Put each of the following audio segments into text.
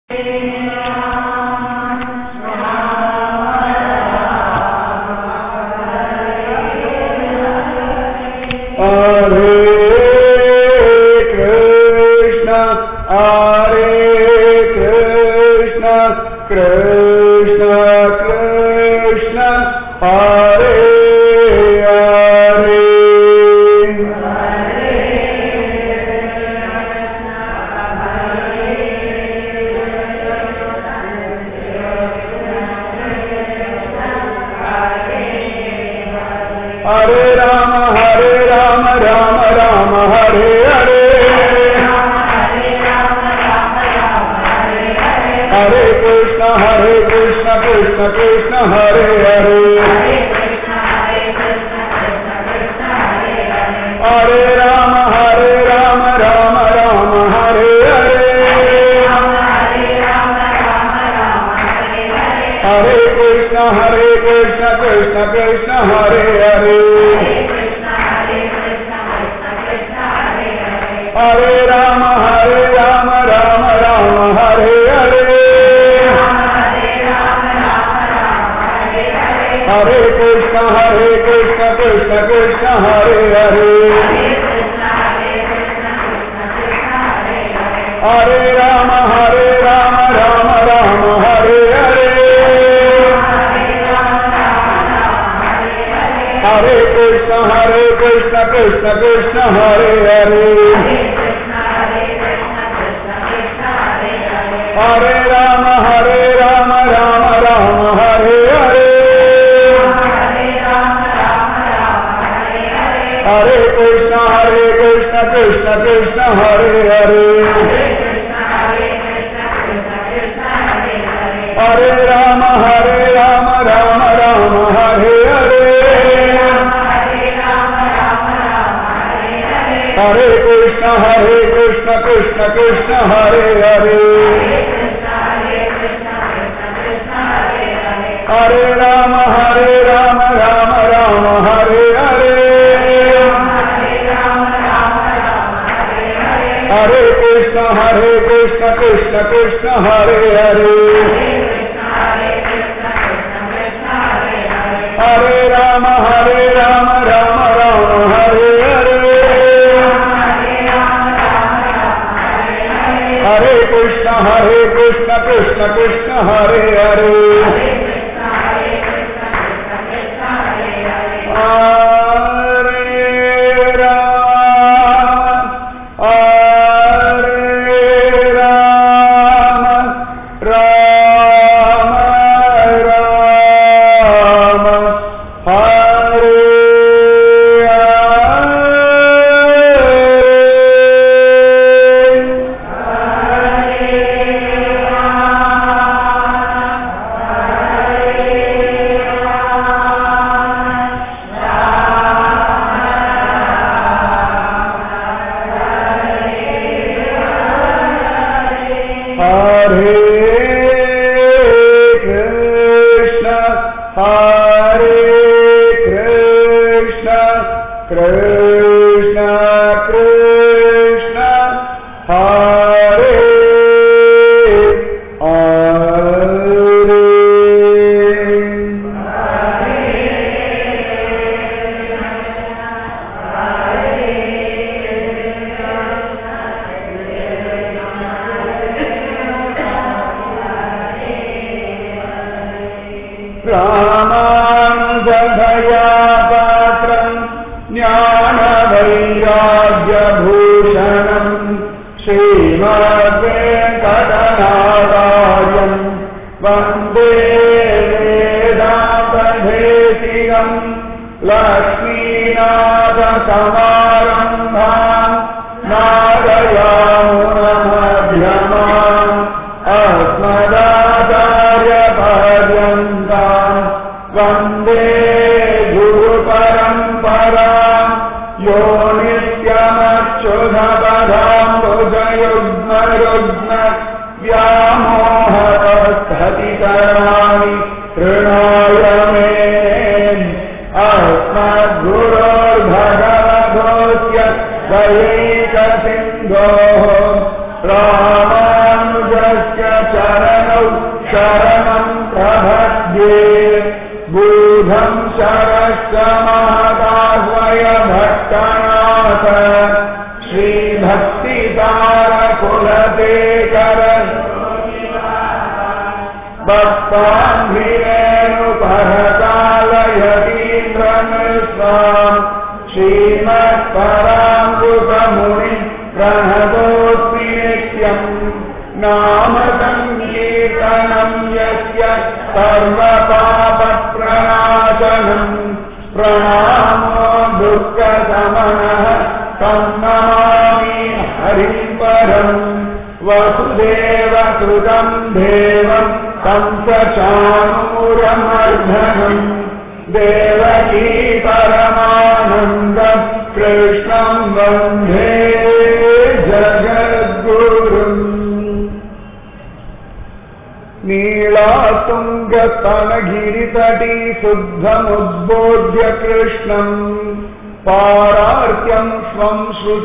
दयैकसिन्धोः रामानुजस्य च शरणम् प्रपद्ये बूधम् शरश्च महदाह्वय भट्टनाथ श्रीभक्तितारकुलतेकर भक्तान्धिरेणुपरकालयतीन्द्रमिश्राम् श्रीमत्पराङ्कुतमुनि प्रणतोऽस्मि नित्यम् नाम सङ्कीर्तनम् यस्य सर्वपापप्रणाशनम् प्रणामो दुःखशमनः तन्नमामि हरिपरम् वसुदेवकृतम् देवम् कंसचाणूरमर्धनम् देवकी परमानन्दम् कृष्णम् वन्दे जगद्गुरुम् नीलातुङ्गस्तनगिरितटी शुद्धमुद्बोध्य कृष्णम् पारार्त्यम् स्वम्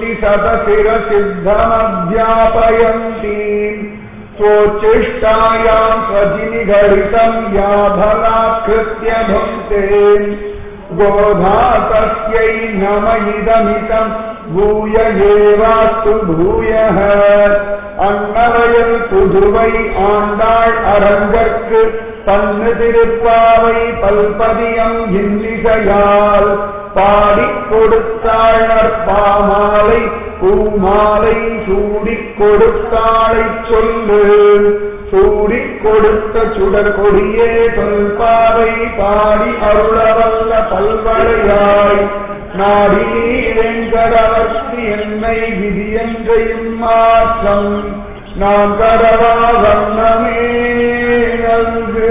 श्रुतिशतशिरसिद्धमध्यापयन्ती स्वोच्चिष्टायाम् स्वजिनिघटितम् या भलाकृत्य भक्ते गोधा तस्यै नम इदमितम् भूय एवास्तु भूयः அன்னவயல் புதுவை ஆண்டாள் அரங்கற்கு பன்னு திருப்பாவை பல்பதியம் இன்னிசையால் பாடிக் கொடுத்தாள் நற்பாமாலை பூமாலை சூடிக் கொடுத்தாளை சொல்லு சூடிக் கொடுத்த சுடர் கொடியே தொல்பாவை பாடி அருளவல்ல பல்வளையாய் நாடி வெங்கடவர்த்தி என்னை விதியன்றையும் மாற்றம் நாம் கடவா வண்ணமே நல்கு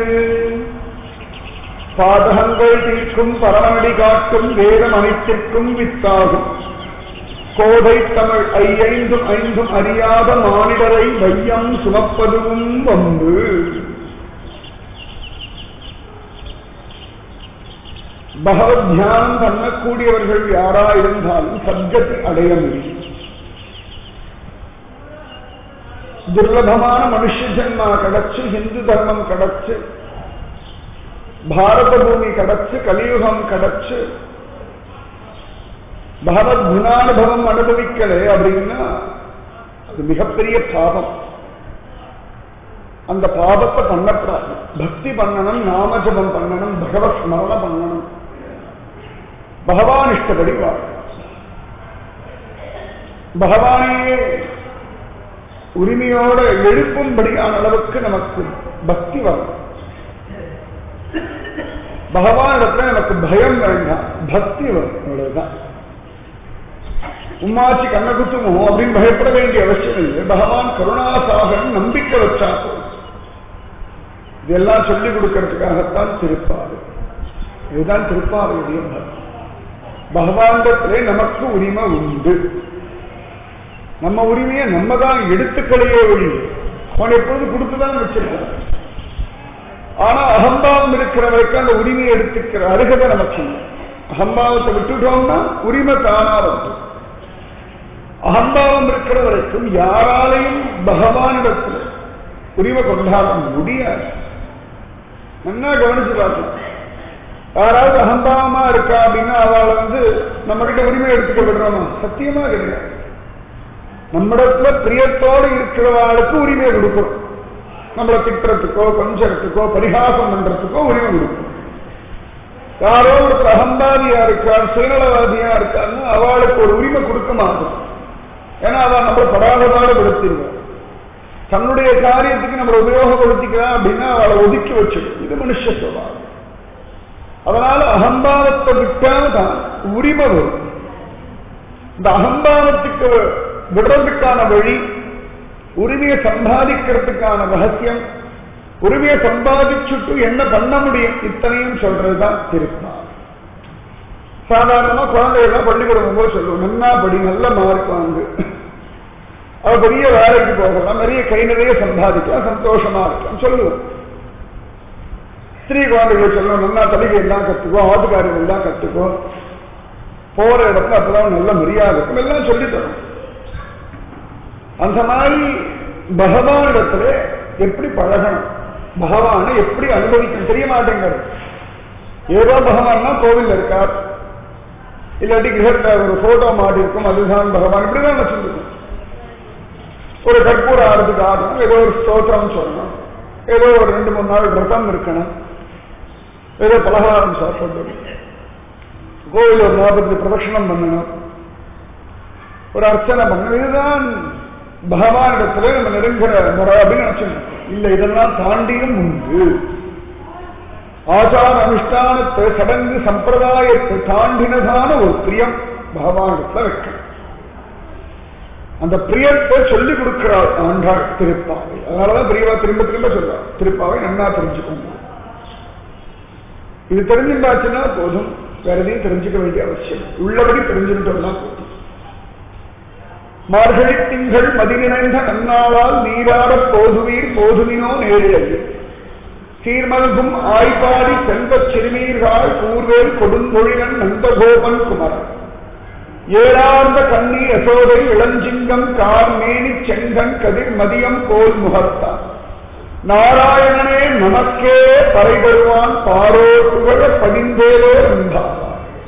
பாதகங்கள் தீர்க்கும் பரமடி காட்டும் வேதம் அனைத்திற்கும் வித்தாகும் கோதை தமிழ் ஐயைந்தும் ஐந்தும் அறியாத மானிடரை வையம் சுமப்பதும் வம்பு பகவத் தியானம் பண்ணக்கூடியவர்கள் யாரா இருந்தாலும் சத்கதி அடைய முடியும் துர்லபமான மனுஷ ஜென்மா கிடைச்சு ஹிந்து தர்மம் கிடைச்சு பாரத பூமி கிடைச்சு கலியுகம் கிடைச்சு பகவத் குணானுபவம் அனுபவிக்கலே அப்படின்னா அது மிகப்பெரிய பாபம் அந்த பாபத்தை பண்ணக்கூடாது பக்தி பண்ணணும் நாமஜபம் பண்ணணும் பகவத் ஸ்மரணம் பண்ணணும் பகவான் இஷ்டப்படி வாழ பகவானையே உரிமையோட எழுப்பும்படியான அளவுக்கு நமக்கு பக்தி வரும் பகவானிடத்துல நமக்கு பயம் வேண்டாம் பக்தி வரும் அவ்வளவுதான் உம்மாச்சி கண்ண குத்துமோ அப்படின்னு பயப்பட வேண்டிய அவசியம் இல்லை பகவான் கருணாசாகரன் நம்பிக்கை வச்சா போதும். இதெல்லாம் சொல்லிக் கொடுக்கறதுக்காகத்தான் திருப்பாறு இதுதான் திருப்பாவையுடைய பக்தி பகவானிடத்திலே நமக்கு உரிமை உண்டு நம்ம உரிமையை நம்ம தான் எடுத்துக்கலையே ஒழி அவன் எப்பொழுது கொடுத்துதான் வச்சிருக்கிறான் ஆனா அகம்பாவம் இருக்கிறவருக்கு அந்த உரிமையை எடுத்துக்கிற அருகதை நமக்கு இல்லை அகம்பாவத்தை விட்டுட்டோம்னா உரிமை தானா வந்து அகம்பாவம் இருக்கிற வரைக்கும் யாராலையும் பகவானிடத்தில் உரிமை கொண்டாட முடியாது நல்லா கவனிச்சு பார்க்கலாம் யாராவது அகம்பாவமா இருக்கா அப்படின்னா அவளை வந்து நம்ம கிட்ட உரிமை எடுத்துக்க விடுறோமா சத்தியமா கிடையாது நம்மிடத்துல பிரியத்தோடு இருக்கிறவாளுக்கு உரிமை கொடுக்கிறோம் நம்மளை திட்டுறதுக்கோ கொஞ்சறதுக்கோ பரிகாசம் பண்றதுக்கோ உரிமை கொடுக்கும் யாரோ ஒரு அகம்பாதியா இருக்கார் சுயநலவாதியா இருக்காருன்னு அவளுக்கு ஒரு உரிமை கொடுக்க மாட்டோம் ஏன்னா அவள் நம்மளை படாதபாடு படுத்திடுவார் தன்னுடைய காரியத்துக்கு நம்மளை உபயோகப்படுத்திக்கலாம் அப்படின்னா அவளை ஒதுக்கி வச்சிடும் இது மனுஷ சுபாவம் அதனால அகம்பாவத்தை விட்டால்தான் உரிமை வரும் இந்த அகம்பாவத்துக்கு விடுறதுக்கான வழி உரிமையை சம்பாதிக்கிறதுக்கான ரகசியம் உரிமையை சம்பாதிச்சுட்டு என்ன பண்ண முடியும் இத்தனையும் சொல்றதுதான் திருப்பார் சாதாரணமா குழந்தைகள்லாம் பள்ளிக்கூடம் போது சொல்லுவோம் நன்னா படி நல்ல மார்க் வாங்கு அவ பெரிய வேலைக்கு போகலாம் நிறைய கை நிறைய சம்பாதிக்கலாம் சந்தோஷமா இருக்கலாம் சொல்லுவோம் ஸ்திரீ குழந்தைகளை சொல்லணும் நல்லா தலிகை எல்லாம் கத்துக்கோ ஆட்டுக்காரர்கள் எல்லாம் கத்துக்கோ போற இடத்துல அப்பதான் நல்ல மரியாதை இருக்கும் எல்லாம் சொல்லி தரும் அந்த மாதிரி பகவானிடத்துல எப்படி பழகணும் பகவானை எப்படி அனுபவிக்கணும் தெரிய மாட்டேங்கிறது ஏதோ பகவான்னா கோவில் இருக்கார் இல்லாட்டி கிரகத்துல ஒரு போட்டோ மாட்டி இருக்கும் அதுதான் பகவான் இப்படிதான் வச்சிருக்கும் ஒரு கற்பூர ஆரத்துக்கு ஆடணும் ஏதோ ஒரு ஸ்தோத்திரம் சொல்லணும் ஏதோ ஒரு ரெண்டு மூணு நாள் விரதம் இருக்கணும் ஏதோ பலகாரம் சாப்பிடணும் கோவில் ஒரு நாற்பது பிரதட்சணம் பண்ணணும் ஒரு அர்ச்சனை பண்ணணும் இதுதான் பகவானிடத்துல நம்ம நெருங்குற முறை அப்படின்னு நினைச்சோம் இல்ல இதெல்லாம் தாண்டியும் உண்டு ஆச்சார அனுஷ்டானத்தை சடங்கு சம்பிரதாயத்தை தாண்டினதான ஒரு பிரியம் பகவானிடத்துல வைக்கணும் அந்த பிரியத்தை சொல்லிக் கொடுக்கிறார் ஆண்டாள் திருப்பாவை அதனாலதான் பிரியவா திரும்ப திரும்ப சொல்றார் திருப்பாவை நன்னா தெரிஞ்சுக்கோங்க இது தெரிஞ்சுட்டாச்சுன்னா போதும் வேற எதையும் தெரிஞ்சுக்க வேண்டிய அவசியம் உள்ளபடி தெரிஞ்சுட்டோம்னா போதும் மார்கழி திங்கள் மதி நிறைந்த நன்னாளால் நீராடப் போதுவீர் போதுவினோ நேரிழையில் சீர்மல்கும் ஆய்பாடி செல்வச் சிறுமீர்கள் கூர்வேல் கொடுந்தொழிலன் நந்தகோபன் குமரன் ஏழார்ந்த கண்ணி யசோதை இளஞ்சிங்கம் கார்மேனி செங்கன் கதிர் மதியம் போல் முகத்தான் நாராயணனே நமக்கே பறை தருவான் பாரோ புகழ பதிந்தேரோ என்பார்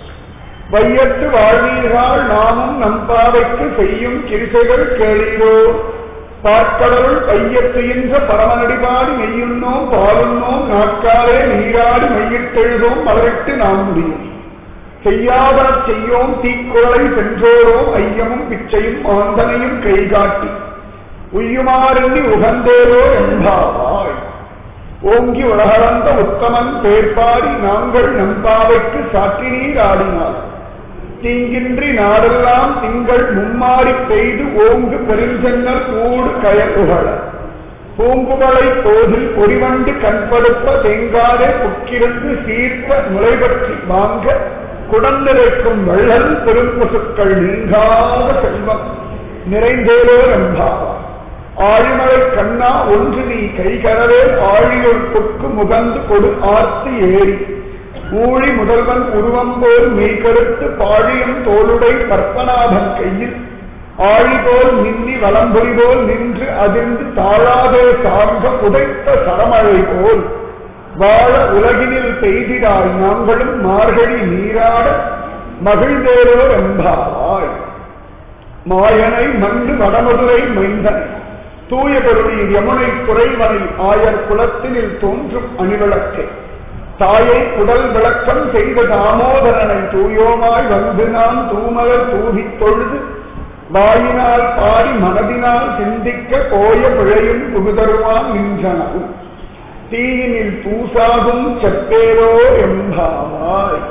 வையத்து வாழ்வீர்கள் நாமும் நம் பாவைக்கு செய்யும் கிரிசைகள் கேளீரோ பார்க்கடலுள் பையத்துயின்ற பரமனடிபாடி மெய்யுண்ணோம் பாலுண்ணோம் நாட்காலே நீராடி மையிட்டெழுதோம் மலரிட்டு நாம் முடியும் செய்யாதன செய்யோம் தீக்குறளை சென்றோரோம் ஐயமும் பிச்சையும் ஆந்தனையும் கைகாட்டி உய்யுமாறெண்ணி உகந்தேரோ என்பாவாய் ஓங்கி உலகளந்த உத்தமன் பேர்பாடி நாங்கள் நம்பாவைக்கு சாற்றினீர் ஆடினார் தீங்கின்றி நாடெல்லாம் திங்கள் மும்மாறி பெய்து ஓங்கு பெருஞ்சென்னல் கூடு கயப்புகழ பூங்குவளை போதில் பொறிவண்டு கண்படுப்ப தேங்காதே புக்கிருந்து சீர்த்த முளைபற்றி வாங்க குடந்திரைக்கும் வள்ளல் பெரும்பசுக்கள் நீங்காத செல்வம் நிறைந்தேரோ என்பாவா ஆழிமலை கண்ணா ஒன்று நீ கைகரவே ஆழியுள் பொக்கு முகந்து கொடு ஆர்த்தி ஏறி ஊழி முதல்வன் உருவம் போல் மெய்கருத்து பாழியம் தோளுடை பற்பநாபன் கையில் ஆழி போல் மின்னி வலம்பொறி போல் நின்று அதிர்ந்து தாழாதே சார்ந்த புதைத்த சரமழை போல் வாழ உலகினில் பெய்திடாய் நாங்களும் மார்கழி நீராட மகிழ்ந்தேரோ என்பாவாய் மாயனை மண்டு வடமதுரை மைந்தன் தூய கருணீர் யமுனை துறைவனை ஆயர் குலத்தினில் தோன்றும் அணிவிளக்கே தாயை உடல் விளக்கம் செய்த தாமோதரனை தூயோமாய் வந்து நான் தூமலர் தூவித் தொழுது வாயினால் பாடி மனதினால் சிந்திக்க போய பிழையும் புகுதருவான் நின்றனவும் தீயினில் தூசாகும் செப்பேரோ எம்பாவாய்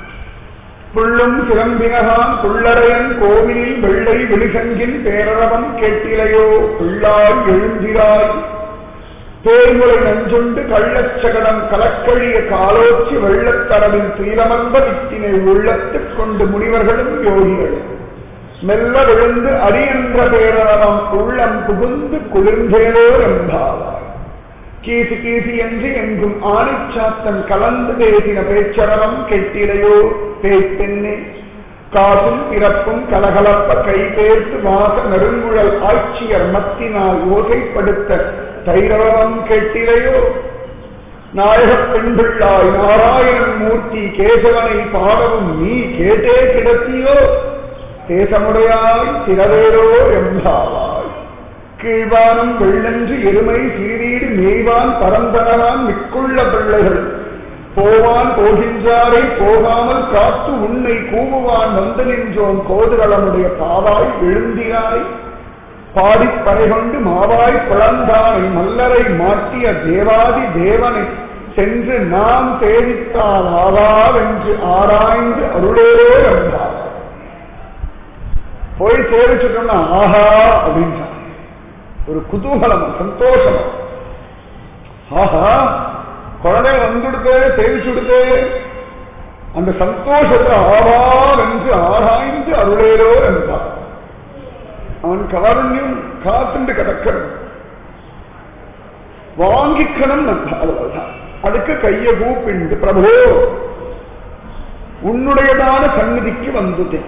புள்ளும் சிலம்பினகான் புள்ளரையன் கோவிலில் வெள்ளை விழுசங்கின் பேரரவன் கேட்டிலையோ பிள்ளாய் எழுந்திராய் தேர்முறை நஞ்சுண்டு கள்ளச்சகடம் கலக்கழிய காலோச்சி வெள்ளத்தடவில் துயிலமர்ந்த வித்தினை உள்ளத்துக் கொண்டு முனிவர்களும் யோகிகளும் மெல்ல விழுந்து அடி என்ற பேரரவம் உள்ளம் புகுந்து குளிர்ந்தேரோ என்பாவாய் கீசி கீசி என்று எங்கும் ஆணிச்சாத்தன் கலந்து பேசின பேச்சரவம் கெட்டிலையோ பேய்ப்பெண்ணே காசும் பிறப்பும் கலகலப்ப கை பேர்த்து வாச நெருங்குழல் ஆட்சியர் மத்தினால் ஓசைப்படுத்த தைரவம் கெட்டிலையோ நாயகப் பெண்பிள்ளாய் நாராயணன் மூர்த்தி கேசவனை பாடவும் நீ கேட்டே கிடத்தியோ தேசமுடையாய் சிறவேரோ எம்பாவாய் கீழ்வானம் வெள்ளன்று எருமை சீரீடு மேய்வான் பரந்தனவான் மிக்குள்ள பிள்ளைகள் போவான் போகின்றாரை போகாமல் காத்து உன்னை கூவுவான் வந்து நின்றோம் கோதுகளமுடைய பாவாய் எழுந்தினாய் பாடிப் பறைகொண்டு மாவாய் பிளந்தானை மல்லரை மாட்டிய தேவாதி தேவனை சென்று நாம் சேவித்தால் ஆவாவென்று ஆராய்ந்து அருளே என்றார் போய் சேவிச்சுட்டோம்னா ஆஹா அப்படின்னு ஒரு குதூகலம் சந்தோஷம் ஆஹா குழந்தை வந்துடுத்து சேவிச்சுடுத்து அந்த சந்தோஷத்தை ஆவா என்று ஆராய்ந்து அருளேரோ என்றார் அவன் காருண்யம் காத்துண்டு கிடக்கணும் வாங்கிக்கணும் அவ்வளவுதான் அதுக்கு கைய கூப்பிண்டு பிரபு உன்னுடையதான சந்நிதிக்கு வந்துட்டேன்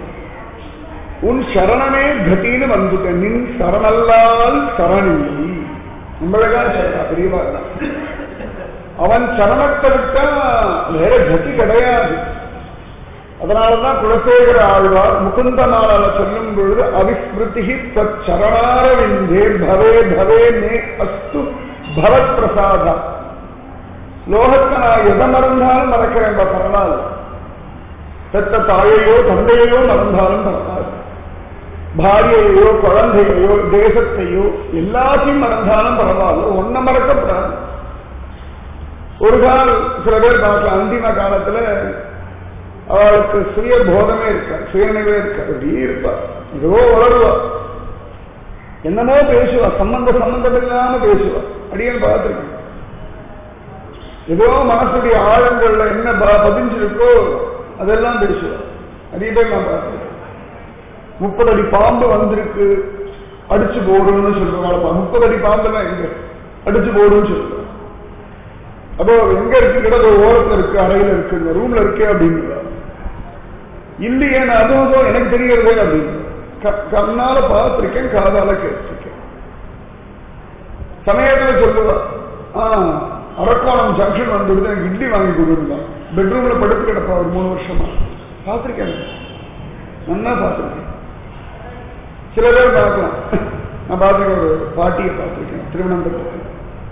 உன் சரணமே கதின்னு வந்துட்டேன் நின் சரணல்லால் சரணில்லை நம்மளுக்காக சொல்றா பெரியவா தான் அவன் சரணத்தை விட்டா வேற கதி கிடையாது அதனாலதான் குலசேகர ஆழ்வார் முகுந்த மாலால சொல்லும் பொழுது அவிஸ்மிருதி சரணாரவிந்தே பவே பவே மே அஸ்து பவத் பிரசாதம் லோகத்தை நான் எதை மறந்தாலும் மறக்கிறேன் பரவாயில்ல பெற்ற தாயையோ தந்தையையோ மறந்தாலும் பரவாயில்ல பாரியையோ குழந்தையையோ தேசத்தையோ எல்லாத்தையும் மறந்தாலும் பரவாயில்ல ஒன்ன மறக்கப்படாது ஒரு கால் சில பேர் பார்க்கலாம் அந்திம காலத்துல அவளுக்கு சுய போதமே இருக்கா சுயநினைவே இருக்கா அப்படியே இருப்பா ஏதோ வளருவா என்னமோ பேசுவா சம்பந்த சம்பந்தம் இல்லாம பேசுவா அடியன் பார்த்திருக்கேன் ஏதோ மனசுடைய ஆழங்கள்ல என்ன ப- பதிஞ்சிருக்கோ அதெல்லாம் பேசுவா நிறைய பேர் நான் பார்த்திருக்கேன் முப்பது அடி பாம்பு வந்திருக்கு அடிச்சு போடுன்னு சொல்லுவாங்க முப்பது அடி பாம்பெல்லாம் எங்க அடிச்சு போடுன்னு சொல்லுவாங்க அப்போ எங்க இருக்கு கிடக்கு ஓரத்துல இருக்கு அறையில இருக்கு ரூம்ல இருக்கே அப்படின்னு இல்லையே நான் அதுவும் எனக்கு தெரியறதே அப்படின்னு க- கண்ணால பார்த்திருக்கேன் காதால கேட்டிருக்கேன் சமயத்துல சொல்லுவா ஆ அரக்கோணம் ஜங்ஷன் வந்துடுது எனக்கு இட்லி வாங்கி கொடுத்துருந்தான் பெட்ரூம்ல படுத்து கிடப்பா ஒரு மூணு வருஷமா பார்த்திருக்கேன் நல்லா பார்த்திருக்கேன் சில பேர் பார்க்கலாம் நான் பார்த்திருக்கேன் ஒரு பாட்டியை பார்த்திருக்கேன் திருவனந்தபுரத்தில்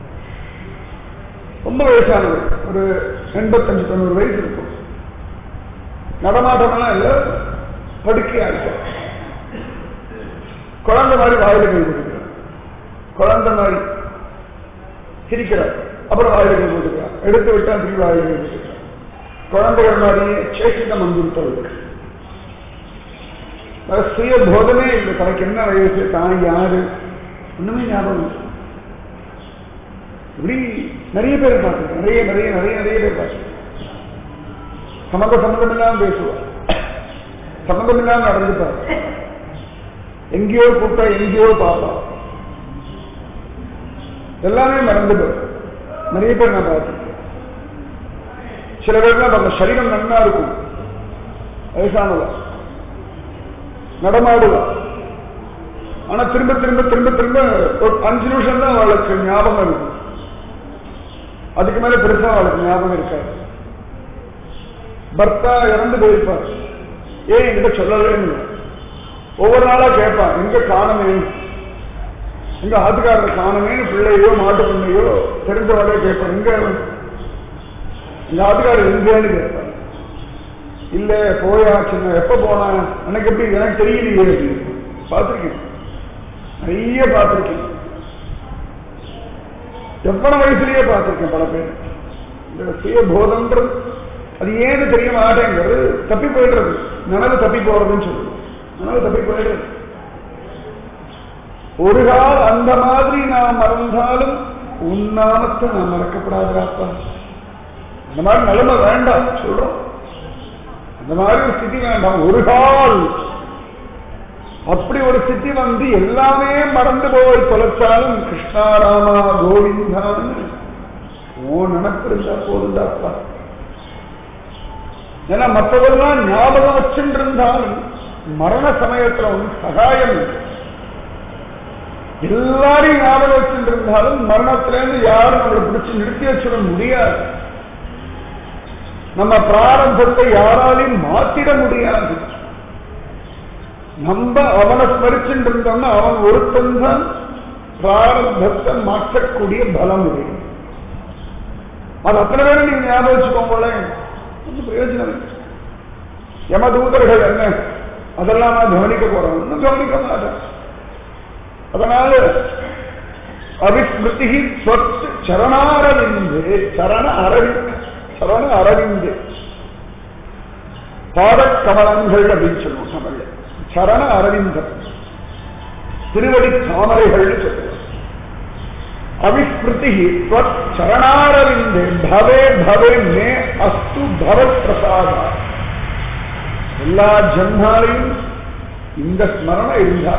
ரொம்ப வயசானவர் ஒரு எண்பத்தஞ்சு தொண்ணூறு வயசு இருக்கும் நடமாட்டமெல்லாம் இல்லை படுக்கையா இருக்கும் குழந்தை மாதிரி வாயில கை கொடுக்கிறார் குழந்தை மாதிரி சிரிக்கிறார் அப்புறம் வாயில கை கொடுக்கிறார் எடுத்து விட்டா திரும்பி வாயில கை கொடுக்கிறார் குழந்தைகள் மாதிரியே சேஷிதம் வந்துவிட்டவருக்கு வேற சுய போதமே இல்லை தனக்கு என்ன வயசு தான் யாரு ஒண்ணுமே ஞாபகம் இல்லை இப்படி நிறைய பேர் பார்த்துருக்கேன் நிறைய நிறைய நிறைய நிறைய பேர் பார்த்துருக்கேன் சம்மந்த சம்மந்தம் இல்லாம பேசுவா சம்மந்தம் இல்லாம நடந்துப்பார் எங்கேயோ கூட்டா எங்கேயோ பாப்பா எல்லாமே மறந்து போயிடும் நிறைய பேர் நான் பார்த்துருக்கேன் சில பேர்லாம் நம்ம சரீரம் நன்னா இருக்கும் வயசானவா நடமாடுவா ஆனா திரும்ப திரும்ப திரும்ப திரும்ப ஒரு அஞ்சு நிமிஷம் தான் அவளுக்கு ஞாபகம் இருக்கும் அதுக்கு மேல பெருசா அவளுக்கு ஞாபகம் இருக்காது பர்த்தா இறந்து போயிருப்பார் ஏன் என்கிட்ட சொல்லலன்னு ஒவ்வொரு நாளா கேட்பான் எங்க காணமே எங்க ஆத்துக்காரர் காணமே பிள்ளையோ மாட்டு பிள்ளையோ தெரிஞ்சவளே கேட்பான் எங்க எங்க ஆத்துக்காரர் எங்கன்னு கேட்பான் இல்ல போயாச்சுன்னா எப்ப போனா எனக்கு எப்படி எனக்கு தெரியலையே அப்படின்னு பார்த்திருக்கேன் நிறைய பார்த்திருக்கேன் எவ்வளவு வயசுலயே பார்த்திருக்கேன் பல பேர் இந்த சுய போதம்ன்றது அது ஏன்னு தெரிய மாட்டேங்கிறது தப்பி போயிடுறது நனவு தப்பி போறதுன்னு சொல்லுவோம் நனவு தப்பி போயிடுறது ஒரு கால் அந்த மாதிரி நான் மறந்தாலும் உன்னாமத்தை நான் மறக்கப்படாதாப்பா அந்த மாதிரி நிலைமை வேண்டாம் சொல்றோம் அந்த மாதிரி ஒரு ஸ்திதி வேண்டாம் ஒரு கால் அப்படி ஒரு ஸ்திதி வந்து எல்லாமே மறந்து போய் தொலைச்சாலும் கிருஷ்ணாராமா கோவிந்தான்னு ஓ நினப்பு இருந்தா போதுண்டாப்பா ஏன்னா மற்றவெல்லாம் ஞாபகம் வச்சுட்டு இருந்தாலும் மரண சமயத்துல ஒன்றும் சகாயம் இல்லை எல்லாரையும் ஞாபகம் வச்சுட்டு இருந்தாலும் மரணத்திலேருந்து யாரும் நம்மளை பிடிச்சு நிறுத்தி வச்சிட முடியாது நம்ம பிராரம்பத்தை யாராலையும் மாத்திட முடியாது நம்ம அவனை ஸ்மரிச்சுட்டு இருந்தோம்னா அவன் ஒருத்தன் தான் பிராரம்பத்தை மாற்றக்கூடிய பலம் உடையது அது அத்தனை பேரும் நீங்க ஞாபகம் வச்சுக்கோங்களேன் ஒன்றும் பிரயோஜனம் இல்லை யமதூதர்கள் என்ன அதெல்லாம் நான் கவனிக்க போறேன் ஒன்றும் கவனிக்க மாட்டேன் அதனால அவிஸ்மிருதி சொத்து சரணாரவிந்து சரண அரவிந்த் சரண அரவிந்து பாதக்கமலங்கள் அப்படின்னு சொல்லுவோம் தமிழ்ல சரண அரவிந்தம் திருவடி தாமரைகள் சொல்லுவோம் அவிஸ்மிருதி ஸ்வத் சரணாரவிந்தே பவே பவே மே அஸ்து பவத் பிரசாதா எல்லா ஜன்மாலையும் இந்த ஸ்மரண இருந்தா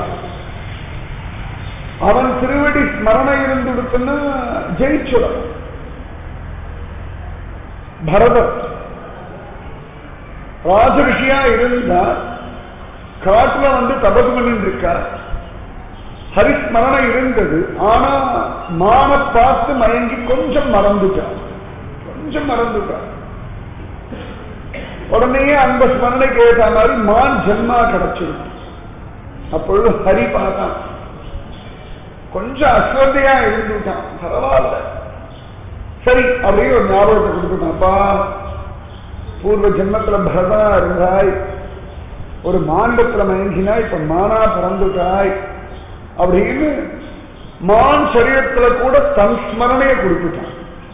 அவன் திருவடி ஸ்மரண இருந்து கொடுத்தன்னா ஜெயிச்சுடும் பரதர் ராஜரிஷியா இருந்தா காட்டுல வந்து தபசு பண்ணிட்டு இருக்கார் ஹரிஸ்மரணம் இருந்தது ஆனா மான பார்த்து மயங்கி கொஞ்சம் மறந்துட்டான் கொஞ்சம் மறந்துட்டான் உடனே அந்த ஸ்மரணைக்கு ஏற்ற மாதிரி மான் ஜென்மா கிடைச்சிருக்கு அப்பொழுது ஹரி பார்த்தான் கொஞ்சம் அஸ்வதையா இருந்துட்டான் பரவாயில்ல சரி அப்படின்னு ஒரு ஞாபகத்தை கொடுத்துட்டான்ப்பா பூர்வ ஜென்மத்துல பரதனா இருந்தாய் ஒரு மாண்டத்துல மயங்கினா இப்ப மானா பிறந்துட்டாய் அப்படின்னு மான் சரீரத்துல கூட தன் ஸ்மரணையை கொடுத்துட்டான்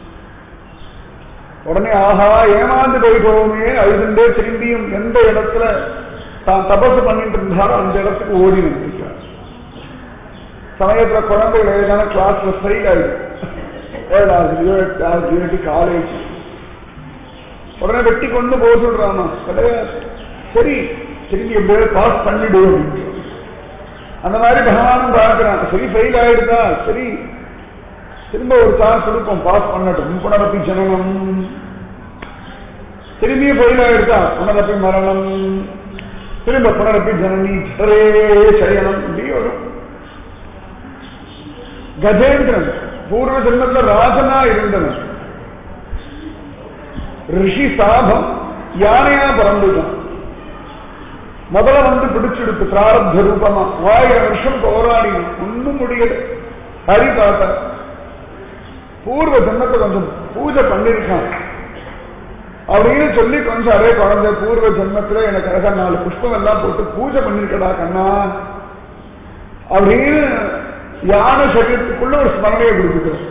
உடனே ஆஹா ஏமாந்து போயிட்டோமே அழுதுண்டே திரும்பியும் எந்த இடத்துல தான் தபசு பண்ணிட்டு இருந்தாரோ அந்த இடத்துக்கு ஓடி நின்றுட்டார் சமயத்துல குழந்தைகள் ஏதான கிளாஸ்ல ஃபெயில் ஆயிடும் ஏழாவது எட்டாவது ஏழு காலேஜ் உடனே வெட்டி கொண்டு போக சொல்றாமா கிடையாது சரி திரும்பி எப்படியோ பாஸ் பண்ணிடு அப்படின்னு அந்த மாதிரி பகவானும் பார்க்கிறான் சரி ஃபெயில் ஆயிடுதா சரி திரும்ப ஒரு சான்ஸ் கொடுப்போம் பாஸ் பண்ணட்டும் புனரப்பி ஜனனம் திரும்பியும் ஃபெயில் ஆயிடுதா புனரப்பி மரணம் திரும்ப புனரப்பி ஜனனி ஜரே சயனம் இப்படி வரும் கஜேந்திரன் பூர்வ ஜென்மத்துல ராஜனா இருந்தவன் ரிஷி சாபம் யானையா பிறந்துட்டான் முதல்ல வந்து பிடிச்செடுத்து பிராரப்த ரூபமா ஆயிரம் வருஷம் போராடி ஒன்னும் முடியல ஹரி பார்த்த பூர்வ ஜென்மத்தை கொஞ்சம் பூஜை பண்ணிருக்கான் அப்படின்னு சொல்லி கொஞ்சம் அதே குழந்தை பூர்வ ஜென்மத்துல எனக்கு அழகா நாலு புஷ்பம் எல்லாம் போட்டு பூஜை பண்ணிருக்கடா கண்ணா அப்படின்னு யான சரீரத்துக்குள்ள ஒரு ஸ்மரணையை கொடுத்துக்கிறோம்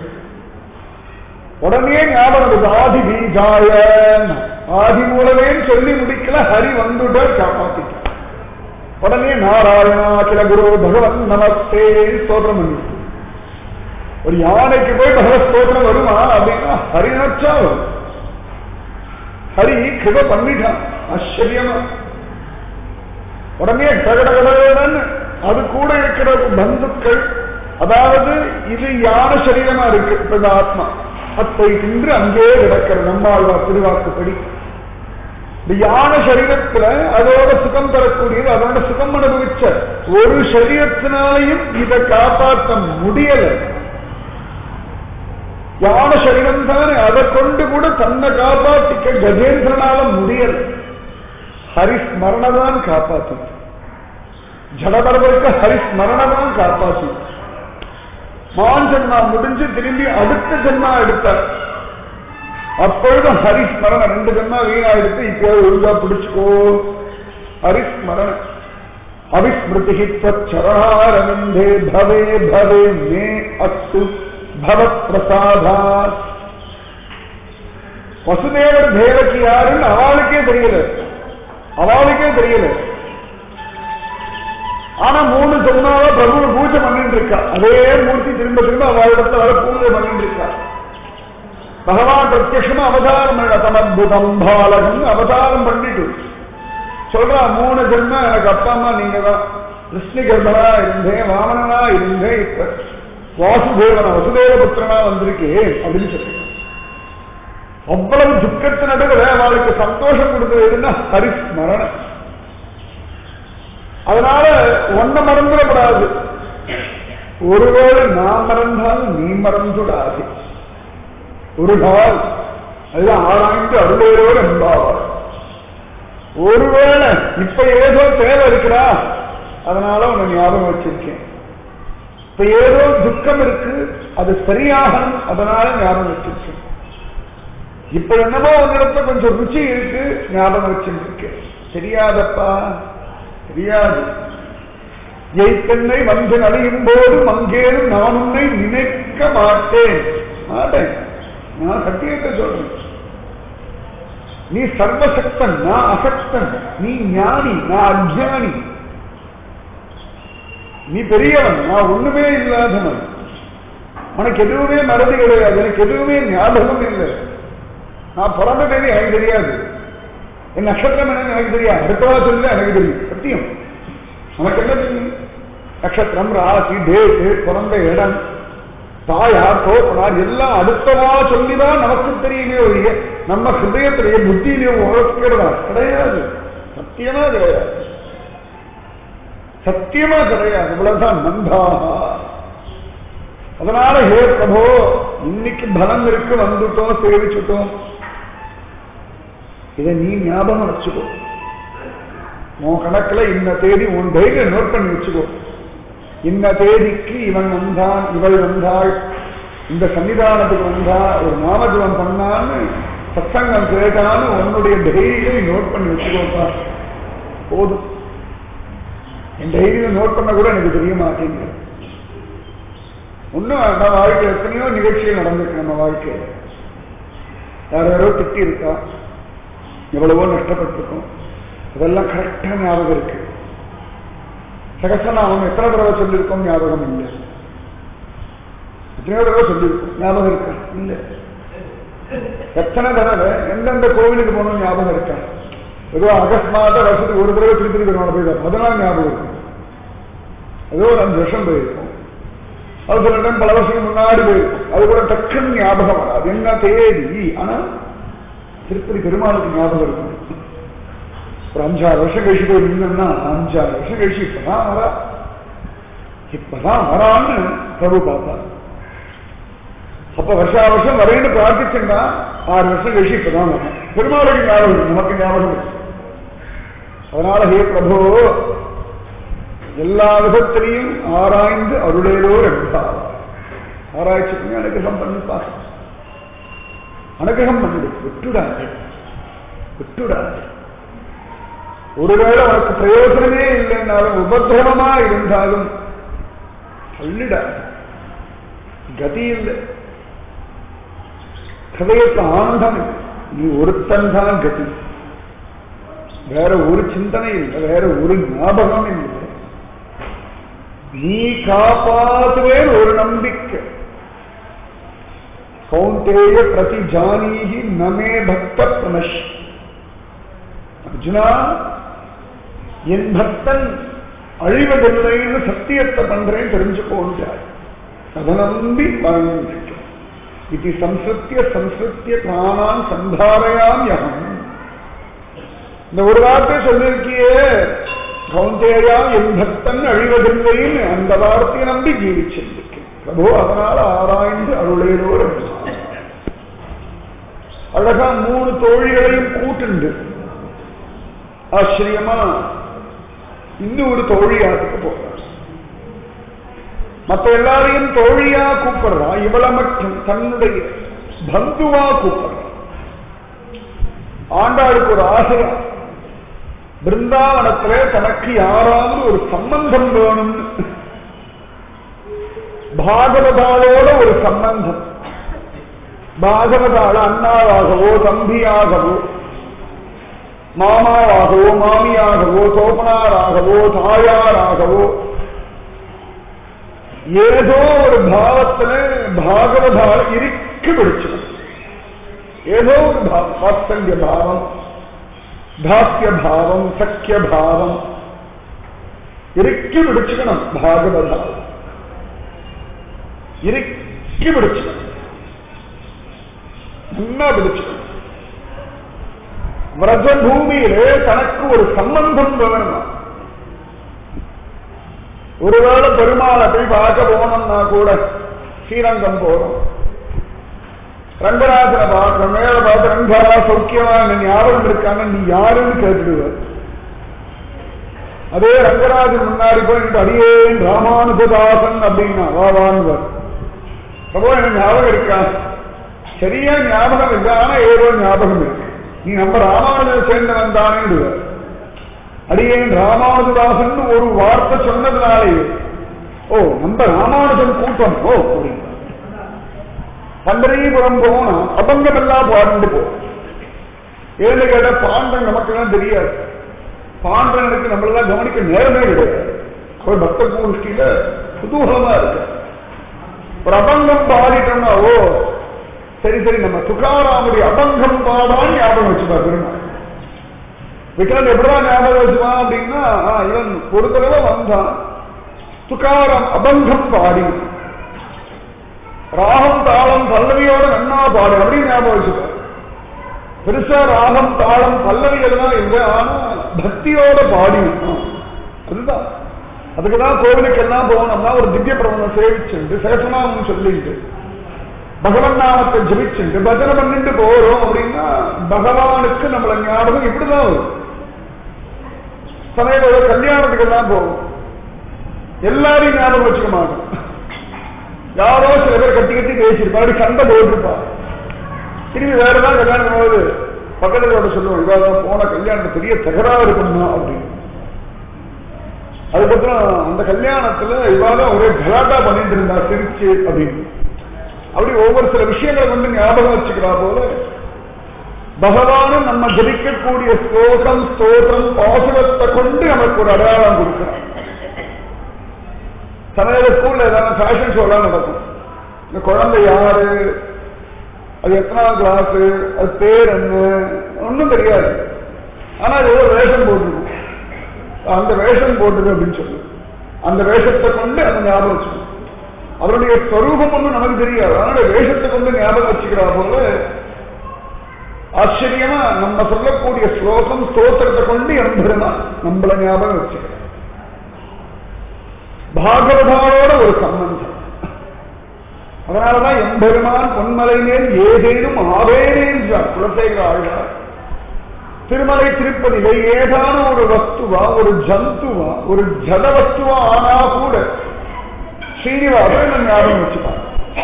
உடனே ஞாபகம் வருது ஆதி பீஜாய ஆதி மூலமேன்னு சொல்லி முடிக்கல ஹரி வந்துட்டார் காப்பாத்திட்டார் உடனே நாராயணா கில குரு பகவன் நமஸ்தே ஸ்தோத்திரம் பண்ணி ஒரு யானைக்கு போய் பகவத் ஸ்தோத்திரம் வருமா அப்படின்னா ஹரி நினைச்சா வரும் ஹரி கிருப பண்ணிட்டான் ஆச்சரியமா உடனே கடகடகடன் அது கூட இருக்கிற பந்துக்கள் அதாவது இது யான சரீரமா இருக்கு இப்ப இந்த ஆத்மா அத்தை தின்று அங்கே கிடக்கிற நம்மாழ்வார் திருவாக்குப்படி இந்த யான சரீரத்துல அதோட சுகம் தரக்கூடியது அதோட சுகம் அனுபவிச்ச ஒரு சரீரத்தினாலையும் இதை காப்பாற்ற முடியல யான சரீரம் தானே அதை கொண்டு கூட தன்னை காப்பாற்றிக்க கஜேந்திரனால முடியல ஹரிஸ்மரணதான் காப்பாற்று ஜடபரவருக்கு ஹரிஸ்மரணதான் காப்பாற்று மான் ஜென்மா முடிஞ்சு திரும்பி அடுத்த ஜென்மா எடுத்தார் அப்பொழுது ஹரிஸ்மரண ரெண்டு ஜென்மா வீணா எடுத்து இப்போ ஒழுங்கா பிடிச்சுக்கோ ஹரிஸ்மரண அவிஸ்மிருதி சரணாரவிந்தே பவே பவே மே அஸ்து பவத் பிரசாதா வசுதேவர் தேவகி யாருன்னு அவளுக்கே தெரியல அவளுக்கே தெரியல ஆனா மூணு ஜென்மாவ பிரபு பூஜை பண்ணிட்டு இருக்கா அதே மூர்த்தி திரும்ப திரும்ப அவளிடத்துல வர பூஜை பண்ணிட்டு இருக்கா பகவான் பிரத்யமா அவதாரம் பண்ண தமத்புதம் பாலகன் அவதாரம் பண்ணிட்டு சொல்றா மூணு ஜென்மம் எனக்கு அப்பா அம்மா நீங்க தான் கிருஷ்ணி கர்ப்பனா இருந்தேன் வாமனனா இருந்தேன் இப்ப வாசுதேவன வசுதேவ புத்திரனா வந்திருக்கேன் அப்படின்னு சொல்றேன் அவ்வளவு துக்கத்து நடுவில் அவளுக்கு சந்தோஷம் கொடுத்ததுன்னா ஹரிஸ்மரணம் அதனால ஒன்ன மறந்துடக்கூடாது ஒருவேளை நான் மறந்தால் நீ மறந்துடாது ஒரு நாள் அதுதான் ஆராய்ந்து அருளையோடு என்பாவார் ஒருவேளை இப்ப ஏதோ தேவை இருக்கிறா அதனால உன்னை ஞாபகம் வச்சிருக்கேன் இப்ப ஏதோ துக்கம் இருக்கு அது சரியாகணும் அதனால ஞாபகம் வச்சிருக்கேன் இப்ப என்னமோ உன்னிடத்துல கொஞ்சம் ருச்சி இருக்கு ஞாபகம் வச்சிருக்கேன் தெரியாதப்பா தெரியாது எய்த்தென்னை வந்து நலியும் போது மங்கேனும் நான் உன்னை நினைக்க மாட்டேன் மாட்டேன் நான் சத்தியத்தை சொல்றேன் நீ சர்வசக்தன் நான் அசக்தன் நீ ஞானி நான் அஜானி நீ பெரியவன் நான் ஒண்ணுமே இல்லாதவன் உனக்கு எதுவுமே மறதி கிடையாது எனக்கு எதுவுமே ஞாபகம் இல்லை நான் பிறந்த தேதி எனக்கு தெரியாது என் நட்சத்திரம் என்னன்னு எனக்கு தெரியாது அடுத்தவா சொல்லல எனக்கு தெரியும் சத்தியம் உனக்கு என்ன தெரியும் நட்சத்திரம் ராசி டேட்டு பிறந்த இடம் தாயார் தோப்பனார் எல்லாம் அடுத்தவா சொல்லிதான் நமக்கு தெரியுமே ஒழிய நம்ம ஹிருதயத்திலேயே புத்தியிலேயே உழைக்கிறதா கிடையாது சத்தியமா கிடையாது சத்தியமா கிடையாது இவ்வளவுதான் நந்தாகா அதனால ஹே பிரபோ இன்னைக்கு பலம் இருக்கு வந்துட்டோம் சேவிச்சுட்டோம் இதை நீ ஞாபகம் வச்சுக்கோ உன் கணக்குல இந்த தேதி உன் தைரியம் நோட் பண்ணி வச்சுக்கோ இந்த தேதிக்கு இவன் வந்தான் இவள் வந்தாள் இந்த சன்னிதானத்துக்கு வந்தா ஒரு நாமஜபம் பண்ணான்னு சத்சங்கம் கேட்டான்னு உன்னுடைய தைரியம் நோட் பண்ணி வச்சுக்கோப்பா போதும் என் தைரியம் நோட் பண்ண கூட எனக்கு தெரிய மாட்டேங்குது ஒன்றும் நம்ம வாழ்க்கையில் எத்தனையோ நிகழ்ச்சிகள் நடந்திருக்கு நம்ம வாழ்க்கையில் யாரோ யாரோ திட்டி இருக்கா எவ்வளவோ நஷ்டப்பட்டிருக்கோம் அதெல்லாம் கரெக்டா ஞாபகம் இருக்கு சகசநாமம் எத்தனை தடவை சொல்லியிருக்கோம் ஞாபகம் இல்லை எத்தனையோ தடவை சொல்லியிருக்கோம் ஞாபகம் இருக்கா இல்லை எத்தனை தடவை எந்தெந்த கோவிலுக்கு போகணும் ஞாபகம் இருக்கா ஏதோ அகஸ்மாத வருஷத்துக்கு ஒரு தடவை திருப்பதி பெருமாள் போயிருக்காரு அதெல்லாம் ஞாபகம் இருக்கும் ஏதோ ஒரு அஞ்சு வருஷம் போயிருக்கும் அது சில டைம் பல வருஷத்துக்கு முன்னாடி போயிருக்கும் அது கூட டக்குன்னு ஞாபகம் வராது என்ன தேதி ஆனா திருப்பதி பெருமாளுக்கு ஞாபகம் இருக்கும் ஒரு அஞ்சாறு வருஷம் கழிச்சு போய் நின்னா அஞ்சாறு வருஷம் கழிச்சு இப்பதான் வரா இப்பதான் வரான்னு பிரபு பார்த்தார் அப்ப வருஷா வருஷம் வரேன்னு பிரார்த்திச்சுன்னா ஆறு வருஷம் கழிச்சு இப்பதான் வரும் பெருமாளுக்கு ஞாபகம் இருக்கு நமக்கு ஞாபகம் இருக்கு அதனால ஹே பிரபு எல்லா விதத்திலையும் ஆராய்ந்து அருளேலோ எடுத்தார் ஆராய்ச்சி பண்ணி அனுகிரகம் பண்ணி பார்க்க அனுகிரகம் பண்ணிடு விட்டுடாது விட்டுடாது ஒருவேளை உனக்கு பிரயோஜனமே இல்லைன்னாலும் உபதிரவமா இருந்தாலும் தள்ளிடாது கதி இல்லை ஹதயத்துல ஆனந்தம் இல்லை. நீ ஒருத்தன் தான் கதி வேற ஒரு சிந்தனை இல்லை வேற ஒரு ஞாபகம் இல்லை நீ காப்பாத்துவே ஒரு நம்பிக்கை கௌந்தேய பிரதி ஜானீகி நமே பக்த பிரனஷ் அர்ஜுனா என் பக்தன் அழிவதில்லைன்னு சத்தியத்தை பண்றேன் தெரிஞ்சுக்கோன்றார் அதை நம்பி வாழ்ந்துட்டு இது சம்சிருத்திய சம்சிருத்திய பிராணான் சந்தாரையாம் யகம் இந்த ஒரு வார்த்தை சொல்லியிருக்கியே கௌந்தேயா என் பக்தன் அழிவதில்லைன்னு அந்த வார்த்தையை நம்பி ஜீவிச்சிருக்கேன் பிரபு அதனால ஆராய்ந்து அருளேரோடு அழகா மூணு தோழிகளையும் கூட்டுண்டு ஆச்சரியமா இன்னும் ஒரு தோழியாத்துக்கு போறார் மத்த எல்லாரையும் தோழியா கூப்பிடுறா இவளை மட்டும் தன்னுடைய பந்துவா கூப்பிடுறா ஆண்டாளுக்கு ஒரு ஆசையா பிருந்தாவனத்துல தனக்கு யாராவது ஒரு சம்பந்தம் வேணும்னு பாகவதாளோட ஒரு சம்பந்தம் பாகவதாள அண்ணாவாகவோ தம்பியாகவோ மாமாவாகவோ மாமியாகவோ தோப்பனாராகவோ தாயாராகவோ ஏதோ ஒரு பாவத்துல பாகவதால இறுக்கி பிடிச்சது ஏதோ ஒரு பாவம் வாத்சல்ய பாவம் தாஸ்ய பாவம் சக்கிய பாவம் இறுக்கி பிடிச்சுக்கணும் பாகவதால இறுக்கி பிடிச்சுக்கணும் நல்லா பிடிச்சுக்கணும் விரஜ பூமியிலே தனக்கு ஒரு சம்பந்தம் வேணும் ஒருவேளை பெருமாளை போய் பார்க்க போனோம்னா கூட ஸ்ரீரங்கம் போறோம் ரங்கராஜனை பார்க்கிறோம் மேல பார்த்து ரங்கரா சௌக்கியமா என்ன ஞாபகம் இருக்காங்க நீ யாருன்னு கேட்டுடுவார் அதே ரங்கராஜன் முன்னாடி போய் நின்று அடியேன் ராமானுஜதாசன் அப்படின்னா வா வாங்குவார் பிரபு எனக்கு ஞாபகம் இருக்கா சரியா ஞாபகம் இல்லை ஆனா ஏதோ ஞாபகம் இருக்கு நீ நம்ம ராமானுஜன் சேர்ந்தவன் தானே அடியேன் ராமானுஜதாசன் ஒரு வார்த்தை சொன்னதுனாலேயே ஓ நம்ம ராமானுஜன் கூட்டம் ஓ அப்படின்னு பண்டரிபுரம் போனா அபங்கம் எல்லாம் பாடிட்டு போ ஏன்னு கேட்ட பாண்டன் நமக்கெல்லாம் தெரியாது பாண்டனுக்கு நம்மளெல்லாம் கவனிக்க நேரமே கிடையாது அவர் பக்த கோஷ்டியில குதூகலமா இருக்கு ஒரு அபங்கம் பாடிட்டோம்னா ஓ சரி சரி நம்ம துக்காராமுடைய அபங்கம் பாடான்னு ஞாபகம் வச்சுப்பா பெருமாள் விக்ரம் எப்படிதான் ஞாபகம் வச்சுவான் அப்படின்னா ஆ, இவன் ஒரு தடவை வந்தான் துக்காரம் அபங்கம் பாடி ராகம் தாளம் பல்லவியோட நன்னா பாடு அப்படின்னு ஞாபகம் வச்சுப்பார் பெருசா ராகம் தாளம் பல்லவி எல்லாம் இல்லை ஆனா பக்தியோட பாடி இருக்கணும். அதுதான் அதுக்குதான் கோவிலுக்கெல்லாம் போனோம்னா ஒரு திவ்ய பிரபந்தம் சேவிச்சுண்டு சேஷனாமம் சொல்லிட்டு பகவன் நாமத்தை ஜபிச்சுண்டு பஜனை பண்ணிட்டு போறோம் அப்படின்னா பகவானுக்கு நம்மள ஞாபகம் இப்படிதான் வரும் சமயத்தோட கல்யாணத்துக்கெல்லாம் போவோம் எல்லாரையும் ஞாபகம் வச்சுக்க மாட்டோம் யாரோ சில பேர் கட்டி கட்டி பேசியிருப்பாரு சண்டை போட்டிருப்பா திரும்பி வேற ஏதாவது கல்யாணம் போது பக்கத்துல சொல்லுவோம் இவாதான் போன கல்யாணம் பெரிய தகராறு இருக்குமா அப்படின்னு அதுக்கப்புறம் அந்த கல்யாணத்துல இவாதான் ஒரே கலாட்டா பண்ணிட்டு இருந்தா சிரிச்சு அப்படின்னு அப்படி ஒவ்வொரு சில விஷயங்களை வந்து ஞாபகம் வச்சுக்கிறா போல பகவானும் நம்ம ஜபிக்கக்கூடிய ஸ்லோகம் ஸ்தோத்திரம் பாசுரத்தை கொண்டு நமக்கு ஒரு அடையாளம் கொடுக்கிறான் சமையல ஸ்கூல்ல ஏதாவது ஃபேஷன் ஷோலாம் நடக்கும் இந்த குழந்தை யாரு அது எத்தனாவது கிளாஸ் அது பேர் என்ன ஒன்றும் தெரியாது ஆனா அது ஒரு வேஷம் போட்டிருக்கும் அந்த வேஷம் போட்டுது அப்படின்னு சொல்லு அந்த வேஷத்தை கொண்டு அந்த ஞாபகம் வச்சுக்கணும் அவருடைய ஸ்வரூபம் ஒன்றும் நமக்கு தெரியாது அதனால வேஷத்தை கொண்டு ஞாபகம் வச்சுக்கிறா போல ஆச்சரியமா நம்ம சொல்லக்கூடிய ஸ்லோகம் ஸ்தோத்திரத்தை கொண்டு எம்பெருமா நம்மள ஞாபகம் வச்சுக்கிறோம் பாகவதாவோட ஒரு சம்பந்தம் அதனாலதான் எம்பெருமான் பொன்மலை மேல் ஏதேனும் ஆவேனே என்றார் குலசேகர ஆழ்வார் திருமலை திருப்பதியில ஏதான ஒரு வஸ்துவா ஒரு ஜந்துவா ஒரு ஜட வஸ்துவா ஆனா கூட ஸ்ரீனிவாசன் ஞாபகம் வச்சுப்பாங்க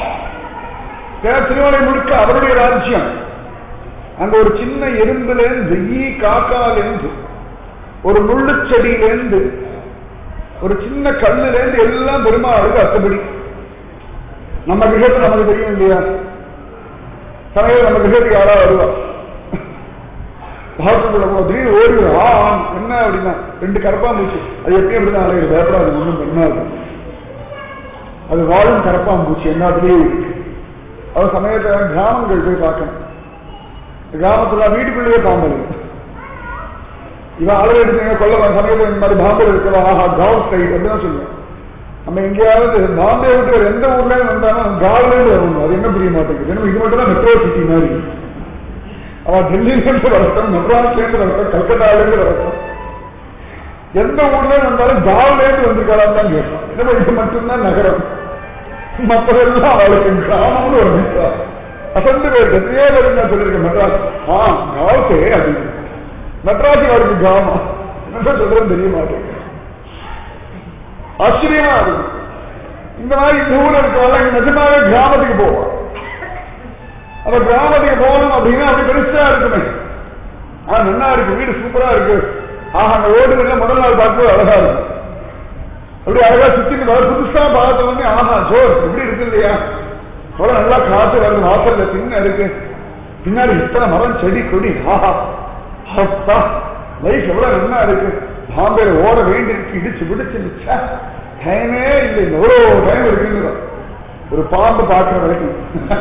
திருமலை முழுக்க அவருடைய ராஜ்யம் அங்க ஒரு சின்ன எறும்புலேருந்து ஈ காக்காலேருந்து ஒரு முள்ளு செடியிலேருந்து ஒரு சின்ன கல்லுலேருந்து எல்லாம் பெருமாளுக்கு அத்தபடி நம்ம விஷயத்துல நமக்கு தெரியும் இல்லையா சமயம் நம்ம விஷயத்துக்கு யாரா வருவா பாத்ரூம்ல போ திடீர்னு ஓடி வரும். ஆ ஆ, என்ன அப்படின்னா ரெண்டு கரப்பாம்பூச்சி அது எப்படி அப்படிதான் அலையுது பயப்படாது ஒன்றும் பண்ணாது அது வாழும் கரப்பாம்பூச்சி எல்லாத்துலயும் இருக்கு அது சமயத்துல கிராமங்கள் போய் பார்க்கணும் கிராமத்துல வீட்டுக்குள்ளேயே பாம்பு இவன் அளவு எடுத்து கொள்ள சமயத்தில் இந்த மாதிரி பாம்பு இருக்கலாம் ஆஹா கவுன் சைட் அப்படின்னு சொல்லுவேன் நம்ம எங்கேயாவது பாம்பே விட்டு வேற எந்த ஊர்ல வந்தாலும் காலிலேருந்து வரணும் அது என்ன புரிய மாட்டேங்குது ஏன்னா இது மட்டும் தான் மெட்ரோ சிட்டி மாதிரி அவன் டெல்லியிலேருந்து வரட்டும் மெட்ராஸ்லேருந்து வரட்டும் கல்கட்டாலேருந்து வரட்டும் எந்த ஊர்ல வந்தாலும் காலிலேருந்து வந்திருக்காளான்னு தான் கேட்பான் ஏன்னா இது மட்டும்தான் நகரம் மற்றதெல்லாம் அவளுக்கு கிராமம்னு ஒரு மித்ரா அசந்து பேர் எத்தனையோ பேர் நான் சொல்லியிருக்கேன் மெட்ராஸ் ஆ காவத்தே அப்படின்னு மெட்ராஸ் அவருக்கு கிராமம் என்ன சொல்றதுன்னு தெரிய மாட்டேங்குது ஆச்சரியமா இருக்கும் இந்த மாதிரி இந்த ஊர்ல இருக்கிறவங்க இங்க நிஜமாவே கிராமத்துக்கு போவோம் அந்த கிராமத்துக்கு போகணும் அப்படின்னா அப்படி பெருசா இருக்குமே ஆனா நல்லா இருக்கு வீடு சூப்பரா இருக்கு ஆஹா அந்த ஓடுகள்ல முதல் நாள் பார்க்கும்போது அழகா இருக்கும் அப்படி அழகா சுத்தி வர புதுசா பார்த்த உடனே ஆஹா ஜோர் எப்படி இருக்கு இல்லையா அவ்வளவு நல்லா காத்து வருது வாசல்ல சின்ன இருக்கு பின்னாடி இத்தனை மரம் செடி கொடி ஆஹா அப்பா லைஃப் எவ்வளவு நல்லா இருக்கு பாம்பேல ஓட வேண்டியிருக்கு இடிச்சு பிடிச்சு ச்சே, டைமே இல்லை இந்த எவ்வளவு டைம் இருக்குங்கிற ஒரு பாம்பு பார்க்கிற வரைக்கும்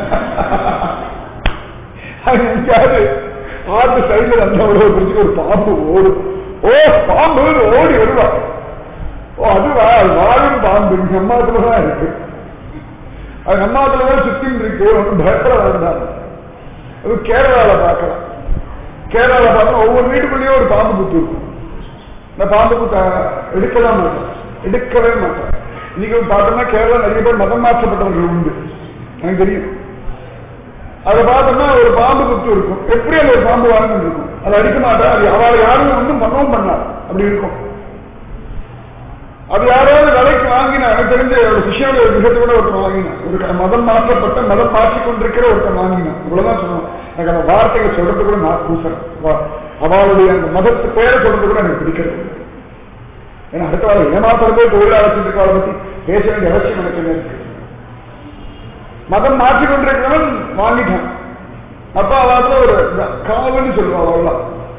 அது எங்கேயாவது ஆட்டு சைடுல அந்த ஒரு பிடிச்சி ஒரு பாம்பு ஓடும் ஓ பாம்பு ஓடி வருவா ஓ அதுவா அது வாழும் பாம்பு இங்க அம்மாத்துல தான் இருக்கு அது அம்மாத்துல தான் சுத்தின்னு இருக்கு ஒன்றும் பயப்பட வேண்டாம் அது கேரளால பார்க்கலாம் கேரளால பார்த்தா ஒவ்வொரு வீட்டுக்குள்ளேயும் ஒரு பாம்பு குத்து இருக்கும் இந்த பாம்பு குத்த எடுக்கலாம் மாட்டேன் எடுக்கவே மாட்டேன் இன்னைக்கு பார்த்தோம்னா கேரளா நிறைய பேர் மதம் மாற்றப்பட்டவர்கள் உண்டு எனக்கு தெரியும் அதை பார்த்தோம்னா ஒரு பாம்பு குத்து இருக்கும் எப்படி அந்த ஒரு பாம்பு வாழ்ந்து இருக்கும் அதை அடிக்க மாட்டா அது அவளை யாரும் ஒன்றும் பண்ணவும் பண்ணா அப்படி இருக்கும் அது யாராவது விலைக்கு வாங்கினா எனக்கு தெரிஞ்ச ஒரு சிஷியோட ஒரு விஷயத்தை கூட ஒருத்தன் வாங்கினான் ஒரு க- மதம் மாற்றப்பட்ட மதம் மாற்றிக் கொண்டிருக்கிற ஒருத்தன் வாங்கினான் இவ்வளவுதான் சொல்லுவான் எனக்கு அந்த வார்த்தைகள் சொல்றது கூட நான் கூசுறேன் வா- அவளுடைய அந்த மதத்து பேரை சொல்றது கூட எனக்கு பிடிக்கிறது இல்லை. ஏன்னா அடுத்த வாரம் ஏமாத்துறதே தொழிலாளர் இருக்காளை பத்தி பேச வேண்டிய அவசியம் எனக்கு என்ன இருக்கு மதம் மாற்றிக் கொண்டிருக்கிறவன் வாங்கிட்டான் அப்ப அதாவது ஒரு காவல்னு சொல்லுவான் அவ்வளவுதான்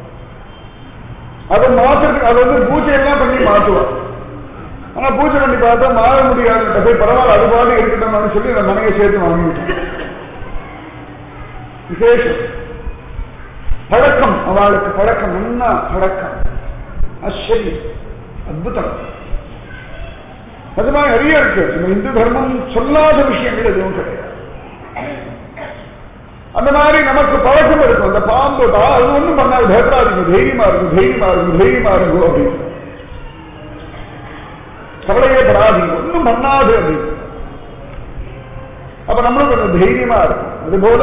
அதை மாற்றுறதுக்கு அது வந்து பூஜை எல்லாம் பண்ணி மாற்றுவான் ஆனா பூஜை பண்ணி பார்த்தா மாற முடியாது போய் பரவாயில்ல அது பாடு இருக்கட்டும்னு சொல்லி அந்த மனையை சேர்த்து வாங்கிவிட்டான் விசேஷம் பழக்கம் அவளுக்கு பழக்கம் என்ன பழக்கம் ஆச்சரியம் அற்புதம் அது மாதிரி நிறைய இருக்கு நம்ம இந்து தர்மம் சொல்லாத விஷயங்கள் எதுவும் கிடையாது அந்த மாதிரி நமக்கு பழக்கம் இருக்கும் அந்த பாம்பு தான் அது ஒண்ணும் பண்ணாது பயப்படாதீங்க தைரியமா இருக்கும் தைரியமா இருக்கும் தைரியமா இருக்கும் அப்படின்னு கவலையே படாதீங்க ஒன்றும் பண்ணாது அப்படின்னு அப்ப நம்மளும் கொஞ்சம் தைரியமா இருக்கும் அதுபோல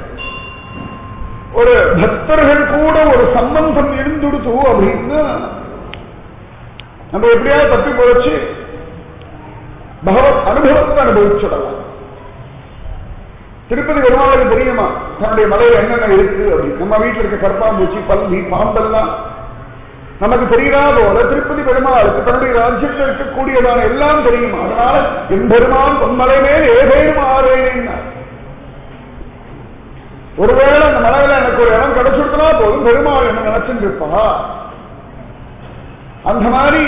ஒரு பக்தர்கள் கூட ஒரு சம்பந்தம் இருந்துடுத்து அப்படின்னா நம்ம எப்படியாவது தப்பி போச்சு பகவத் அனுபவத்தை அனுபவிச்சுடலாம் திருப்பதி பெருமாளுக்கு தெரியுமா தன்னுடைய மலையில என்னென்ன இருக்கு அப்படின்னு நம்ம வீட்டில் இருக்க கற்பாம்பூச்சி பல்லி பாம்பெல்லாம் நமக்கு தெரியாத போல திருப்பதி பெருமாளுக்கு தன்னுடைய ராஜ்யத்தில் இருக்கக்கூடியதான எல்லாம் தெரியுமா அதனால என் பெருமான் பொன்மலை மேல் ஏதேனும் ஆறேன் ஒருவேளை அந்த மலையில எனக்கு ஒரு இடம் கிடைச்சிருக்கனா போதும் பெருமாள் என்ன நினைச்சுட்டு இருப்பா அந்த மாதிரி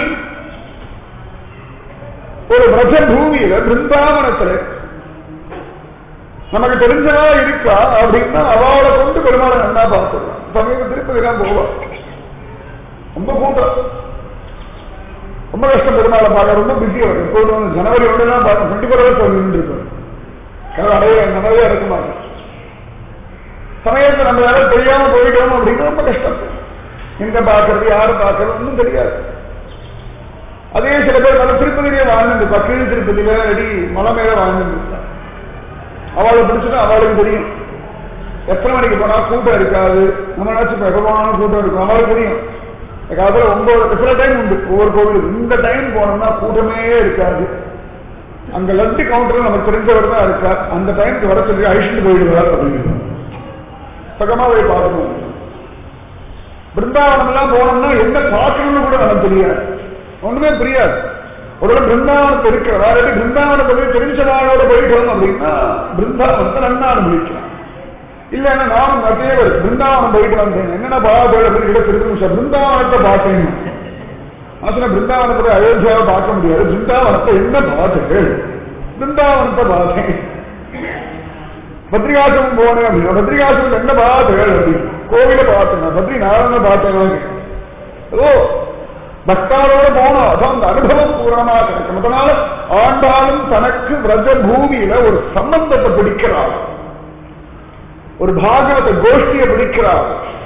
ஒரு பிரஜ பூமியில பிருந்தாவனத்துல நமக்கு தெரிஞ்சவா இருக்கா அப்படின்னா அவளை கொண்டு பெருமாளை நல்லா பார்த்துடலாம் சமீப திருப்பதி எல்லாம் போவா ரொம்ப கூட்டம் ரொம்ப கஷ்டம் பெருமாளை பார்க்க ரொம்ப பிஸி வரும் இப்போது வந்து ஜனவரி ஒன்று தான் பார்க்க டுவெண்ட்டி ஃபோர் ஹவர்ஸ் நின்று இருப்பார் கடவுள் அடைய நிறைய இருக்க மாட்டேன் சமயத்தில் நம்ம யாரும் தெரியாம போயிட்டோம் அப்படின்னு ரொம்ப கஷ்டம் எங்க பார்க்கறது யாரு பார்க்கறது ஒன்றும் தெரியாது அதே சில பேர் நல்ல திருப்பதியிலே வாழ்ந்துருப்பா கீழ் திருப்பதியில அடி மலை மேல வாழ்ந்துருப்பா அவளை பிடிச்சது அவளுக்கு தெரியும் எத்தனை மணிக்கு போனா கூட்டம் இருக்காது நம்ம நினைச்சு எப்ப போனாலும் கூட்டம் இருக்கும் அவளுக்கு தெரியும் காலத்துல ஒன்பது சில டைம் உண்டு ஒவ்வொரு கோவிலுக்கு இந்த டைம் போனோம்னா கூட்டமே இருக்காது அங்க லட்டு கவுண்டர் நமக்கு தெரிஞ்சவர் தான் இருக்கார் அந்த டைமுக்கு வர சொல்லி அழிச்சுட்டு போயிடுவார் அப்படின்னு பக்கமா போய் பார்க்கணும் பிருந்தாவனம் எல்லாம் போனோம்னா என்ன பார்க்கணும்னு கூட நமக்கு தெரியாது ஒண்ணுமே புரியாது ஒரு பிருந்தாவனத்தை இருக்கிற இல்லாட்டி பிருந்தாவனத்தை போய் தெரிஞ்சவாளோட போயிட்டோம் அப்படின்னா பிருந்தாவனத்தை நன்னா அனுபவிக்கலாம் இல்லைன்னா நானும் நிறைய பேர் பிருந்தாவனம் போயிட்டு வந்தேன் என்னென்ன பாபாவோட போய் இட திருப்பி பிருந்தாவனத்தை பார்த்தேன் நான் சொன்ன பிருந்தாவனத்தை போய் அயோத்தியாவை பார்க்க முடியாது பிருந்தாவனத்தை என்ன பார்த்தேன் பிருந்தாவனத்தை பார்த்தேன் பத்ரிகாசம் போனேன் அப்படின்னா பத்ரிகாசம் என்ன பார்த்தேன் அப்படின்னு கோவில பார்த்தேன் பத்ரி நாராயண பார்த்தேன் ஓ பக்தாரோட போனா அதான் அந்த அனுபவம் பூரணமா கிடைக்கும் அதனால ஆண்டாலும் தனக்கு விரஜ பூமியில ஒரு சம்பந்தத்தை பிடிக்கிறார் ஒரு பாகவத கோஷ்டியை பிடிக்கிறார்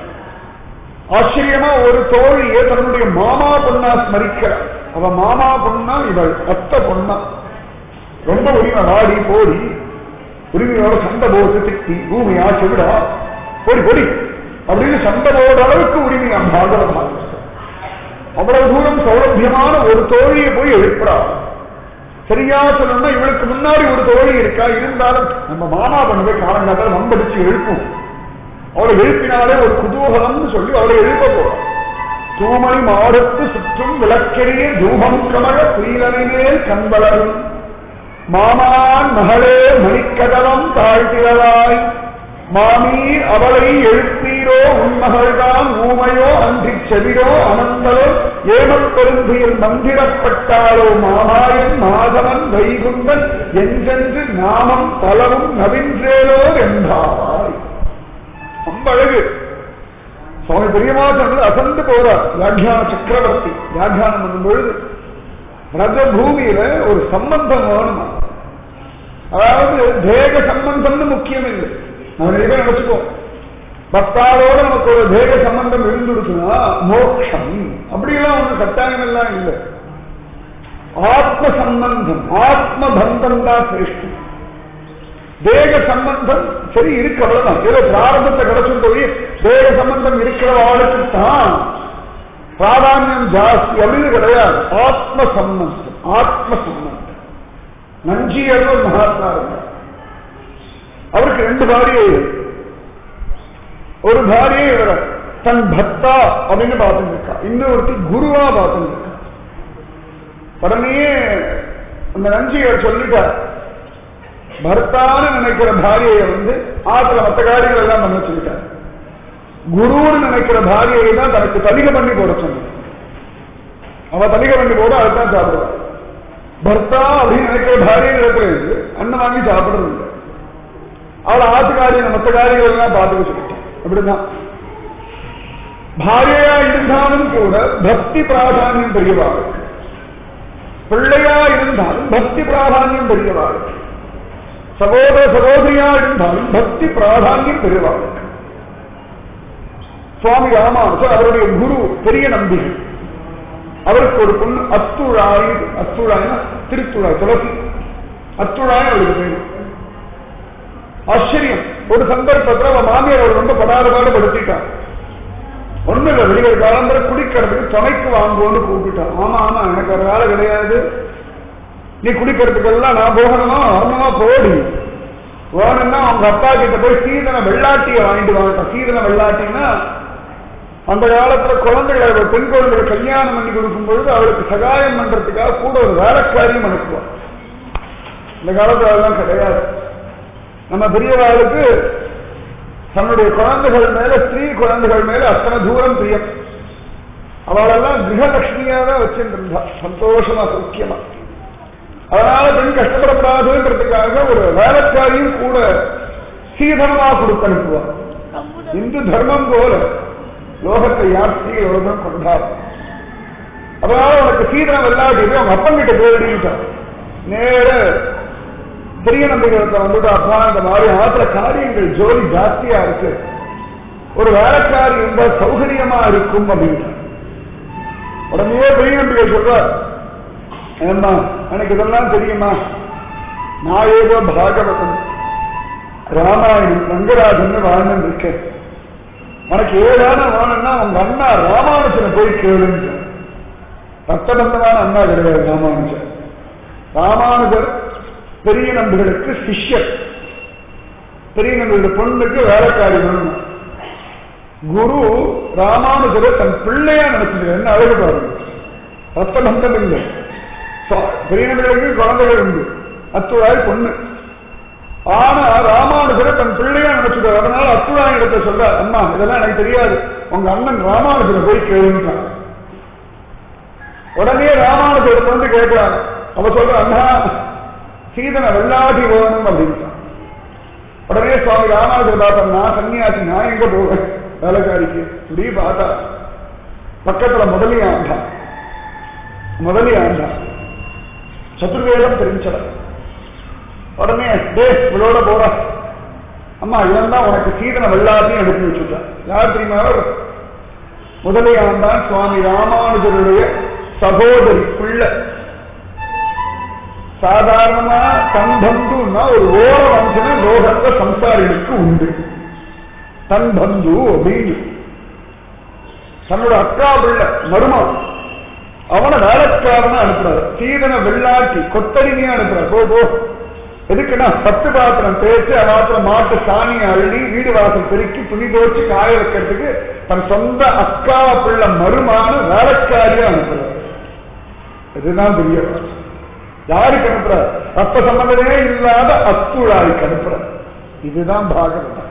ஆச்சரியமா ஒரு தோழியை தன்னுடைய மாமா பொண்ணா ஸ்மரிக்கிறார் அவ மாமா பொண்ணா இவள் அத்த பொண்ணா ரொம்ப உரிமை வாடி போடி உரிமையோட சண்டை போட்டு திட்டி பூமியா செவிடா போடி போடி அப்படின்னு சண்டை போடுற அளவுக்கு உரிமையா பாகவதமா அவ்வளவு தூரம் சௌலபியமான ஒரு தோழியை போய் எழுப்புறார் சரியா சொல்லணும்னா இவளுக்கு முன்னாடி ஒரு தோழி இருக்கா இருந்தாலும் நம்ம மாமா பண்ணவே காலங்காத்தால் வம்படிச்சு எழுப்பும் அவளை எழுப்பினாலே ஒரு குதூகலம்னு சொல்லி அவளை எழுப்ப போறோம் தூமணி மாடத்து சுற்றும் விளக்கெரிய தூபம் கமழ குயிலனை மேல் கண்வளரும் மாமான் மகளே மணிக்கதவம் தாழ்த்திரவாய் மாமீர் அவளை எழுப்பீரோ உன்மகள்தான் ஊமையோ அன்றி செவிடோ அனந்தலோ ஏமப் பெருந்தியில் மந்திரப்பட்டாலோ மாமாயன் மாதவன் வைகுந்தன் என்றென்று நாமம் பலவும் நவின்றேலோ என்றாவாய் ரொம்ப அழகு சுவாமி பெரியமாசன் அசந்து போறார் வியாக்கியான சக்கரவர்த்தி வியாக்கியானம் பண்ணும் பொழுது ரஜ பூமியில ஒரு சம்பந்தம் வேணும் அதாவது தேக சம்பந்தம்னு முக்கியம் இல்லை நம்ம நிறைய பேர் நினைச்சுக்கோம் பக்தாரோட நமக்கு ஒரு தேக சம்பந்தம் இருந்துடுச்சுன்னா மோட்சம் அப்படியெல்லாம் ஒண்ணு கட்டாயம் எல்லாம் இல்லை ஆத்ம சம்பந்தம் ஆத்ம பந்தம் தான் சிரேஷ்டம் தேக சம்பந்தம் சரி இருக்கு அவ்வளவுதான் ஏதோ பிராரம்பத்தை கிடைச்சும் போய் தேக சம்பந்தம் இருக்கிறவாளுக்கு தான் பிராதானியம் ஜாஸ்தி அப்படின்னு கிடையாது ஆத்ம சம்பந்தம் ஆத்ம சம்பந்தம் நஞ்சியர் ஒரு மகாத்மா இருந்தார் அவருக்கு ரெண்டு பாரியை ஒரு பாரியை இவர தன் பக்தா அப்படின்னு பார்த்துட்டு இருக்கா இன்னொருத்தி குருவா பார்த்துட்டு இருக்கா உடனே அந்த நஞ்சியர் சொல்லிட்டார் பர்த்தான்னு நினைக்கிற பாரியை வந்து ஆத்துல மற்ற காரியங்கள் எல்லாம் பண்ண சொல்லிட்டார் குருன்னு நினைக்கிற பாரியை தான் தனக்கு தலிக பண்ணி போட சொன்னார் அவ தலிக பண்ணி போட அதுதான் சாப்பிடுவா பர்த்தா அப்படின்னு நினைக்கிற பாரியை இருக்கிறது அண்ணன் வாங்கி சாப்பிடுறது இல்லை அவளை ஆத்துக்காரிய மற்ற காரியங்கள் எல்லாம் பார்த்துக்க சொல்லிட்டான் அப்படிதான் பாரியா இருந்தாலும் கூட பக்தி பிராதானியம் பெரியவாள் பிள்ளையா இருந்தாலும் பக்தி பிராதானியம் பெரியவாள் சகோதர சகோதரியா இருந்தாலும் பக்தி பிராதானியம் பெரியவாள் சுவாமி ராமானுஜர் அவருடைய குரு பெரிய நம்பிக்கை அவருக்கு ஒரு பொண்ணு அத்துழாய் அத்துழாய்னா திருத்துழாய் துளசி அத்துழாய் அவளுக்கு பேரு ஆச்சரியம் ஒரு சந்தர்ப்பத்தில் அவன் மாமியார் அவர் ரொம்ப படாதபாடு படுத்திட்டான் ஒண்ணு இல்ல வெளியே காலம்பர குடிக்கிறதுக்கு துணைக்கு வாங்குவோன்னு கூப்பிட்டான் ஆமா ஆமா எனக்கு ஒரு வேலை கிடையாது நீ குடிக்கிறதுக்கெல்லாம் நான் போகணுமா வரணுமா போடி வேணும்னா அவங்க அப்பா கிட்ட போய் சீதன வெள்ளாட்டிய வாங்கிட்டு வாங்க சீதன வெள்ளாட்டின்னா அந்த காலத்துல குழந்தைகளை பெண் குழந்தைகளை கல்யாணம் பண்ணி கொடுக்கும் பொழுது அவளுக்கு சகாயம் பண்றதுக்காக கூட ஒரு வேலைக்காரியும் அனுப்புவான் இந்த காலத்துல அதெல்லாம் கிடையாது நம்ம பெரியவாளுக்கு தன்னுடைய குழந்தைகள் மேல ஸ்திரீ குழந்தைகள் மேல அத்தனை தூரம் பிரியம் அவளெல்லாம் கிரகலட்சுமியா தான் வச்சுருந்தா சந்தோஷமா சௌக்கியமா அதனால பெண் கஷ்டப்படக்கூடாதுன்றதுக்காக ஒரு வேலைக்காரியும் கூட சீதனமா கொடுத்து அனுப்புவார் இந்து தர்மம் போல லோகத்தை யார் ஸ்ரீலோகம் கொண்டாடும் அதனால உனக்கு சீதனம் இல்லாட்டி அவங்க அப்பங்கிட்ட போயிட்டான் நேர பெரிய நம்பிக்கைத்தை வந்துட்டு அப்பா இந்த மாதிரி ஆத்திர காரியங்கள் ஜோலி ஜாஸ்தியா இருக்கு ஒரு வேலைக்காரி இருந்தால் சௌகரியமா இருக்கும் அப்படின்னு உடனே பெரிய நம்பிக்கை சொல்றார் ஏம்மா எனக்கு இதெல்லாம் தெரியுமா நான் ஏதோ பாகவதன் ராமாயணம் ரங்கராஜன் வாழ்ந்து இருக்கேன் உனக்கு ஏதான வேணும்னா உங்க அண்ணா ராமானுஜனை போய் கேளுங்க ரத்தபந்தமான அண்ணா கிடையாது ராமானுஜர் ராமானுஜர் பெரிய நம்பிகளுக்கு சிஷ்யர் பெரிய நம்பிகளுடைய பொண்ணுக்கு வேலைக்காரி வேணும் குரு ராமானுஜரை தன் பிள்ளையா நடத்துகிறார் என்ன அழகு பாருங்க ரத்தபந்தம் இல்லை பெரிய நம்பிகளுக்கு குழந்தைகள் உண்டு அத்துழாய் பொண்ணு ஆனா ராமானுஜரை தன் பிள்ளையா நினைச்சுட்டார் அதனால அத்துழாய் இடத்தை சொல்ற அம்மா இதெல்லாம் எனக்கு தெரியாது உங்க அண்ணன் ராமானுஜரை போய் கேளுங்க உடனே ராமானுஜர் வந்து கேட்கிறாங்க அவ சொல்ற அண்ணா சீதனை வெள்ளாட்டி வேணும் அப்படின்னு உடனே சுவாமி ராமானுஜர் பார்த்தா நான் சன்னியாசி நான் எங்க போவேன் வேலைக்காரிக்கு இப்படி பார்த்தா பக்கத்துல முதலி ஆண்டா முதலி ஆண்டா சதுர்வேதம் தெரிஞ்சவன் உடனே டே இவளோட போற அம்மா இவன் தான் உனக்கு சீதன வெள்ளாத்தையும் எடுத்து வச்சுட்டான் யார் தெரியுமா முதலியாண்டான் சுவாமி ராமானுஜருடைய சகோதரி பிள்ளை சாதாரணமா தன் பந்துன்னா ஒரு ஓர வஞ்சன லோகத்த சம்சாரிகளுக்கு உண்டு தன் பந்து அப்படின்னு தன்னோட அக்கா பிள்ளை மருமன் அவனை வேலைக்காரனா அனுப்புறாரு சீதன வெள்ளாட்டி கொத்தடிமையா அனுப்புறாரு போ போ எதுக்குன்னா பத்து பாத்திரம் தேய்ச்சு அவாத்திர மாட்டு சாணியை அள்ளி வீடு வாசல் பெருக்கி துணி தோச்சு காய வைக்கிறதுக்கு தன் சொந்த அக்கா பிள்ளை மருமான வேலைக்காரியா அனுப்புறாரு இதுதான் பெரிய யாருக்கு அனுப்புற ரத்த சம்பந்தமே இல்லாத அத்துழாய்க்கு அனுப்புற இதுதான் பாகவதம்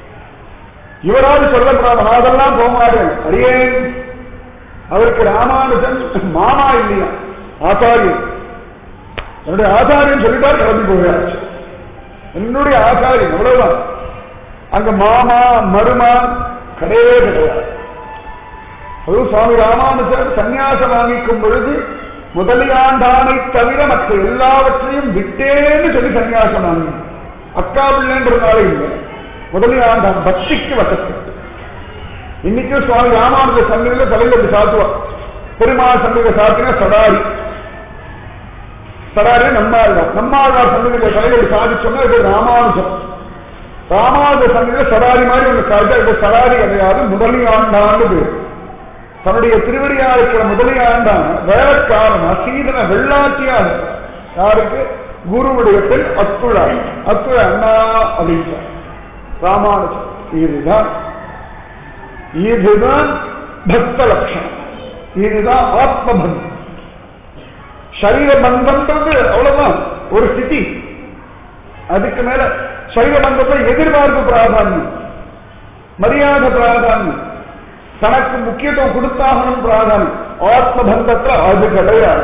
இவராது சொல்லக்கூடாது நான் அதெல்லாம் போக மாட்டேன் அடியேன் அவருக்கு ராமானுஜன் மாமா இல்லையா ஆச்சாரியன் என்னுடைய ஆச்சாரியன் சொல்லிட்டார் கிளம்பி போயாச்சு என்னுடைய ஆச்சாரியன் அவ்வளவுதான் அங்க மாமா மருமான் கிடையவே கிடையாது அதுவும் சுவாமி ராமானுஜர் சன்னியாசம் வாங்கிக்கும் பொழுது முதலியாண்டானை தவிர மற்ற எல்லாவற்றையும் விட்டேன்னு சொல்லி சன்னியாசம் வாங்கி அக்கா பிள்ளைன்றதுனால இல்லை முதலியாண்டான் பக்திக்கு வசப்பட்டு இன்னைக்கும் சுவாமி ராமானுஜ சந்தையில தலைவர் சாத்துவார் பெருமாள் சந்தையில சாத்தினா சடாரி சடாரி நம்மாழ்வார் நம்மாழ்வார் சந்தையில தலைவர் சாதிச்சோம்னா இது ராமானுஜம் ராமானுஜ சந்தையில சடாரி மாதிரி ஒன்று சாதிச்சா இது சடாரி கிடையாது முதலியாண்டான்னு பேர் தன்னுடைய திருவடியா இருக்கிற முதலியாண்டான வேலைக்காரன் அசீதன வெள்ளாட்டியா யாருக்கு குருவுடைய பெண் அத்துழா அத்துழ அண்ணா அப்படின்றார் ராமானுஜன் இதுதான் இதுதான் பக்த லட்சணம் இதுதான் ஆத்ம பந்தம் சரீர பந்தம்ன்றது அவ்வளவுதான் ஒரு ஸ்திதி அதுக்கு மேல சரீர பந்தத்தை எதிர்பார்ப்பு பிராதானியம் மரியாதை பிராதானியம் தனக்கு முக்கியத்துவம் கொடுத்தாகணும் பிராதானியம் ஆத்ம பந்தத்துல அது கிடையாது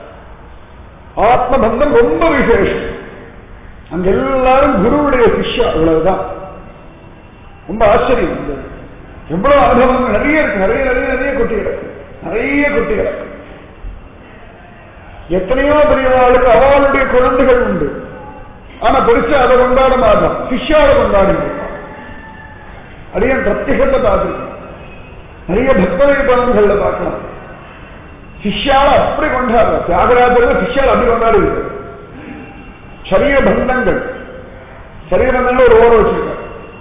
ஆத்ம பந்தம் ரொம்ப விசேஷம் அங்க எல்லாரும் குருவுடைய சிஷ்யா அவ்வளவுதான் ரொம்ப ஆச்சரியம் இந்த எவ்வளவு அனுபவங்கள் நிறைய இருக்கு நிறைய நிறைய நிறைய கொட்டி கிடக்கு நிறைய கொட்டி கிடக்கு எத்தனையோ பெரியவாளுக்கு அவளுடைய குழந்தைகள் உண்டு ஆனா பெருசா அதை கொண்டாட மாட்டான் சிஷ்யாவை கொண்டாடி அடியன் பிரத்யேகத்தை பார்த்துருக்கேன் நிறைய பக்தரை பலன்கள்ல பார்க்கலாம் சிஷ்யால அப்படி கொண்டாடுற தியாகராஜர் சிஷ்யால் அப்படி கொண்டாடி சரீர பந்தங்கள் சரீர பந்தங்கள் ஒரு ஓரம் வச்சிருக்கார்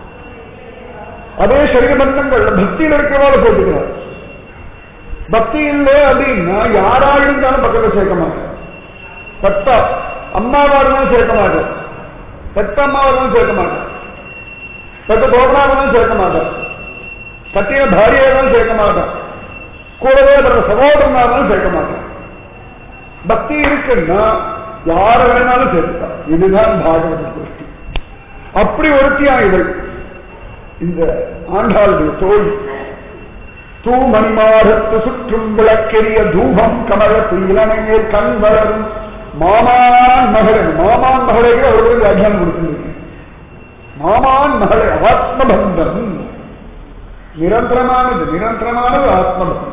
அதே சரீர பந்தங்கள் பக்தியில் இருக்கிறவால போட்டுக்கிறார் பக்தி இல்லை அப்படின்னா யாரா இருந்தாலும் பக்கத்துல சேர்க்க மாட்டேன் பெத்த அம்மாவா இருந்தாலும் சேர்க்க மாட்டேன் பெத்த அம்மாவா இருந்தாலும் சேர்க்க மாட்டேன் பெத்த தோட்டமா இருந்தாலும் சேர்க்க மாட்டேன் கட்டிய பாரியா இருந்தாலும் சேர்க்க மாட்டேன் கூடவே பிறந்த சகோதரனா இருந்தாலும் சேர்க்க மாட்டேன் பக்தி இருக்குன்னா யார வேணாலும் சேர்த்துட்டான் இதுதான் பாகவத திருஷ்டி அப்படி ஒருத்தியா இவள் இந்த ஆண்டாளுடைய தோழி தூமணிமாடத்து சுற்றும் விளக்கெரிய தூபம் கமலத்து இளமையில் கண் வளரும் மாமான் மகளன் மாமான் மகளுக்கு அவர்களுக்கு வியாக்கியானம் கொடுத்திருக்கேன் மாமான் மகளை ஆத்மபந்தம் நிரந்தரமானது நிரந்தரமானது ஆத்மபந்தம்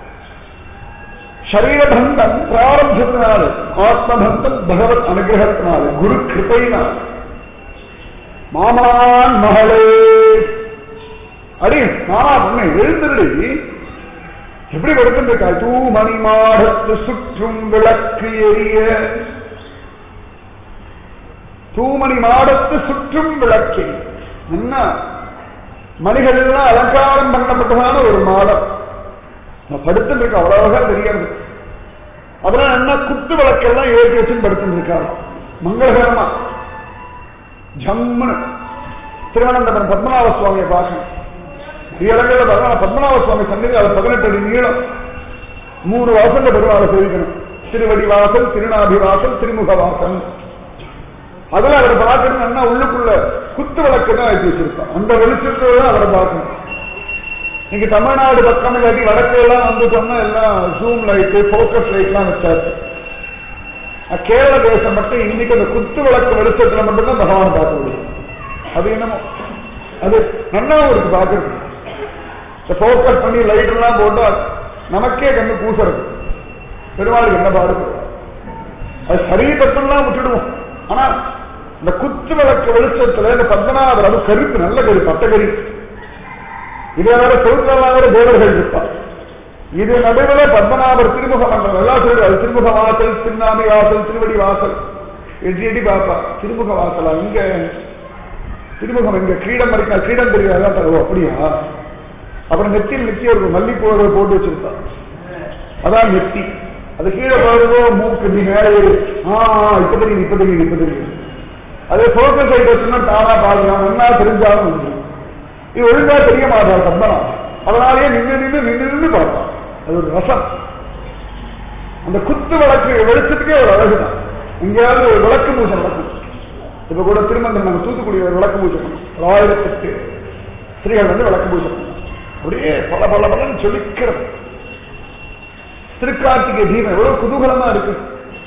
சரீரபந்தம் பிராரம்பத்தினால ஆத்மபந்தம் பகவத் அனுகிரகத்தினால குரு கிருப்பையினால மாமான் மகளே அடி மாமா பொண்ணு எழுந்துருடி எப்படி படுத்துருக்கா தூமணி மாடத்து சுற்றும் விளக்கு எரிய தூமணி மாடத்து சுற்றும் விளக்கு என்ன மணிகள் எல்லாம் அலங்காரம் பண்ணப்பட்டதான ஒரு மாடம் நான் படுத்துட்டு இருக்கேன் அவ்வளவுగా தெரியாது அதெல்லாம் என்ன குத்து விளக்கெல்லாம் ஏற்றி வச்சு படுத்துட்டு இருக்காரு மங்களகரமா ஜம்முன்னு திருவனந்தபுரம் பத்மநாப சுவாமியை பார்க்கணும் இடங்கள்ல பார்த்தா பத்மநாப சுவாமி சன்னதி அது பதினெட்டு அடி நீளம் மூணு வாசல்ல பெருமாளை சேவிக்கணும் திருவடி வாசல் திருநாபி வாசல் திருமுக வாசல் அதுல அவர் பார்க்கணும் என்ன உள்ளுக்குள்ள குத்து விளக்கு தான் வச்சு வச்சிருப்பான் அந்த வெளிச்சத்தோட அவரை பார்க்கணும் நீங்க தமிழ்நாடு பக்கம் இல்லாட்டி வடக்கு எல்லாம் வந்து சொன்னா எல்லாம் ஜூம் லைட்டு போக்கஸ் லைட்லாம் வச்சாச்சு கேரள தேசம் மட்டும் இன்னைக்கு அந்த குத்து விளக்கு வெளிச்சத்துல மட்டும்தான் பகவான் பார்க்க முடியும் அது என்னமோ அது நன்னாவும் இருக்கு பார்க்கறது இந்த போக்கஸ் பண்ணி லைட் எல்லாம் போட்டா நமக்கே கண்ணு பூசறது பெருமாளுக்கு என்ன பாடுபடும் அது சரீரத்தெல்லாம் விட்டுடுவோம் ஆனா இந்த குத்து விளக்கு வெளிச்சத்துல இந்த பத்மநாபர் அது கருப்பு நல்ல கருப்பு அட்ட கருப்பு இதே வேற தொழிற்கெல்லாம் வேற தேவர்கள் இருப்பார் இது நடுவில் பத்மநாபர் திருமுக மண்டலம் எல்லாம் சொல்லுது அது திருமுக வாசல் திருநாமி வாசல் திருவடி வாசல் எட்டி எட்டி பாப்பா திருமுக வாசலா இங்க திருமுகம் எங்க கிரீடம் மறைக்கா கிரீடம் தெரியாதா தருவோம் அப்படியா அப்புறம் நெத்தியில் நெத்தி ஒரு மல்லிப்பூவை போட்டு வச்சிருப்பா அதான் நெத்தி அது கீழே போறதோ மூக்கு இப்படி மேலே ஏறி ஆ இப்ப தெரியும் இப்ப தெரியும் இப்ப தெரியும் அதே போக்கஸ் சைட் வச்சுன்னா தானா பாக்கலாம் என்ன தெரிஞ்சாலும் வந்துடும் இது ஒழுங்கா தெரிய மாட்டார் கம்பனா அதனாலேயே நின்று நின்று நின்று நின்று பார்ப்பான் அது ஒரு ரசம் அந்த குத்து விளக்கு வெளிச்சத்துக்கே ஒரு அழகுதான் எங்கேயாவது ஒரு விளக்கு பூஜை நடக்கும் இப்ப கூட திருமந்தம் நாங்க தூத்துக்குடி ஒரு விளக்கு பூஜை பண்ணோம் ஒரு ஆயிரத்தெட்டு ஸ்திரீகள் வந்து விளக்கு பூஜை பண்ணோம் அப்படியே பல பல பலன்னு சொல்லிக்கிறது திருக்கார்த்திகை தீபம் எவ்வளவு குதூகலமா இருக்கு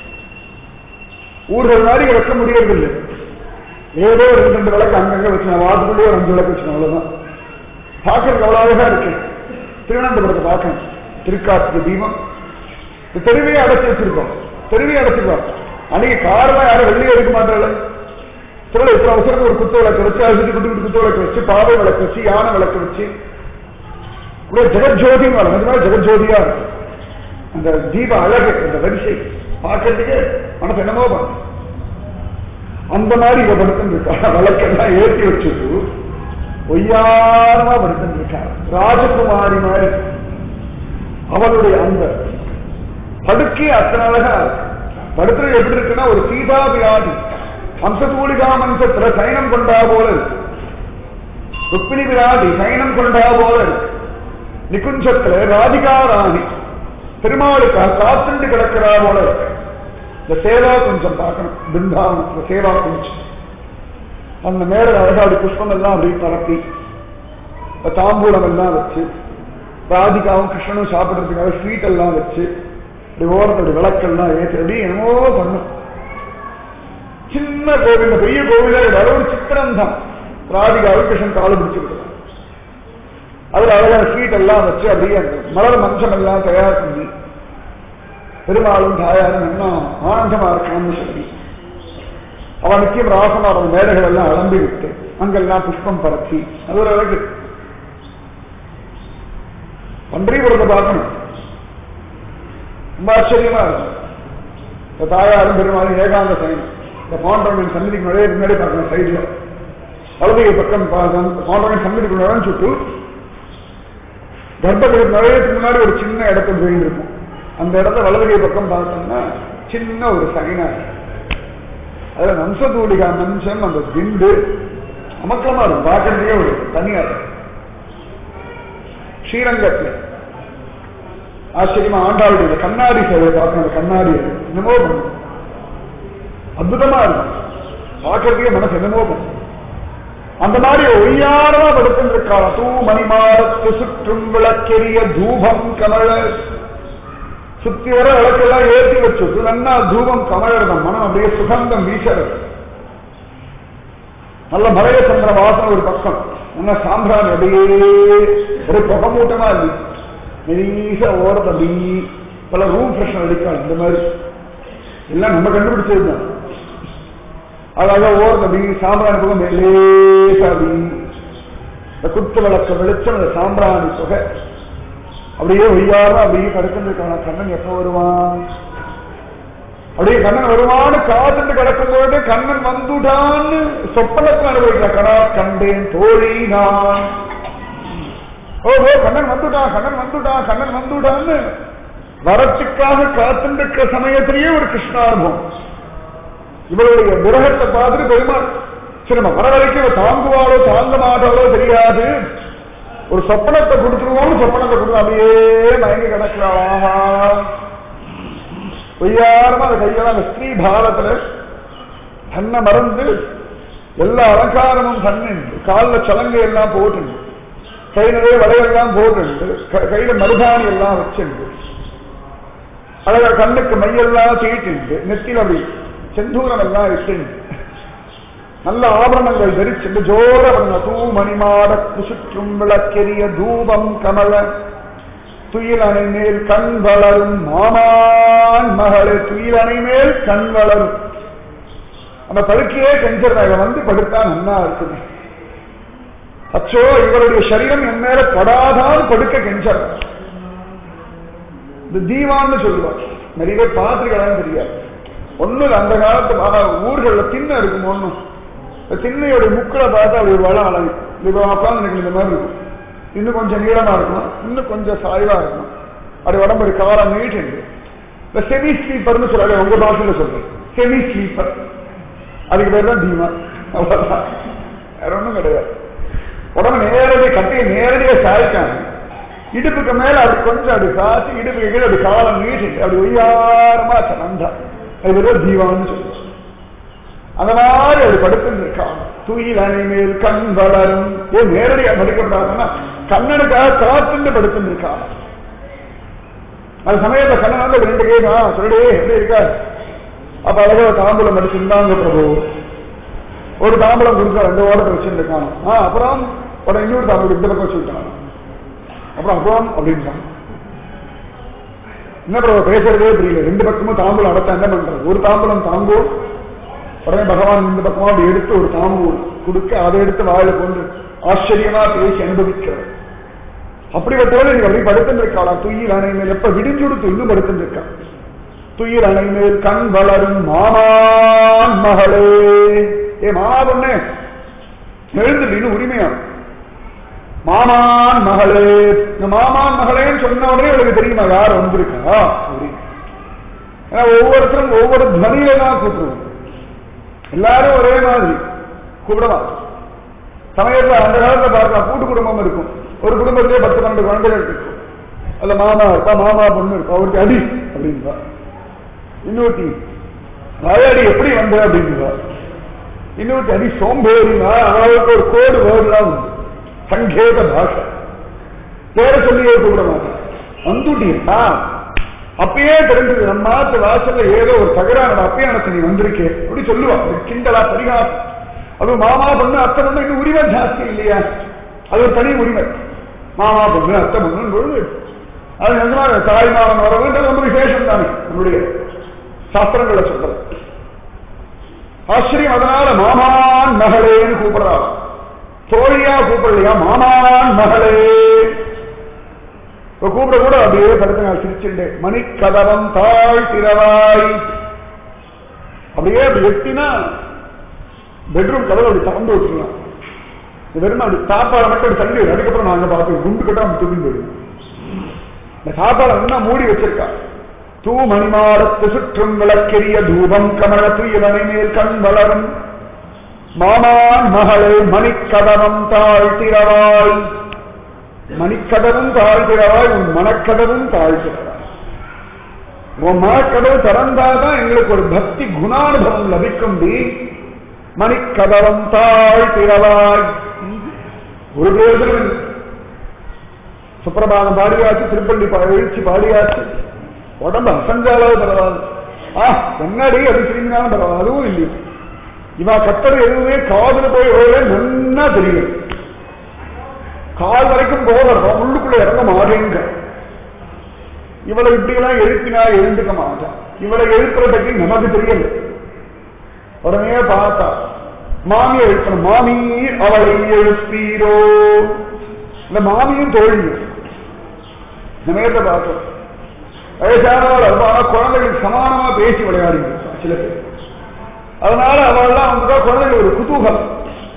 ஊர்கள் மாதிரி வைக்க முடியறதில்லை ஏதோ ஒரு ரெண்டு ரெண்டு விளக்கு அங்கங்க வச்சு வாசத்துக்குள்ளேயே ஒரு அஞ்சு விளக்கு வச்சு அவ்வளவுதான் பார்க்கறதுக்கு அவ்வளவு அழகா இருக்கு திருவனந்தபுரத்தை பார்க்கணும் திருக்கார்த்திகை தீபம் இந்த தெருவையே அடைச்சு வச்சிருக்கோம் தெருவையே அடைச்சிருக்கோம் அன்னைக்கு காரணம் யாரும் வெளியே எடுக்க மாட்டாங்க திருவிழா இப்ப அவசரம் ஒரு குத்து விளக்கு வச்சு அரிசி குட்டி குட்டி குத்து விளக்கு வச்சு பாவை விளக்கு வச்சு யானை விளக்கு வச்சு கூட ஜெகஜோதின்னு வரும் அது மாதிரி ஜெகஜோதியா இருக்கு அந்த தீப அழகு அந்த வரிசை பார்க்கறதுக்கு மனசு என்னமோ பண்ணும் அந்த மாதிரி இவ படுத்துட்டு இருக்கா விளக்கெல்லாம் ஏற்றி வச்சுட்டு ஒய்யாரமா படுத்துட்டு இருக்கா ராஜகுமாரி மாதிரி அவளுடைய அந்த படுக்கை அத்தனை அழகா இருக்கு. படுத்துறது எப்படி இருக்குன்னா ஒரு சீதா வியாதி ஹம்சதூலிகா மஞ்சத்துல சயனம் கொண்டா போல இருக்கு ருக்மிணி விராதி சயனம் கொண்டா போல இருக்கு நிகுஞ்சத்துல ராதிகா ராணி பெருமாளுக்காக காத்துண்டு கிடக்கிறா போல இருக்கு இந்த சேவா கொஞ்சம் பார்க்கணும் பிருந்தாவனத்துல சேவா கொஞ்சம் அந்த மேல அழகாடு புஷ்பம் எல்லாம் அப்படி பரப்பி இந்த தாம்பூலம் எல்லாம் வச்சு ராதிகாவும் கிருஷ்ணனும் சாப்பிடுறதுக்காக ஸ்வீட் எல்லாம் வச்சு இப்படி ஓரத்தோட விளக்கெல்லாம் ஏற்றி அப்படி என்னமோ பண்ணும் சின்ன கோவில் இந்த பெரிய கோவில வர ஒரு சித்திரம் தான் ராதிகாவும் கிருஷ்ணன் காலை பிடிச்சிருக்கிறார் அதுல அழகான ஸ்வீட் எல்லாம் வச்சு அப்படியே அந்த மலர் மஞ்சம் எல்லாம் தயார் பண்ணி பெருமாளும் தாயாரும் இன்னும் ஆனந்தமா இருக்கணும்னு சொல்லி அவன் நிச்சயம் ராசம் அவன் மேடைகள் எல்லாம் அலம்பி விட்டு அங்கெல்லாம் புஷ்பம் பரப்பி அது ஒரு அழகு பன்றிபுரத்தை பார்க்கணும் ரொம்ப ஆச்சரியமா இருக்கும் இந்த தாயாரும் பெருமாளும் ஏகாந்த சயனம் இந்த பாண்டவன் சன்னதிக்கு நுழைய முன்னாடி பார்க்கணும் சைட்ல வலதுகை பக்கம் பாண்டவன் சன்னதிக்கு நுழைஞ்சு சுட்டு கர்ப்பகிரகம் நுழையத்துக்கு முன்னாடி ஒரு சின்ன இடத்த போயிட்டு இருக்கும் அந்த இடத்த வலதுகை பக்கம் பார்த்தோம்னா சின்ன ஒரு சைனா அதுல நம்சதூலிகா மனுஷன் அந்த திண்டு அமக்கலமா இருக்கும் பார்க்கறதுக்கே ஒரு தனியா இருக்கும் ஸ்ரீரங்கத்துல ஆச்சரியமா ஆண்டாளுடைய கண்ணாடி சேவை பார்க்கணும் அந்த கண்ணாடி என்னமோ பண்ணும் அற்புதமா இருக்கும் பார்க்கறதுக்கே மனசு என்னமோ பண்ணும் அந்த மாதிரி ஒய்யாரமா படுத்திருக்காள தூ மணிமாடத்து சுற்றும் விளக்கெரிய தூபம் கமழ சுத்தி வர விளக்கெல்லாம் ஏற்றி வச்சுட்டு நன்னா தூபம் கமழறதம் மனம் அப்படியே சுகந்தம் வீசறது நல்ல மலைய சந்திர வாசனை ஒரு பக்கம் நல்ல சாம்பிராணி அப்படியே ஒரு புகமூட்டமா இருக்கு மெலீசா ஓரத்தை அப்படி பல ரூம் ஃப்ரெஷன் அடிக்கலாம் இந்த மாதிரி எல்லாம் நம்ம கண்டுபிடிச்சதுதான் அழகா ஓரத்தை அப்படி சாம்பிராணி புகை மெல்லேசா அப்படி இந்த குத்து விளக்க வெளிச்சம் அந்த சாம்பிராணி புகை அப்படியே ஒய்யாரா அப்படியே கிடக்குன்னு கண்ணன் எப்ப வருவான் அப்படியே கண்ணன் வருவான்னு காத்துட்டு கிடக்கும் பொழுது கண்ணன் வந்துட்டான்னு சொப்பனத்தில் அனுபவிக்கிற கடா கண்டேன் தோழி நான் ஓஹோ கண்ணன் வந்துட்டான் கண்ணன் வந்துட்டான் கண்ணன் வந்துட்டான்னு வரத்துக்காக காத்துட்டு இருக்கிற சமயத்திலேயே ஒரு கிருஷ்ணானுபவம் இவருடைய விரகத்தை பார்த்துட்டு பெருமாள் சரி நம்ம வர வரைக்கும் இவ தாங்குவாளோ தாங்க மாட்டாளோ தெரியாது ஒரு சொப்பனத்தை கொடுத்துருவோம்னு சொப்பனத்தை கொடுத்து அப்படியே மயங்கி கிடக்கிறாள் ஆஹா பொய்யாரமா அந்த கையெல்லாம் அந்த ஸ்ரீ பாரத்துல தன்னை மறந்து எல்லா அலங்காரமும் தன்னின்று காலில் சலங்கை எல்லாம் போட்டுண்டு கை நிறைய வளையெல்லாம் போட்டுண்டு க- கையில மருதாணி எல்லாம் வச்சுண்டு அழகா கண்ணுக்கு மையெல்லாம் தீட்டிண்டு நெத்தியில் அப்படி செந்தூரம் எல்லாம் இட்டுண்டு நல்ல ஆபரணங்கள் தரிச்சுண்டு ஜோர பண்ண தூ மணிமாட குசுற்றும் விளக்கெரிய தூபம் கமல துயில் அணை மேல் கண் வளரும் மாமான் மகளே துயில் அணை மேல் கண் வளரும் அந்த படுக்கையே கெஞ்சர் வந்து படுத்தா நன்னா இருக்குது அச்சோ இவருடைய சரீரம் என் மேல படாதான் படுக்க கெஞ்சர் இந்த தீவான்னு சொல்லுவார் நிறைய பேர் பார்த்துருக்கலாம் தெரியாது ஒண்ணு அந்த காலத்து மகா ஊர்கள்ல திண்ணை இருக்கும் ஒண்ணும் இந்த திண்ணையோட முக்களை பார்த்தா அது ஒரு வளம் அழகு இது உட்காந்து எனக்கு இந்த மாதிரி இருக்கும் இன்னும் கொஞ்சம் நீளமா இருக்கணும் இன்னும் கொஞ்சம் சாய்வா இருக்கணும் அது உடம்பு காலம் நீட்டு இந்த செமி ஸ்லீப்பர்னு சொல்றாரு உங்க பாஷையில சொல்றேன் செமி ஸ்லீப்பர் அதுக்கு பேர் தான் தீமா அவ்வளவுதான் வேற ஒண்ணும் கிடையாது உடம்பு நேரடி கட்டியை நேரடியா சாய்க்காம இடுப்புக்கு மேல அது கொஞ்சம் அப்படி சாத்தி இடுப்புக்கு கீழே அப்படி காலம் நீட்டு அப்படி ஒய்யாரமா நந்தா அது பேர் தீவான்னு சொல்லுவாங்க அந்த மாதிரி அது படுத்துட்டு இருக்கான் துயில் அணை மேல் கண் வளரும் ஏன் நேரடியா படுக்கப்படாதுன்னா கண்ணனுக்காக காத்துண்டு படுத்துட்டு இருக்கான் அது சமயத்துல கண்ணன் வந்து ரெண்டு கேட்டா சொல்லுடே எப்படி இருக்கா அப்ப அழகா தாம்பூலம் அடிச்சிருந்தாங்க பிரபு ஒரு தாம்பூலம் கொடுத்தா ரெண்டு ஓரத்தை வச்சிருக்கான் ஆ அப்புறம் உடனே இன்னொரு தாம்பூலம் இந்த பக்கம் வச்சுட்டான் அப்புறம் அப்புறம் அப்படின்ட்டான் என்ன பிரபு பேசுறதே புரியல ரெண்டு பக்கமும் தாம்பூலம் அடத்தா என்ன பண்றது ஒரு தாம்பூலம் தாம்பூல் உடனே பகவான் இந்த பக்கமா அப்படி எடுத்து ஒரு தாம்பூல் கொடுக்க அதை எடுத்து வாயில கொண்டு ஆச்சரியமா பேசி அனுபவிக்கிறார் அப்படிப்பட்டவர்கள் நீங்க அப்படி படுத்துட்டு இருக்காளா துயில் அணை மேல் எப்ப விடிஞ்சுடுத்து இன்னும் படுத்துட்டு இருக்கா துயில் அணை மேல் கண் வளரும் மாமான் மகளே ஏ மாமா பொண்ணு எழுந்து இன்னும் உரிமையா மாமான் மகளே இந்த மாமான் மகளேன்னு சொன்ன உடனே உங்களுக்கு தெரியுமா யார் வந்திருக்கா அப்படின்னு. ஏன்னா ஒவ்வொருத்தரும் ஒவ்வொரு துவனியில தான் கூப்பிடுவோம் எல்லாரும் ஒரே மாதிரி கூப்பிடலாம் சமயத்துல அந்த காலத்துல பார்க்கலாம் கூட்டு குடும்பம் இருக்கும் ஒரு குடும்பத்திலே பத்து பன்னெண்டு குழந்தைகள் இருக்கும் அதுல மாமா இருக்கா மாமா பொண்ணு இருக்கா அவருக்கு அடி அப்படின்பா இன்னொருத்தி வாயாடி எப்படி வந்த அப்படின்பா இன்னொருத்தி அடி சோம்பேறினா அவளுக்கு ஒரு கோடு வேர்லாம் உண்டு சங்கேத பாஷை பேரை சொல்லியே கூப்பிட மாட்டேன் வந்துட்டியா அப்பயே தெரிஞ்சது நம்ம மாத்து வாசல்ல ஏதோ ஒரு தகராறு அப்பயே எனக்கு நீ வந்திருக்கே அப்படி சொல்லுவா ஒரு கிண்டலா பரிகாசம் அது மாமா பொண்ணு அத்தை பொண்ணு இன்னும் உரிமை ஜாஸ்தி இல்லையா அது ஒரு தனி உரிமை மாமா பொண்ணு அத்தை பொண்ணு பொழுது அது நிஜமா தாய் மாமன் வரவுன்றது ரொம்ப விசேஷம் தானே நம்முடைய சாஸ்திரங்களை சொல்றது ஆச்சரியம் அதனால மாமான் மகளேன்னு கூப்பிடுறா தோழியா கூப்பிடலையா மாமான் மகளே இப்ப கூப்பிட கூட அப்படியே படுத்து நான் சிரிச்சுட்டேன் மணிக்கதவம் தாழ் திறவாய் அப்படியே அப்படி எட்டினா பெட்ரூம் கதவை அப்படி திறந்து வச்சுக்கலாம் இந்த வெறும் அப்படி சாப்பாடை மட்டும் அப்படி தள்ளி விடு. அதுக்கப்புறம் நாங்க பார்த்து குண்டு கட்டா அப்படி தூக்கி போயிடுவோம் இந்த சாப்பாடை என்ன மூடி வச்சிருக்கா தூ மணிமாடத்து சுற்றும் விளக்கெரிய தூபம் கமல துயலனை மேல் கண் வளரும் மாமான் மகளே மணிக்கதவம் தாழ்த்திரவாய் மணிக்கதவும் தாழ்த்திரவாய் உன் மனக்கதவும் தாழ்த்திரவாய் உன் மனக்கதவு திறந்தாதான் எங்களுக்கு ஒரு பக்தி குணானுபவம் லபிக்கும் டி மணிக்கதவம் தாழ்த்திரவாய் ஒரு பிரயோஜனம் இல்லை. சுப்பிரபாதம் பாடியாச்சு திருப்பள்ளி பா- எழுச்சி பாடியாச்சு உடம்பு அசஞ்சாலாவது பரவாயில்ல ஆ என்னடி அது திரும்பினாலும் பரவாயில்ல அதுவும் இல்லையா இவா கத்தர் எதுவுமே காதுல போய் ஓட நன்னா தெரியும் கால் வரைக்கும் போகிறோம் உள்ளுக்குள்ள இறங்க மாட்டேங்க இவளை இப்படியெல்லாம் எழுப்பினா எழுந்துக்க மாட்டான் இவளை எழுப்புறதுக்கு நமக்கு தெரியல உடனே பார்த்தா மாமியை எழுப்பணும் மாமி அவளை எழுப்பீரோ இந்த மாமியும் தோழியும் சமயத்தை பார்த்தோம் வயசானவள் அன்பான குழந்தைகளுக்கு சமானமா பேசி விளையாடி சில பேர் அதனால அவள்லாம் வந்துட்டா குழந்தைகள் ஒரு குதூகலம்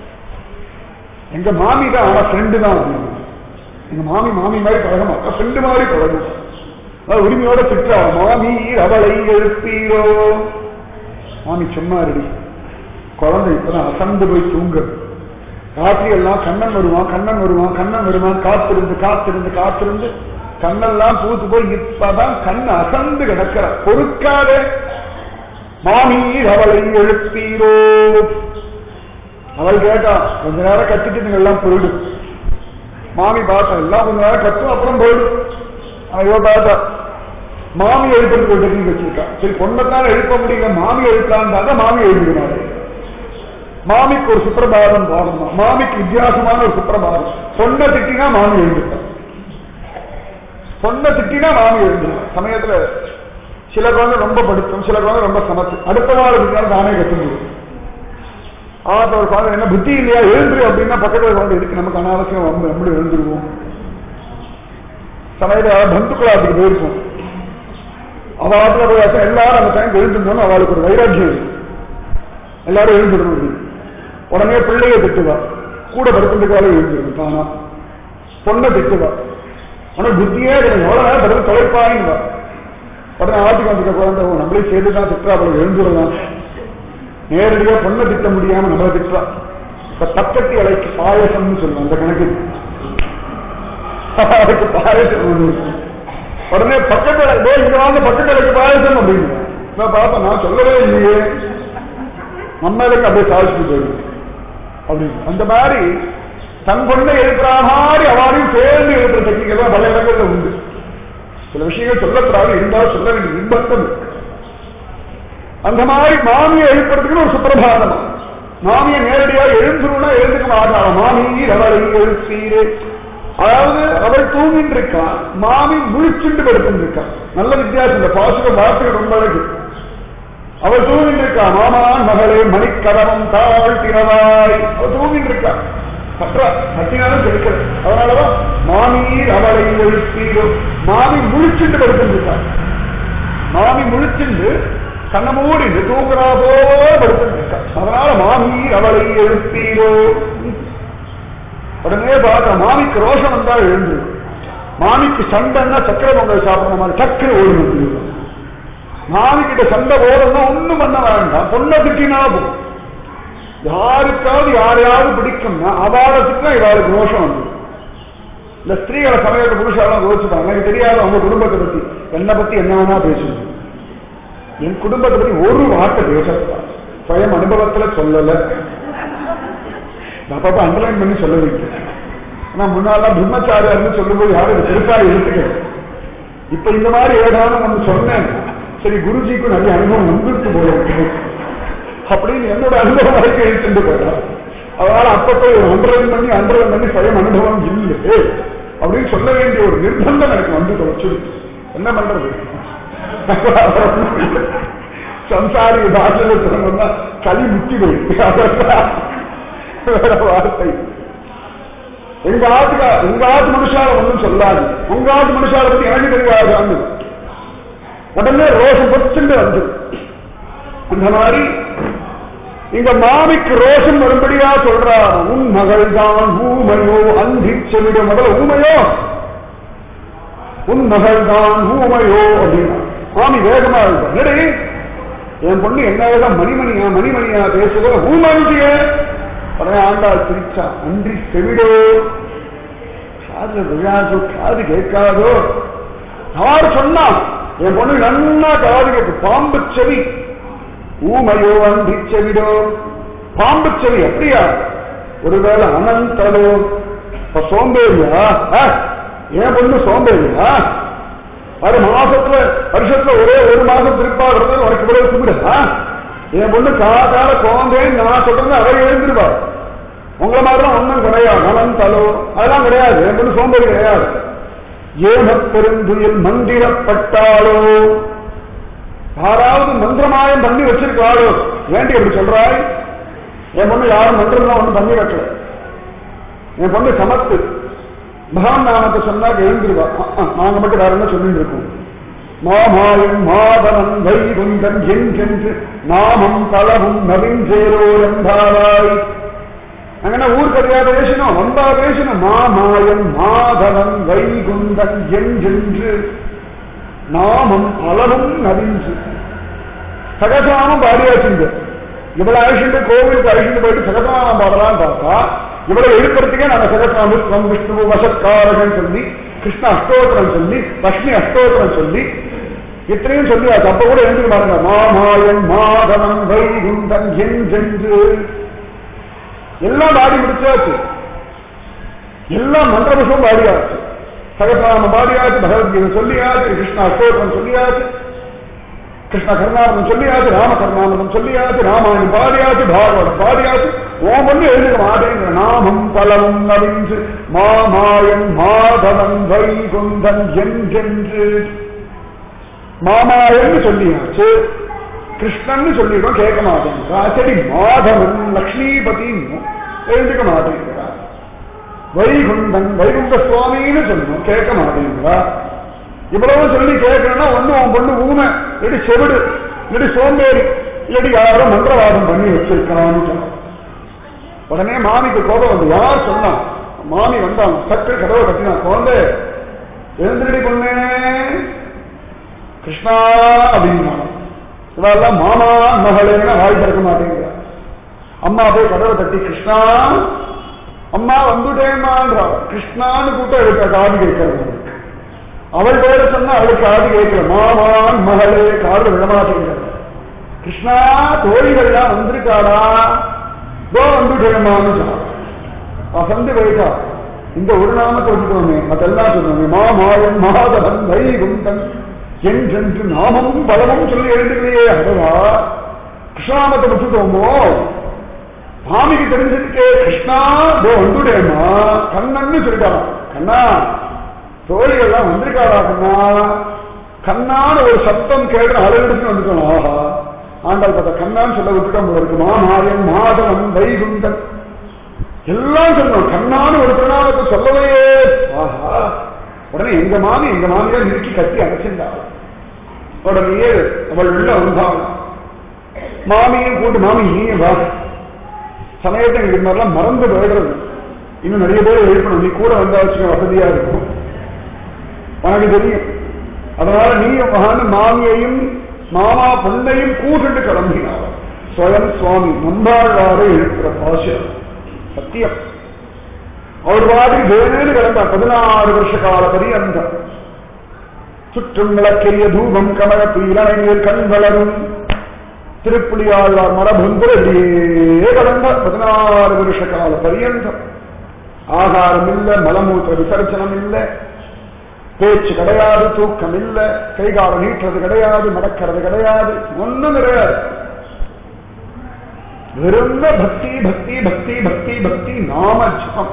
எங்க மாமி தான் ஆனா ஃப்ரெண்டு தான் அப்படின்னு. எங்க மாமி மாமி மாதிரி பழக மாட்டா ஃப்ரெண்டு மாதிரி பழகும் அதாவது உரிமையோட திட்டா மாமி அவளை எழுப்பீரோ மாமி சும்மா ரெடி குழந்தை இப்பதான் அசந்து போய் தூங்க ராத்திரி எல்லாம் கண்ணன் வருவான் கண்ணன் வருவான் கண்ணன் வருவான் காத்திருந்து காத்திருந்து காத்திருந்து கண்ணெல்லாம் பூத்து போய் இப்பதான் கண் அசந்து கிடக்கிற பொறுக்காதே மாமி அவளை எழுப்பீரோ அவள் கேட்டா கொஞ்ச நேரம் கத்திட்டு நீங்க எல்லாம் போயிடும் மாமி பார்த்தா எல்லாம் கொஞ்ச நேரம் கத்தும் அப்புறம் போயிடும் ஐயோ பார்த்தா மாமி எழுப்புறதுக்கு ஒரு டெக்னிக் வச்சிருக்கா சரி பொண்ணத்தான் எழுப்ப முடியல மாமி எழுப்பலான்னு பார்த்தா மாமி எழுதிடுவாரு மாமிக்கு ஒரு சுப்பிரபாதம் பாடமா மாமிக்கு வித்தியாசமான ஒரு சுப்பிரபாதம் பொண்ணை திட்டினா மாமி எழுந்துட்டான் பொண்ணை திட்டினா மாமி எழுந்துடும் சமயத்துல சில குழந்தை ரொம்ப படுத்தும் சில குழந்தை ரொம்ப சமத்து அடுத்த நாள் இருந்தாலும் தானே கத்துந்துடும் ஆத்த ஒரு குழந்தை என்ன புத்தி இல்லையா எழுந்துரு அப்படின்னா பக்கத்துல குழந்தை இருக்கு நமக்கு அனாவசியம் நம்ம நம்மளும் எழுந்துருவோம் சமயத்துல பந்துக்குளாத்துக்கு போயிருக்கும் அவ ஆத்துல போய் ஆச்சா எல்லாரும் அந்த டைம் எழுந்துட்டோம்னு அவளுக்கு ஒரு வைராக்கியம் இருக்கு. எல்லாரும் எழுந்துடணும் அப்படின்னு. உடனே பிள்ளைய திட்டுவா கூட படுத்துறதுக்காக எழுந்துடும் தானா பொண்ணை திட்டுவா ஆனா புத்தியே கிடையாது எவ்வளவு நேரம் படுத்து தொலைப்பாயின்னு உடனே ஆட்டுக்கு வந்துட்ட குழந்தை ஓ, நம்மளே சேர்த்து தான் திட்டுறா அவளை எழுந்துடலாம் நேரடியா பொண்ணை திட்ட முடியாம நம்மளை திட்டுறா இப்ப தக்கத்தி அலைக்கு பாயசம்னு சொல்லுவோம் அந்த கணக்கு அதுக்கு பாயசம் ஒண்ணு இருக்கு. உடனே பக்கத்துல டேய், இங்க வாங்க பக்கத்துல இருக்கு பாயசம் அப்படின்னு நான் பார்த்தேன் நான் சொல்லவே இல்லையே நம்மளுக்கு அப்படியே சாதிச்சுட்டு போயிடும் அப்படின்னு அந்த மாதிரி தன் பொண்ணை எழுப்புற மாதிரி அவரையும் சேர்ந்து எழுப்புற டெக்னிக் எல்லாம் பல இடங்கள்ல உண்டு சில விஷயங்கள் சொல்லக்கூடாது இருந்தாலும் சொல்ல வேண்டிய நிர்பந்தம் இருக்கு. அந்த மாதிரி மாமியை எழுப்புறதுக்குன்னு ஒரு சுப்பிரபாதம் மாமியை நேரடியா எழுந்துருன்னா எழுந்துக்க மாட்டாங்க மாமி அவளை எழுப்பீரு அதாவது அவள் தூங்கிட்டு இருக்கா மாமி முழிச்சுண்டு படுத்துட்டு இருக்கா நல்ல வித்தியாசம் இந்த பாசிட்டிவ் வார்த்தைகள் ரொம்ப அழகு அவள் தூங்கிட்டு இருக்கா மாமான் மகளே மணிக்கதவம் தாழ் திறவாய் அவள் தூங்கிட்டு இருக்கா கற்றா கட்டினாலும் கிடைக்கல அதனாலதான் மாமீர் அவளை எழுப்பீரோ மாமி முழிச்சுண்டு படுத்துட்டு இருக்கா மாமி முழிச்சுண்டு கண்ண மூடிட்டு தூங்குறா போல படுத்துட்டு இருக்கா அதனால மாமீர் அவளை எழுப்பீரோ உடனே பார்த்தா மாமிக்கு ரோஷம் வந்தா எழுந்து மாமிக்கு சண்டைன்னா சக்கரை பொங்கல் சாப்பிடுற மாதிரி சக்கரை ஓடி வந்து மாமி கிட்ட சண்டை ஓடணும் ஒண்ணும் பண்ண வேண்டாம் பொண்ணை திட்டினா போதும் யாருக்காவது யாரையாவது பிடிக்கும்னா அவாளத்துக்கு இவாளுக்கு ரோஷம் வந்து இந்த ஸ்திரீகளை சமயத்தை புருஷாலாம் யோசிச்சுப்பாங்க எனக்கு தெரியாது அவங்க குடும்பத்தை பத்தி என்னை பத்தி என்ன வேணா பேசணும் என் குடும்பத்தை பத்தி ஒரு வார்த்தை பேசக்கூடாது சுயம் அனுபவத்துல சொல்லல நான் அப்பப்ப அண்டர்லைன் பண்ணி சொல்ல வைக்கிறேன் ஆனா முன்னாலாம் பிரம்மச்சாரியார்னு சொல்லும்போது யாரும் இது பெருசா எடுத்துக்கல இப்ப இந்த மாதிரி ஏதாவது ஒன்று சொன்னேன் சரி குருஜிக்கு நிறைய அனுபவம் வந்துருக்கு போல இருக்கு அப்படின்னு என்னோட அனுபவம் வரைக்கும் எடுத்துட்டு போயிடலாம் அதனால அப்பப்போ ஒரு அண்டர்லைன் பண்ணி அண்டர்லைன் பண்ணி சுயம் அனுபவம் இல்லை அப்படின்னு சொல்ல வேண்டிய ஒரு நிர்பந்தம் எனக்கு வந்து தொலைச்சு என்ன பண்றது சம்சாரி பாஷையில சொல்லணும்னா களி முத்தி போயிடுச்சு அதான் வேற வார்த்தை எங்க ஆத்துக்கா உங்க ஆத்து மனுஷால ஒண்ணும் சொல்லாது உங்க ஆத்து மனுஷால பத்தி எனக்கு தெரியாது உடனே ரோஷம் பச்சுண்டு வந்து அந்த மாதிரி இங்க மாமிக்கு ரோஷம் வரும்படியா சொல்றார் உன் மகள் தான் ஊமையோ அந்தி செவிட முதல்ல ஊமையோ உன் மகள் தான் ஊமையோ அப்படின்னா மாமி வேகமா இருக்கும் என்னடி என் பொண்ணு என்ன மணிமணியா மணிமணியா பேசுகிற ஊமைய உடனே ஆண்டாள் சிரிச்சா அன்றி செவிடோ காதுல விழாதோ காது கேட்காதோ யார் சொன்னா என் பொண்ணு நன்னா காது கேட்டு பாம்பு செவி ஊமையோ அன்றி செவிடோ பாம்பு செவி அப்படியா ஒருவேளை அனந்தலோ இப்ப சோம்பேறியா ஆ? என் பொண்ணு சோம்பேறியா அது மாசத்துல வருஷத்துல ஒரே ஒரு மாசம் திருப்பாடுறது உனக்கு இவ்வளவு கும்பிடுதா என் பொண்ணு காக்கால குழந்தைன்னு நான் சொல்றது அவ எழுந்திருவா உங்களை மாதிரிலாம் ஒன்றும் கிடையாது நலன் தலோ அதெல்லாம் கிடையாது என் பொண்ணு சோம்பேறி கிடையாது ஏம பெருந்துயில் மந்திரப்பட்டாளோ யாராவது மந்திரமாயம் பண்ணி வச்சிருக்காளோ வேண்டி அப்படி சொல்றாய் என் பொண்ணு யாரும் மந்திரம் ஒன்றும் பண்ணி வைக்கல என் பொண்ணு சமத்து பகவான் நாமத்தை சொன்னா எழுந்திருவா அஹ், அஹ், நாங்க மட்டும் வேற என்ன சொல்லிட்டு இருக்கோம் மாமாயன் மாதவன் வைகுந்தன் என்றென்று நாமம் தளவும் நவிஞ்சேரோ என்றாராய் അങ്ങനെ ഊർക്കറിയാ പേശനോ വന്താ പേശനോ മാമായൻ മാധവൻ വൈകുന്തൻ என்று நாமம் பலவும் நவிஞ்சு சகசாமம் பாடியாச்சுங்க இவ்வளவு அழிச்சுட்டு கோவிலுக்கு அழிச்சுட்டு போயிட்டு சகசாமம் பாடலாம் பார்த்தா இவ்வளவு எழுக்கிறதுக்கே நாங்க சகசாமி ஸ்வம் விஷ்ணு வசத்காரகன் சொல்லி கிருஷ்ண அஷ்டோத்திரம் சொல்லி லட்சுமி அஷ்டோத்திரம் சொல்லி இத்தனையும் சொல்லியாச்சு அப்ப கூட எழுந்து பாருங்க மாமாயன் மாதவன் வைகுந்தன் என்று எல்லாம் பாடி முடிச்சாச்சு எல்லாம் மந்திரபுஷம் பாடியாச்சு சகசிரநாமம் பாடியாச்சு பகவத்கீதை சொல்லியாச்சு கிருஷ்ண அஷ்டோத்திரம் சொல்லியாச்சு கிருஷ்ண கர்ணாமதம் சொல்லியாச்சு ராம கர்ணாமதம் சொல்லியாச்சு ராமாயணம் பாடியாச்சு பாகவதம் பாடியாச்சு ஓம் பண்ணி எழுதுக மாட்டேங்கிற நாமம் பலவும் நவிஞ்சு மாமாயன் மாதவன் வைகுந்தன் என்றென்று மாமாயன்னு சொல்லியாச்சு கிருஷ்ணன்னு சொல்லிடும் கேட்க மாட்டேங்கிறா சரி மாதவன் லக்ஷ்மிபதின்னு எழுதுக்க மாட்டேங்கிறா வைகுந்தன் வைகுந்த சுவாமின்னு சொல்லணும் கேட்க மாட்டேங்கிறா இவ்வளவு சொல்லி கேட்கணும்னா ஒண்ணு உன் பொண்ணு ஊமை இல்லாட்டி செவிடு இல்லாட்டி சோம்பேறி இல்லாட்டி யாரோ மந்திரவாதம் பண்ணி வச்சிருக்கிறான்னு சொன்னான் உடனே மாமிக்கு கோபம் வந்து யார் சொன்னா மாமி வந்தான் சட்டு கதவை கட்டினா குழந்தை எழுந்திரடி பொண்ணே கிருஷ்ணா அப்படின்னா இவெல்லாம் மாமா மகளேன்னு வாய் திறக்க மாட்டேங்கிறா அம்மா போய் கதவை தட்டி கிருஷ்ணா அம்மா வந்துட்டேம்மான்றா கிருஷ்ணான்னு கூட்டம் எடுக்க காது கேட்கறது அவள் பேர சொன்னா அவளுக்கு காது கேட்கல மாமான் மகளே காது விழமாட்டேங்கிறது கிருஷ்ணா தோழிகள்லாம் வந்திருக்காடா தோ வந்துட்டேம்மான்னு சொன்னான் வசந்து போயிட்டா இந்த ஒரு நாமத்தை விட்டுட்டோமே மத்தெல்லாம் சொன்னோமே மாமாயன் மாதவன் வைகுந்தன் என்றென்று நாமமும் பலமும் சொல்லி எழுதுகளையே அதவா கிருஷ்ணாமத்தை விட்டுட்டோமோ மாமிக்கு தெரிஞ்சிருக்கே கிருஷ்ணா தோ வந்துடேமா கண்ணன்னு சொல்லிட்டாராம் கண்ணா தோழிகள்லாம் வந்திருக்காரா கண்ணா கண்ணான்னு ஒரு சத்தம் கேட்டு அழகெடுத்து வந்துட்டோம் ஆஹா ஆண்டாள் பார்த்தா கண்ணான்னு சொல்ல விட்டுட்டோம் போல இருக்கு மாமாயன் மாதவன் வைகுந்தன் எல்லாம் சொன்னோம் கண்ணான்னு ஒரு பிரணாமத்தை சொல்லவே ஆஹா உடனே எங்க மாமி எங்க மாமியார் நிறுக்கி கட்டி அடைச்சிருந்தாள் உடனே அவள் உள்ள வந்தாள் மாமியும் கூட்டு மாமி நீயும் வா சமயத்தை இது மாதிரிலாம் மறந்து போயிடுறது இன்னும் நிறைய பேர் எழுப்பணும் நீ கூட வந்தா வச்சுக்க வசதியா இருக்கும் உனக்கு தெரியும் அதனால நீயும் மகான் மாமியையும் மாமா பொண்ணையும் கூட்டுண்டு கிளம்பினார் ஸ்வயம் சுவாமி நம்பாழ்வாரை எழுப்புற பாஷம் சத்தியம் அவர் வாடி வேணு கிளம்ப பதினாறு வருஷ கால பரியந்தம் சுற்றும் விளக்கிய தூபம் கமல பீலனையில் கண் வளரும் திருப்புலியாழ்வார் மரபுங்குற இப்படியே கடந்த பதினாறு வருஷ கால பரியந்தம் ஆகாரம் இல்ல மலமூத்திர விசர்ஜனம் இல்ல பேச்சு கிடையாது தூக்கம் இல்ல கைகால நீட்டுறது கிடையாது நடக்கிறது கிடையாது ஒண்ணும் கிடையாது வெறும் பக்தி பக்தி பக்தி பக்தி பக்தி நாம ஜபம்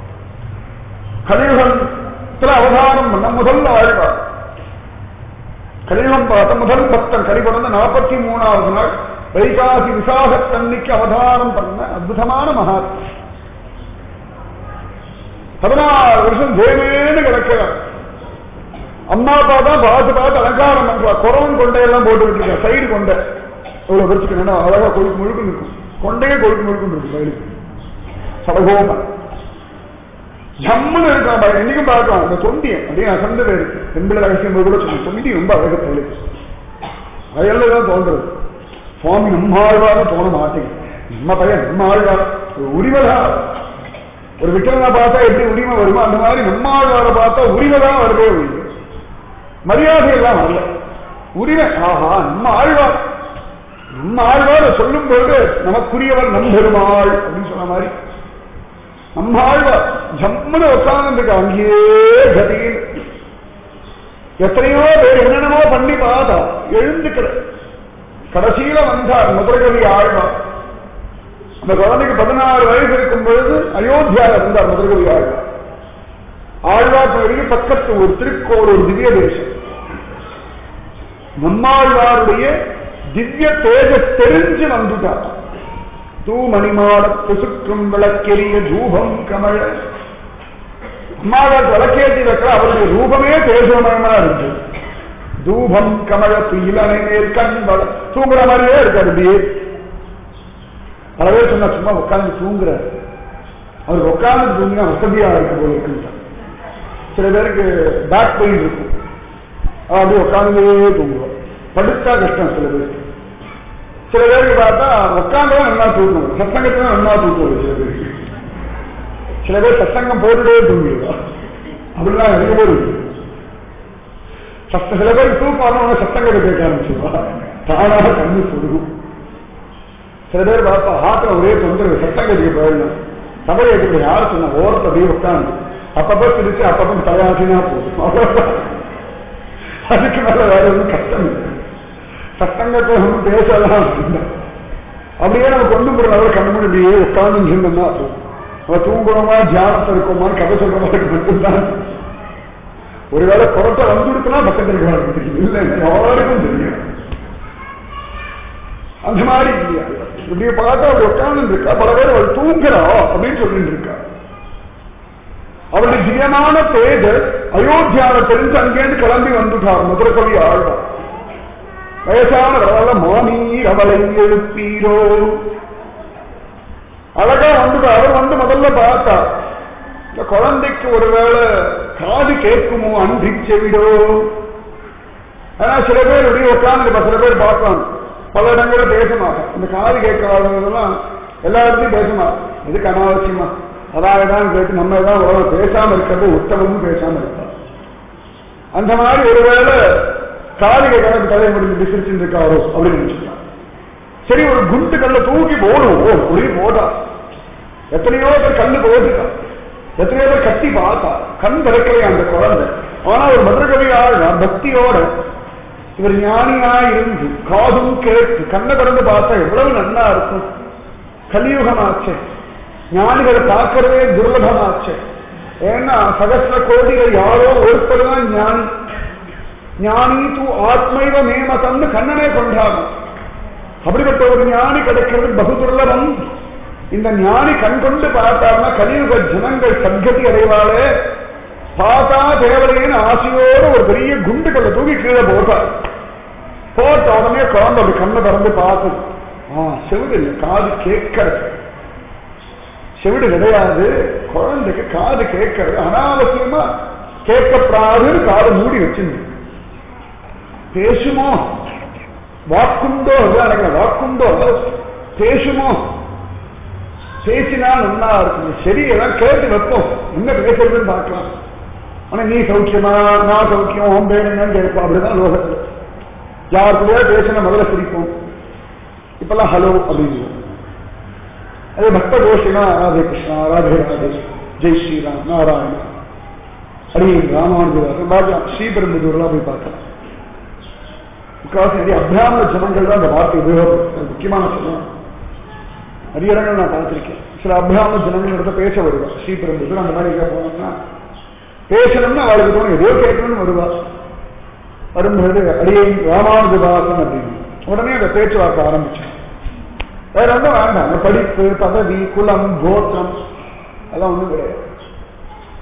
கலியுகத்துல அவதாரம் பண்ண முதல் ஆழ்வார் கலியுகம் பார்த்த முதல் பக்தன் கலி பிறந்த நாற்பத்தி மூணாவது நாள் வைகாசி விசாகத்தன்னைக்கு அவதாரம் பண்ண அற்புதமான மகாத்மா பதினாறு வருஷம் தேவேன்னு கிடக்கிறார் அம்மா அப்பா தான் பார்த்து பார்த்து அலங்காரம் பண்றா குறவன் கொண்டையெல்லாம் போட்டு விட்டுருக்கா சைடு கொண்டை இவ்வளவு வச்சுக்கணும் அழகா கொழுக்கு முழுக்கு இருக்கும் கொண்டையே கொழுக்கு முழுக்கு இருக்கு வயலுக்கு சடகோமன் ஜம்முன்னு இருக்கான் பாரு என்னைக்கும் பார்க்கலாம் அந்த தொண்டியம் அப்படியே அசந்து போயிருக்கு பெண்பிள்ளை ரகசியம் போது கூட சொன்னேன் தொண்டி ரொம்ப அழகு தள்ளு வயல்ல தான் தோன்றது சுவாமி நம்ம ஆழ்வார்னு தோண மாட்டேங்குது நம்ம பையன் நம்ம ஆழ்வார் ஒரு உரிமைதான் ஒரு விட்டலனை பார்த்தா எப்படி உரிமை வருமோ அந்த மாதிரி நம்ம ஆழ்வாரை பார்த்தா உரிமை தான் வருதே உரிமை மரியாதை எல்லாம் வரல உரிமை ஆஹா நம்ம ஆழ்வார் நம்ம ஆழ்வார் சொல்லும் பொழுது நமக்குரியவர் நம் பெருமாள் அப்படின்னு சொன்ன மாதிரி நம்ம ஆழ்வார் ஜம்முன்னு உட்கார்ந்து அங்கேயே கதியில் எத்தனையோ பேர் என்னென்னமோ பண்ணி பார்த்தா எழுந்துக்கிற கடைசியில வந்தார் மதுரகவி ஆழ்வார் அந்த குழந்தைக்கு பதினாறு வயசு இருக்கும் பொழுது அயோத்தியாவில் இருந்தார் மதுரகவி ஆழ்வார் ஆழ்வார் வழியில் பக்கத்து ஒரு திருக்கோள் ஒரு திவ்ய தேசம் நம்மாழ்வாருடைய திவ்ய தேஜஸ் தெரிஞ்சு வந்துட்டார் தூமணிமாட புசுக்கும் விளக்கெரிய தூபம் கமழ அம்மாவார் விளக்கேற்றி வைக்கிற அவருடைய ரூபமே தேஜமயமா இருக்கு தூபம் கமழ துயிலனை மேல் கண் வள தூங்குற மாதிரியே இருக்காரு அப்படியே பல பேர் சொன்னா சும்மா உட்கார்ந்து தூங்குற அவர் உட்கார்ந்து தூங்கினா வசதியா இருக்கு போல இருக்குன்னு சில பேருக்கு பேக் பெயின் இருக்கும் அப்படியே உட்கார்ந்தே தூங்குவோம் படுத்தா கஷ்டம் சில பேருக்கு சில பேருக்கு பார்த்தா உட்காந்தவன் நல்லா தூக்கணும் சத்தங்கத்துல நல்லா தூக்குவது சில பேருக்கு சில பேர் சத்தங்கம் போட்டுட்டே தூங்கிடுவா அப்படிலாம் நிறைய பேர் இருக்கு சத்த சில பேர் தூக்கம் வரணும் சத்தங்கத்தை கேட்க ஆரம்பிச்சிருவா தானாக கண்ணு சுடுகும் சில பேர் பார்த்தா ஹாத்துல ஒரே தொந்தரவு சத்தங்கத்துக்கு போயிடணும் சபை எடுத்து யார் சொன்ன ஓரத்தை அப்படியே உட்காந்து அப்பப்போ பிரிச்சு அப்பப்போ தயாரினா போதும் அவ்வளவுதான். அதுக்கு மேல வேற ஒன்றும் கஷ்டம் இல்லை சத்தங்கத்தை ஒன்றும் பேசலாம் இல்லை. அப்படியே நம்ம கொண்டு போற அளவு கண்ணு மூடி இப்படியே உட்கார்ந்து இருந்தோம்னா போதும் நம்ம தூங்குறோமா தியானத்தை இருக்கோமான்னு கதை சொல்ற மாதிரி மட்டும்தான் ஒருவேளை புறத்தை வந்துடுத்துனா பக்கத்தில் இருக்கிறாங்க தெரியும் இல்லை யாருக்கும் தெரியும் அந்த மாதிரி இல்லையா இப்படியே பார்த்தா அவள் உட்கார்ந்து இருக்கா பல பேர் அவள் தூங்குறா அப்படின்னு சொல்லிட்டு இருக்கா அவருடைய திவ்யமான தேஜர் அயோத்தியாவை தெரிஞ்சு அங்கேருந்து கிளம்பி வந்துட்டார் மதுரகவி ஆழ்வார் வயசானவரால மாமீர் அவளை எழுப்பீரோ அழகா வந்து அவர் வந்து முதல்ல பார்த்தா இந்த குழந்தைக்கு ஒருவேளை காது கேட்குமோ அன்றி செவிடோ ஆனா சில பேர் இப்படி உட்கார்ந்து சில பேர் பார்ப்பாங்க பல இடங்களில் பேச மாட்டேன் இந்த காது கேட்காதவங்கெல்லாம் எல்லா இடத்துலையும் பேச மாட்டேன் எதுக்கு அனாவசியமா அதான் தான் கேட்டு நம்ம தான் உலகம் பேசாம இருக்கிறது உத்தமமும் பேசாம இருப்பார் அந்த மாதிரி ஒருவேளை காது கேட்காத தலையை முடிஞ்சு விசிரிச்சுட்டு இருக்காரோ அப்படின்னு நினைச்சுக்கலாம் சரி ஒரு குண்டு கல்ல தூக்கி போடும் ஓ ஒரே போடா எத்தனையோ பேர் கல்லு போட்டுட்டா எத்தனையோ பேர் கத்தி பார்த்தா கண் திறக்கலையா அந்த குழந்தை ஆனா ஒரு மதுரகவியாள் பக்தியோட இவர் ஞானியா இருந்து காதும் கேட்டு கண்ணை திறந்து பார்த்தா எவ்வளவு நன்னா இருக்கும் கலியுகமாச்சே ஞானிகளை பார்க்கறதே துர்லபமாச்சே ஏன்னா சகசிர கோடிகள் யாரோ ஒருத்தர் தான் ஞானி ஞானி தூ ஆத்மைவ மேமதம்னு கண்ணனே கொண்டாடும் அப்படிப்பட்ட ஒரு ஞானி கிடைக்கிறது பகு துர்லபம் இந்த ஞானி கண் கொண்டு பார்த்தார்னா கலியுக ஜனங்கள் சத்கதி அடைவாளே பார்த்தா தேவலைன்னு ஆசையோடு ஒரு பெரிய குண்டுகளை தூக்கி கீழே போட்டார் போட்ட உடனே குழந்தை அப்படி கண்ணை திறந்து பார்த்தது ஆ செவிடு இல்லை காது கேட்கறது செவிடு கிடையாது குழந்தைக்கு காது கேட்கறது அனாவசியமா கேட்கப்படாதுன்னு காதை மூடி வச்சிருந்து பேசுமோ வாக்குண்டோ அதுதான் நினைக்கிறேன் வாக்குண்டோ பேசுமோ பேசினா நல்லா இருக்கும் சரி எல்லாம் கேட்டு வைப்போம் என்ன பேசுறதுன்னு பார்க்கலாம் ஆனா நீ சௌக்கியமா நான் சௌக்கியம் உன் பேர் என்னன்னு கேட்போம் அப்படிதான் லோகத்துல யார் கூட பேசின முதல்ல சிரிப்போம் இப்பெல்லாம் ஹலோ அப்படின்னு அதே பக்த கோஷினா ராதே கிருஷ்ணா ராதே ராதே ஜெய் ஸ்ரீராம் நாராயண ஹரி ராமானுஜதாசன் ராஜா ஸ்ரீபெரும்புதூர்லாம் போய் பார்த்தேன் முக்காவாசி நிறைய அபிராம ஜனங்கள் தான் அந்த வார்த்தை உபயோகப்படுத்தும் அது முக்கியமான சொல்லணும் நிறைய இடங்கள் நான் பார்த்திருக்கேன் சில அபிராம ஜனங்கள் இடத்த பேச வருவா ஸ்ரீபெரும்புதூர் அந்த மாதிரி எங்க போனோம்னா பேசணும்னு அவளுக்கு தோணும் ஏதோ கேட்கணும்னு வருவா வரும்பொழுது அடியை ராமானுஜதாசன் அப்படின்னு உடனே அந்த பேச்சுவார்த்தை ஆரம்பிச்சேன் வேற ஒன்றும் வேண்டாம் அந்த படிப்பு பதவி குலம் கோத்திரம் அதெல்லாம் ஒன்றும் கிடையாது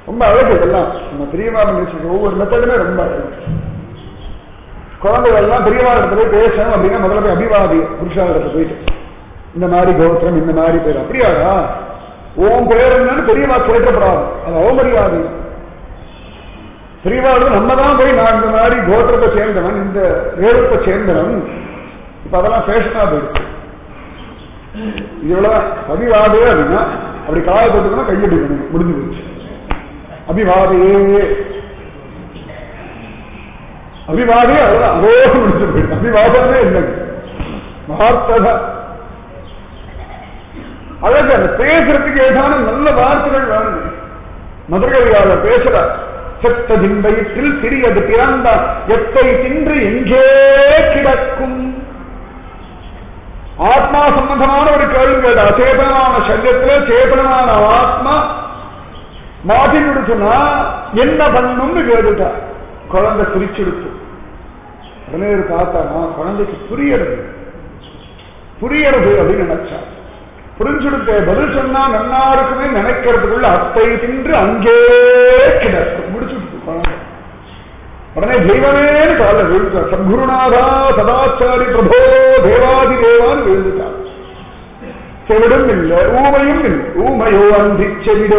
ரொம்ப அழகு இதெல்லாம் நம்ம பெரியவா நினைச்சிருக்க ஒவ்வொரு மெத்தடுமே ரொம்ப அழகு குழந்தைகள் எல்லாம் பெரியவா இடத்துல போய் பேசணும் அப்படின்னா முதல்ல போய் அபிவாதி புருஷா இடத்துல போயிட்டு இந்த மாதிரி கோத்திரம் இந்த மாதிரி பேர் அப்படியாடா ஓம் பேர் என்னன்னு பெரியவா கேட்கப்படாது அது அவமரியாதை பெரியவாடு நம்ம தான் போய் நான் இந்த மாதிரி கோத்திரத்தை சேர்ந்தவன் இந்த வேதத்தை சேர்ந்தவன் இப்ப அதெல்லாம் ஃபேஷனா போயிடுச்சு இது எவ்வளவு அபிவாதே அப்படின்னா அப்படி காய போட்டுக்கணும் கையடிக்கணும் முடிஞ்சு போச்சு அபிவாதையே அபிவாதே அவ்வளவுதான் அதோ முடிஞ்சு போயிடுச்சு அபிவாதமே இல்லைங்க வார்த்தை அழகு அந்த பேசுறதுக்கு ஏதான நல்ல வார்த்தைகள் வேணும் மதுரையாளர் பேசுறார் செத்ததின் வயிற்றில் சிறியது பிறந்தார் எத்தை தின்று எங்கே கிடக்கும் ஆத்மா சம்பந்தமான ஒரு கேள்வி கேட்ட அச்சேதனமான சரீரத்துல சேதனமான ஆத்மா மாட்டின்னு சொன்னா என்ன பண்ணும்னு கேட்டுட்டா குழந்தை சிரிச்செடுத்து உடனே ஒரு தாத்தானா குழந்தைக்கு புரியறது புரியறது அப்படின்னு நினைச்சா புரிஞ்சுடுத்த பதில் சொன்னா நன்னா இருக்குமே நினைக்கிறதுக்குள்ள அத்தை தின்று அங்கே கிடக்கும் முடிச்சுட்டு குழந்தை உடனே தெய்வமேனு கால விழுந்தார் சத்குருநாதா சதாச்சாரி பிரபோ தேவாதி தேவான்னு விழுந்துட்டார் செவிடும் இல்லை ஊமையும் இல்லை ஊமையோ அந்தி செவிடோ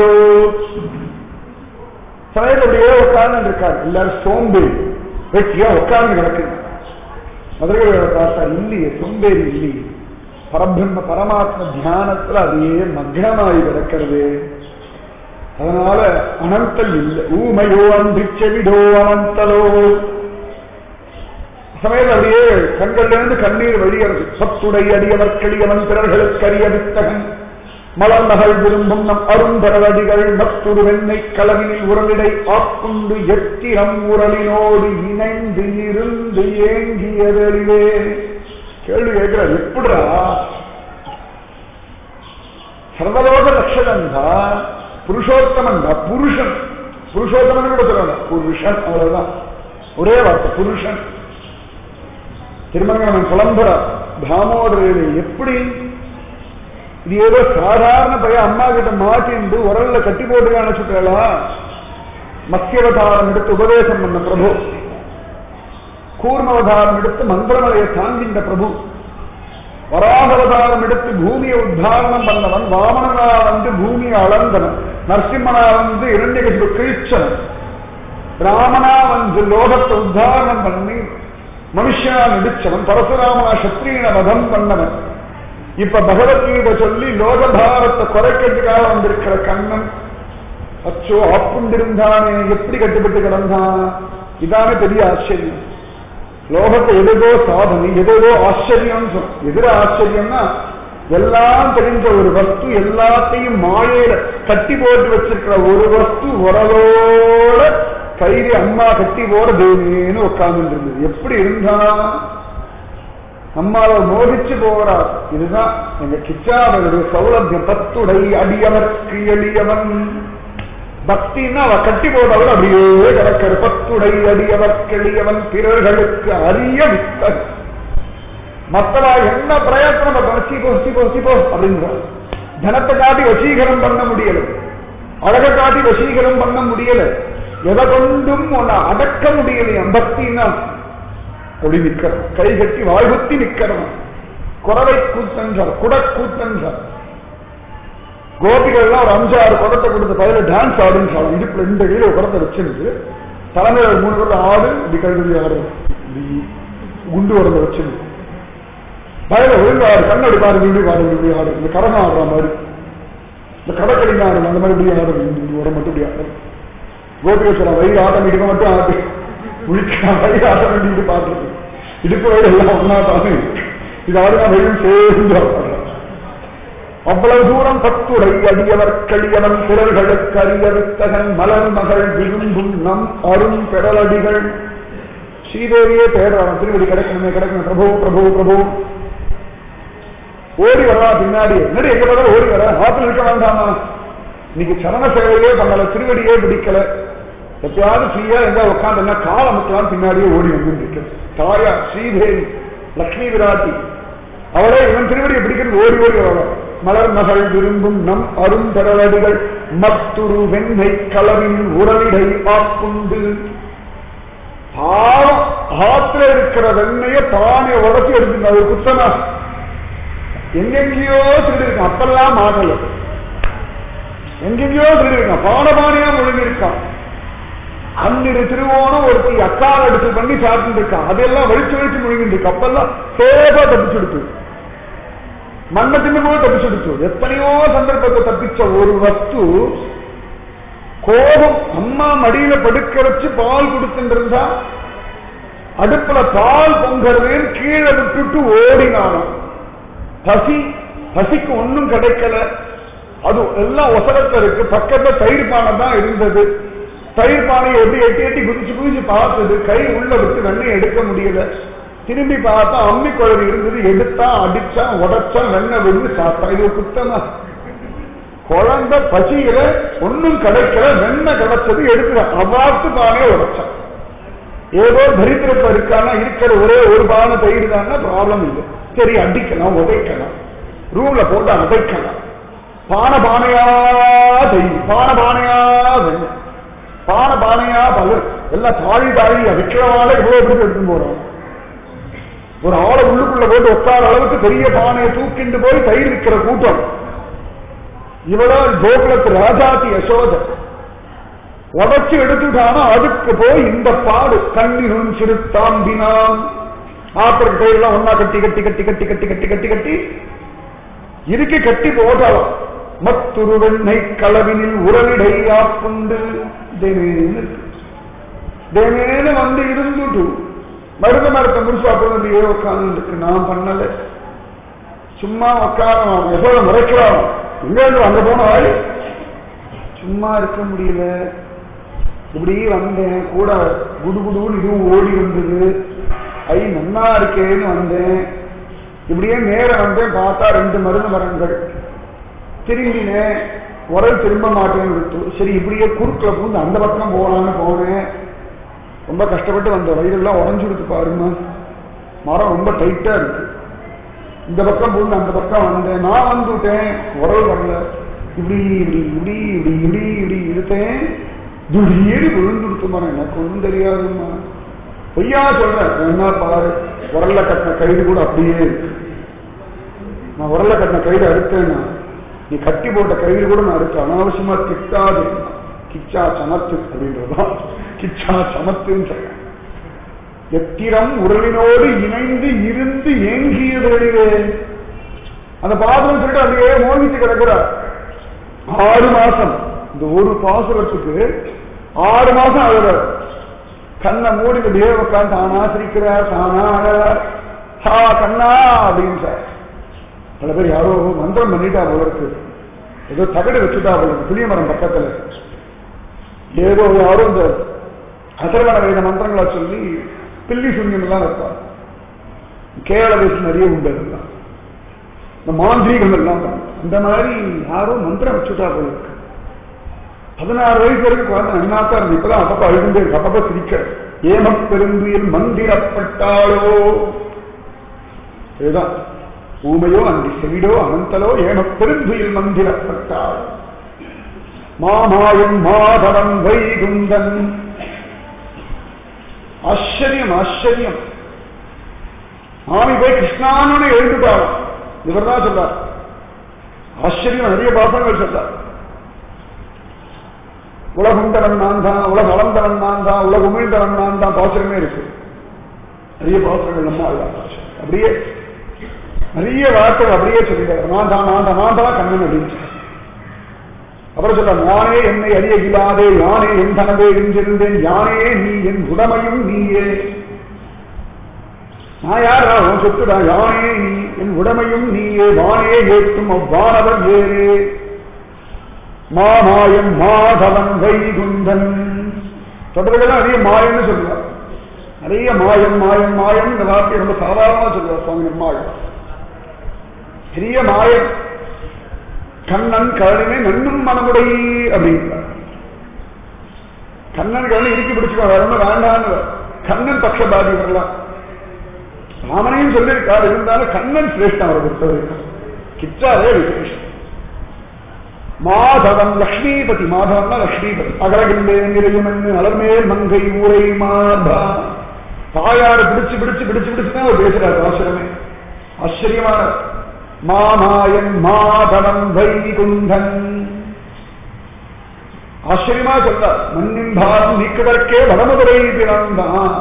சமையல் அப்படியே உட்கார்ந்து இருக்காரு எல்லாரும் சோம்பேறி வெட்டியா உட்கார்ந்து கிடக்குங்க மதுரைகளை பார்த்தா இல்லையே சோம்பேறி இல்லையே பரபிரம்ம பரமாத்ம தியானத்துல அதையே மக்னமாகி கிடக்கிறது அதனால அனந்தல் இல்லை ஊமையோ அன்றி செவிடோ அனந்தலோ சமையல் அப்படியே கண்களிலிருந்து கண்ணீர் வழியறது சத்துடை அடியவர்க்கடியவன் பிறர்களுக்கு அறிய வித்தகன் மலர் நகல் விரும்பும் நம் அரும்பரவடிகள் மத்துரு வெண்ணை களவினில் உரலிடை ஆக்குண்டு எத்திரம் உரலினோடு இணைந்து இருந்து ஏங்கியதறிவே கேள்வி கேட்கிறார் எப்படிடா சர்வலோக லட்சணம் தான் புருஷோத்தமன் தான் புருஷன் புருஷோத்தமன் கூட சொல்லலாம் புருஷன் அவ்வளவுதான் ஒரே வார்த்தை புருஷன் திருமங்கலம் புலம்புற தாமோதர எப்படி இது ஏதோ சாதாரண பையன் அம்மா கிட்ட மாட்டிண்டு உரல்ல கட்டி போட்டு அணைச்சுட்டா மத்தியவதாரம் எடுத்து உபதேசம் பண்ண பிரபு கூர்மவதாரம் எடுத்து மந்திரமலையை தாங்கின்ற பிரபு வராகவதாரம் எடுத்து பூமியை உத்தாரணம் பண்ணவன் வாமனனா வந்து பூமியை அளந்தவன் நரசிம்மனா வந்து இரண்டிய கிழிச்சவன் ராமனா வந்து லோகத்தை உத்தாரணம் பண்ணி மனுஷனா நடிச்சவன் பரசுராமனா சத்திரியனை வதம் பண்ணவன் இப்ப பகவத்கீதை சொல்லி லோகபாரத்தை குறைக்கிறதுக்காக வந்திருக்கிற கண்ணன் அச்சோ ஆப்புண்டிருந்தானே எப்படி கட்டுப்பட்டு கிடந்தான் இதானே பெரிய ஆச்சரியம் லோகத்தை எதோ சாதனை எதோ ஆச்சரியம் எதிர ஆச்சரியம்னா எல்லாம் தெரிஞ்ச ஒரு வஸ்து எல்லாத்தையும் மாயையில கட்டி போட்டு வச்சிருக்கிற ஒரு வஸ்து உரலோட கைரி அம்மா கட்டி போற தேவின்னு உட்கார்ந்து இருந்தது எப்படி இருந்தா அம்மாவை மோதிச்சு போகிறார் இதுதான் எங்க கிச்சாவனுடைய சௌலபியம் பத்துடை அடியவர்க்கு எளியவன் பக்தின்னா அவ கட்டி போட்டவள் அப்படியே கிடக்கிற பத்துடை அடியவர்க்கு எளியவன் பிறர்களுக்கு அரிய வித்தன் மத்தவா என்ன பிரயத்தனம் பண்றான் சீப்போ சீப்போ சீப்போ அப்படின்றான் தனத்தை காட்டி வசீகரம் பண்ண முடியல அழகை காட்டி வசீகரம் பண்ண முடியல எதை கொண்டும் உன்னை அடக்க முடியலையா பக்தின்னா அப்படி நிக்கிறோம் கை கட்டி வாய்குத்தி நிக்கிறோம் குறவை கூத்தன்றார் குடக்கூத்தன்றார் கோபிகள்லாம் ஒரு அஞ்சாறு குடத்தை கொடுத்து பயில டான்ஸ் ஆடுன்னு சொல்லலாம் இடுப்புல இந்த கையில ஒரு குடத்தை வச்சிருந்து தலைமையில மூணு குடத்தை ஆடு இப்படி கழுவி ஆடு இப்படி குண்டு உடம்ப வச்சிருந்து பயல ஒழுங்கு ஆடு கண்ணடி பாரு இப்படி பாரு இப்படி ஆடு இந்த கரகம் ஆடுற மாதிரி இந்த கடற்கடி ஆடு அந்த மாதிரி இப்படி ஆடு இப்படி உடம்பு மட்டும் இப்படி ஆடு கோபிகள் சொல்லலாம் வயிறு ஆட்டோமேட்டிக்கா மட்டும் ஆடு முழிக்கலாம் வயிறு ஆட்டோமேட்டிக் பாடுறது இடுப்பு வயிறு எல்லாம் ஒன்னா தானே இது ஆடுனா வயிறு சேர்ந்து ஆடுறாங்க அவ்வளவு தூரம் பத்துடை அடியவர் கடியவன் பிறர்களுக்கு அறிய வித்தகன் மலர் மகள் விரும்பும் நம் அரும் பெறலடிகள் ஸ்ரீதேவியே தேடுறான் திருவடி கிடைக்கணுமே கிடைக்கணும் பிரபு பிரபு பிரபு ஓடி வரா பின்னாடி என்னடி எங்க பார்த்தாலும் ஓடி வர ஆத்துல இருக்க வேண்டாமா இன்னைக்கு சரண சேவையே பண்ணல திருவடியே பிடிக்கல எப்பயாவது ஃப்ரீயா எங்க உட்காந்து கால் அமுக்கலாம் பின்னாடியே ஓடி வந்து இருக்கு தாயா ஸ்ரீதேவி லக்ஷ்மி விராட்டி அவளே இவன் திருவடியை பிடிக்கிறது ஓடி ஓடி வரலாம் மலர்மகள் விரும்பும் நம் அருந்தரவடிகள் மத்துரு வெண்ணை களவின் உடலிடை ஆப்புண்டு பாவம் ஆத்துல இருக்கிற வெண்ணைய பானையை உடச்சி எடுத்துங்க அது குத்தமா எங்கெங்கேயோ திருடிருக்கான் அப்பெல்லாம் மாறல எங்கெங்கேயோ திருடிருக்கான் பானபானையா முழுங்கிருக்கான் அன்னிரு திருவோணம் ஒருத்தி அக்கால் எடுத்து பண்ணி சாப்பிட்டு இருக்கான் அதெல்லாம் வலிச்சு வலிச்சு முழுங்கிட்டு இருக்கு அப்பெல்லாம் சேபா தப்பிச்சுடுத்து மண்ணை தின்னு போது தப்பிச்சுடுச்சு எத்தனையோ சந்தர்ப்பத்தை தப்பிச்ச ஒரு வஸ்து கோபம் அம்மா மடியில படுக்க வச்சு பால் கொடுத்துட்டு இருந்தா அடுப்புல பால் பொங்கறதேன்னு கீழே விட்டுட்டு ஓடினாலும் பசி பசிக்கு ஒன்னும் கிடைக்கல அது எல்லாம் ஒசரத்துல இருக்கு பக்கத்துல தயிர் பானை தான் இருந்தது தயிர் பானையை எப்படி எட்டி எட்டி குதிச்சு குதிச்சு பார்த்தது கை உள்ள விட்டு வெண்ணெய் எடுக்க முடியல திரும்பி பார்த்தா அம்மி குழவி இருந்தது எடுத்தா அடிச்சா உடைச்சா வெண்ணெய் விழுந்து சாப்பிட்டா இது குத்தமா குழந்தை பசியில ஒன்னும் கிடைக்கல வெண்ணெய் கிடைச்சது எடுக்கிறான் அவ்வாத்து பானையை உடைச்சான் ஏதோ தரித்திரப்ப இருக்கானா இருக்கிற ஒரே ஒரு பானை தயிர் தான்னா ப்ராப்ளம் இல்லை சரி அடிக்கலாம் உதைக்கலாம் ரூம்ல போட்டு அடைக்கலாம் பான பானையா தயிர் பான பானையா வெண்ணெய் பான பானையா பலர் எல்லாம் தாழி தாழி விற்கிறவால இவ்வளவு பேருக்கு எடுத்துன்னு போறோம் ஒரு ஆளை உள்ளுக்குள்ள போட்டு உட்கார அளவுக்கு பெரிய பானையை தூக்கிண்டு போய் தயிர் விற்கிற கூட்டம் இவளோ கோகுலத்து ராஜாதி யசோத உடச்சு எடுத்துட்டானா அதுக்கு போய் இந்த பாடு கண்ணினும் சிறுத்தாம்பினான் ஆத்திர கையெல்லாம் ஒன்னா கட்டி கட்டி கட்டி கட்டி கட்டி கட்டி கட்டி கட்டி இறுக்கி கட்டி போடலாம் மத்துரு வெண்ணை களவினில் உறவிடை ஆப்புண்டு தேவேன்னு தேவேன்னு வந்து இருந்துட்டு மருத மரத்தை முழுசா கொண்டு ஏ உட்கார்ந்து நான் பண்ணல சும்மா உட்காரம் எவ்வளவு முறைக்கலாம் எங்க இருந்து அங்க போனாய் சும்மா இருக்க முடியல இப்படி வந்தேன் கூட குடு குடுன்னு இதுவும் ஓடி வந்தது ஐ நன்னா இருக்கேன்னு வந்தேன் இப்படியே நேரம் வந்தேன் பார்த்தா ரெண்டு மருந்து மரங்கள் திரும்பினேன் உரல் திரும்ப மாட்டேன்னு விட்டு சரி இப்படியே குறுக்கில் பூந்து அந்த பக்கம் போகலான்னு போனேன் ரொம்ப கஷ்டப்பட்டு வந்த வயிறெல்லாம் உடஞ்சு கொடுத்து பாருங்க மரம் ரொம்ப டைட்டா இருக்கு இந்த பக்கம் பூந்து அந்த பக்கம் வந்தேன் நான் வந்துட்டேன் உரல் வரல இப்படி இப்படி இப்படி இப்படி இப்படி இப்படி இழுத்தேன் திடீர்னு விழுந்துடுத்து மரம் எனக்கு ஒன்றும் தெரியாதுமா பொய்யா சொல்றேன் என்ன பாரு உரல்ல கட்டின கயிறு கூட அப்படியே இருக்கு நான் உரல்ல கட்டின கயிறு அறுத்தேன்னா நீ கட்டி போட்ட கயிறு கூட நான் அறுத்து அனாவசியமா திட்டாது கிச்சா சமத்து அப்படின்றதுதான் கிச்சா சமத்துன்னு சொல்றேன் எத்திரம் உறவினோடு இணைந்து இருந்து ஏங்கியது அந்த பாத்திரம் சொல்லிட்டு அப்படியே மோகிச்சு கிடக்கிறார் ஆறு மாசம் இந்த ஒரு பாசுரத்துக்கு ஆறு மாசம் அழுறார் கண்ணை மூடி அப்படியே உட்காந்து தானா சிரிக்கிறார் தானா அழறார் ஹா கண்ணா அப்படின்னு சார் பல பேர் யாரோ மந்திரம் பண்ணிட்டா போல இருக்கு ஏதோ தகடு வச்சுட்டா போல இருக்கு புளிய மரம் பக்கத்துல ஏதோ யாரோ இந்த அசர்வன வேத மந்திரங்களை சொல்லி பில்லி சுண்யம் எல்லாம் வைப்பார் கேரள தேசம் நிறைய உண்டு அதெல்லாம் இந்த மாந்திரீகம் எல்லாம் இந்த மாதிரி யாரோ மந்திரம் வச்சுட்டா போல இருக்கு பதினாறு வயசு வரைக்கும் குழந்தை நன்னாத்தான் இருந்து இப்பதான் அப்பப்ப அழுகுண்டே இருக்கு அப்பப்ப சிரிக்க ஏம பெருந்தியில் மந்திரப்பட்டாளோ இதுதான் ஊமையோ அந்தி செவிடோ அனந்தலோ ஏம பெருந்துயில் மந்திரப்பட்டாள் மாமாயும் மாதவன் வைகுந்தன் ஆச்சரியம் ஆச்சரியம் மாமி போய் கிருஷ்ணான்னு எழுந்துட்டாராம் இவர் தான் சொல்றார் ஆச்சரியம் நிறைய பாசங்கள் சொல்றார் உலகுண்டவன் நான் தான் உலக அளந்தவன் நான் தான் உலக உமிழ்ந்தவன் நான் தான் பாசுரமே இருக்கு நிறைய பாசுரங்கள் நம்ம அப்படியே நிறைய வார்த்தைகள் அப்படியே சொல்லிட்டார் நான் தான் நான் தான் நான் தான் கண்ணன் அப்படின்னு அப்புறம் சொல்ற நானே என்னை அறிய இல்லாதே யானே என் தனவே எஞ்சிருந்தேன் யானே நீ என் உடமையும் நீயே நான் யாரா உன் சொத்துடா யானே நீ என் உடமையும் நீயே வானே ஏற்றும் அவ்வானவன் ஏறே மாமாயன் மாதவன் வைகுந்தன் தொடர்களெல்லாம் நிறைய மாயன்னு சொல்லுவார் நிறைய மாயம் மாயம் மாயம் இந்த வார்த்தையை ரொம்ப சாதாரணமா சொல்லுவார் சுவாமி நம்மாள் பெரிய மாயம் கண்ணன் கருணை நன்னும் மனமுடை அப்படின்றார் கண்ணன் கருணை இறுக்கி பிடிச்சுக்கோ வேற ஒன்றும் வேண்டான்னு கண்ணன் பட்சபாதி வரலாம் ராமனையும் சொல்லியிருக்கார் இருந்தாலும் கண்ணன் சிரேஷ்டம் அவரை பொறுத்த வரைக்கும் கிச்சாவே விசேஷம் மாதவன் லக்ஷ்மிபதி மாதவன்னா லக்ஷ்மிபதி அகலகில்லே நிறையுமென்னு அலர்மேல் மங்கை ஊரை மாதா தாயார் பிடிச்சு பிடிச்சு பிடிச்சு பிடிச்சு தான் அவர் பேசுறாரு ஆசிரமே ஆச்சரியமான மாமாயன் மாதவன் வைகுந்தன் ஆச்சரியமா சொல்றார் மண்ணின் பாரம் நீக்குவதற்கே வடமதுரை பிறந்தான்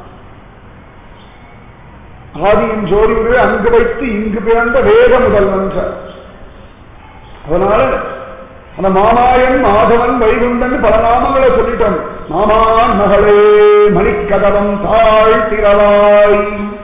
ஆதியின் ஜோதியுடைய அங்கு வைத்து இங்கு பிறந்த வேத முதல்வன் சார் அதனால அந்த மாமாயன் மாதவன் வைகுண்டன் பல நாமங்களை சொல்லிட்டோம் மாமான் மகளே மணிக்கதவம் தாழ் திரளாய்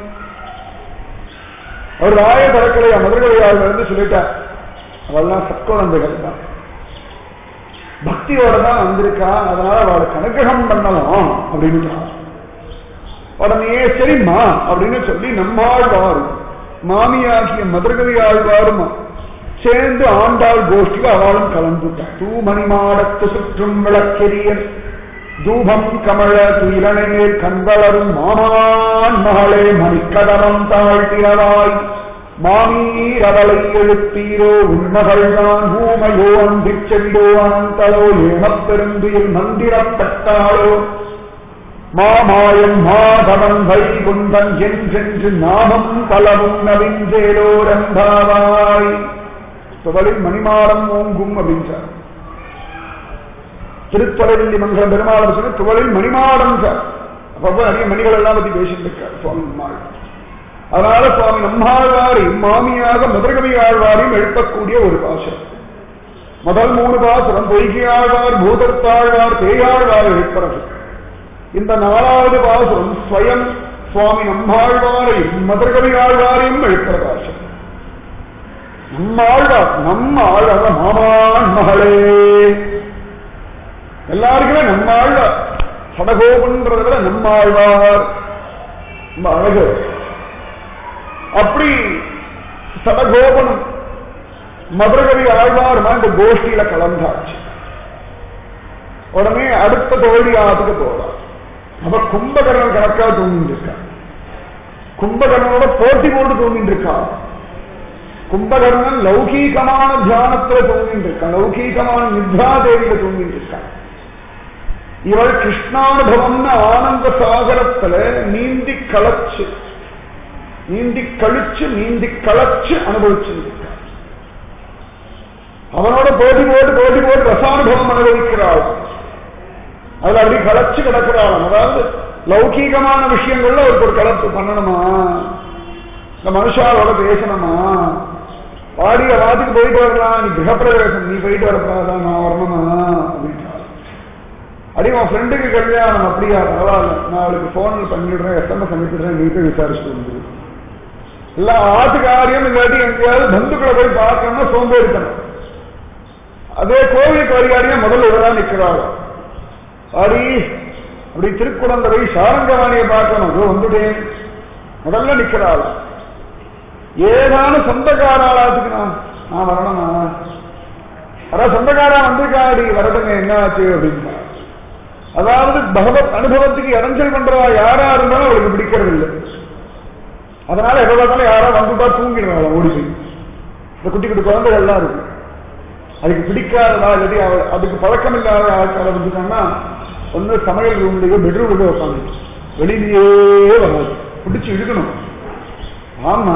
அவர் ராய பறக்கலையா மதுரையாள் வந்து சொல்லிட்டார் அவெல்லாம் சக்குழந்தைகள் தான் பக்தியோட தான் வந்திருக்கா அதனால அவளை கனுகிரகம் பண்ணலாம் அப்படின்னு உடனே சரிம்மா அப்படின்னு சொல்லி நம்மாழ்வார் மாமியாகிய மதுரகவி ஆழ்வாருமா சேர்ந்து ஆண்டாள் கோஷ்டியில் அவளும் கலந்துட்டார் தூமணி மாடத்து சுற்றும் விளக்கெரியன் தூபம் கமழ துயிலனை மேல் கண்வளரும் மாமான் மகளே மணிக்கதவம் தாழ்த்திரவாய் மாமீர் அவளை எழுப்பீரோ உண்மகள் தான் பூமையோ அந்திச்செண்டோ அனந்தலோ ஏமப்பெருந்துயில் மந்திரப்பட்டாளோ மாமாயன் மாதவன் வைகுந்தன் என்றென்று நாமம் பலவும் நவிஞ்சேலோரம்பாவாய் துவளில் மணிமாடம் ஓங்கும் அப்படின்றார் திருத்தொலைவல்லி மங்கலம் பெருமாளம் சொல்லி துவளில் மணிமாடம் சார் அப்பப்போ நிறைய மணிகள் எல்லாம் பத்தி பேசிட்டு இருக்கார் சுவாமி நம்மாள் அதனால சுவாமி நம்மாழ்வாரையும் மாமியாக மதுரகவி ஆழ்வாரையும் எழுப்பக்கூடிய ஒரு பாசம் முதல் மூணு பாசுரம் பொய்கையாழ்வார் பூதத்தாழ்வார் பேயாழ்வார் எழுப்புறது இந்த நாலாவது பாசுரம் ஸ்வயம் சுவாமி நம்மாழ்வாரையும் மதுரகவி ஆழ்வாரையும் எழுப்புற பாசம் நம்மாழ்வார் நம்ம ஆழ்வார் மாமான் மகளே எல்லாருக்குமே நம்மாழ்வார் சடகோபன்றத விட நம்மாழ்வார் ரொம்ப அழகு அப்படி சடகோபனும் மதுரகவி ஆழ்வாருமா இந்த கோஷ்டியில கலந்தாச்சு உடனே அடுத்த தோழியாத்துக்கு போறான் அவ கும்பகர்ணன் கணக்கா தூங்கிட்டு இருக்கா கும்பகர்ணனோட போட்டி போட்டு தூங்கிட்டு இருக்கா கும்பகர்ணன் லௌகீகமான தியானத்துல தூங்கிட்டு இருக்கான் லௌகீகமான நித்ரா தேவியில தூங்கிட்டு இருக்கான் இவள் கிருஷ்ணானுபவம்னு ஆனந்த சாகரத்துல நீந்தி களைச்சு நீந்தி கழிச்சு நீந்தி களைச்சு அனுபவிச்சிருக்கான் அவனோட போட்டி போட்டு போட்டி போட்டு ரசானுபவம் அனுபவிக்கிறாள் அதுல அப்படி களைச்சு கிடக்கிறாள் அதாவது லௌகீகமான விஷயங்கள்ல அவருக்கு ஒரு கலப்பு பண்ணணுமா இந்த மனுஷாவோட பேசணுமா வாடிய வாத்துக்கு போயிட்டு வரலாம் நீ கிரகப்பிரவேசம் நீ போயிட்டு வரப்படாதா நான் வரணுமா அப்படின்றாள் அடி உன் ஃப்ரெண்டுக்கு கல்யாணம் அப்படியா பரவாயில்ல நான் அவளுக்கு போன்ல பண்ணிடுறேன் எஸ்எம்எஸ் அனுப்பிடுறேன் நீ போய் விசாரிச்சுட்டு வந்துரு இல்ல ஆத்து காரியம் இல்லாட்டி எங்கேயாவது பந்துக்களை போய் பார்க்கணும்னா சோம்பேறித்தனம் அதே கோவிலுக்கு வரிகாரியா முதல்ல இவதான் நிக்கிறாள் அடி அப்படி திருக்குழந்தை போய் சாரங்கவாணியை பார்க்கணும் அதோ வந்துட்டேன் முதல்ல நிக்கிறாள் ஏதான சொந்தக்காராளாத்துக்கு நான் நான் வரணுமா அதான் சொந்தக்காரா வந்திருக்காடி வரட்டுங்க என்ன ஆச்சு அப்படின்னா அதாவது பகவத் அனுபவத்துக்கு இடைஞ்சல் பண்றவா யாரா இருந்தாலும் அவளுக்கு பிடிக்கிறது இல்லை அதனால எப்ப பார்த்தாலும் யாரா வந்துட்டா தூங்கிடுவாள் ஓடி போய் இந்த குட்டி குட்டி குழந்தைகள் எல்லாம் இருக்கு அதுக்கு பிடிக்காததா இல்லாட்டி அவள் அதுக்கு பழக்கம் இல்லாத ஆட்களை வந்துட்டாங்கன்னா ஒன்று சமையல் ரூம்லயோ பெட்ரூம்லயோ உட்காந்து வெளியிலேயே வராது பிடிச்சு இழுக்கணும் ஆமா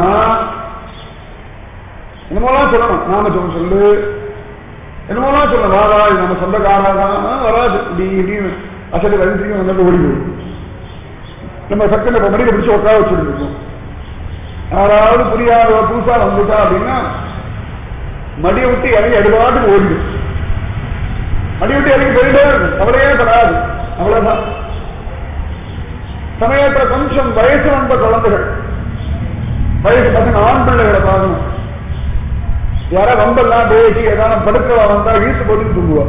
என்னமோலாம் சொல்லணும் நாம சொல்ல சொல்லு என்னமோலாம் சொல்ல வாரா இது நம்ம சொந்தக்காரதான் வராது இப்படி இப்படின்னு அசடு வரிஞ்சு வந்து ஓடி போயிடும் நம்ம சக்கரை இப்போ மடியில் பிடிச்சி உட்கார வச்சுட்டு இருக்கோம் யாராவது புரியாத புதுசா வந்துட்டா அப்படின்னா மடியை விட்டு இறங்கி அடுபாட்டுக்கு ஓடிடும் மடி விட்டு இறங்கி போயிட்டே இருக்கும் கவலையே படாது அவ்வளவுதான் சமயத்துல கொஞ்சம் வயசு வந்த குழந்தைகள் வயசு பசங்க ஆண் பிள்ளைகளை பார்க்கணும் யாரா வம்பெல்லாம் பேசி ஏதாவது படுக்கவா வந்தா இழுத்து போட்டு தூங்குவா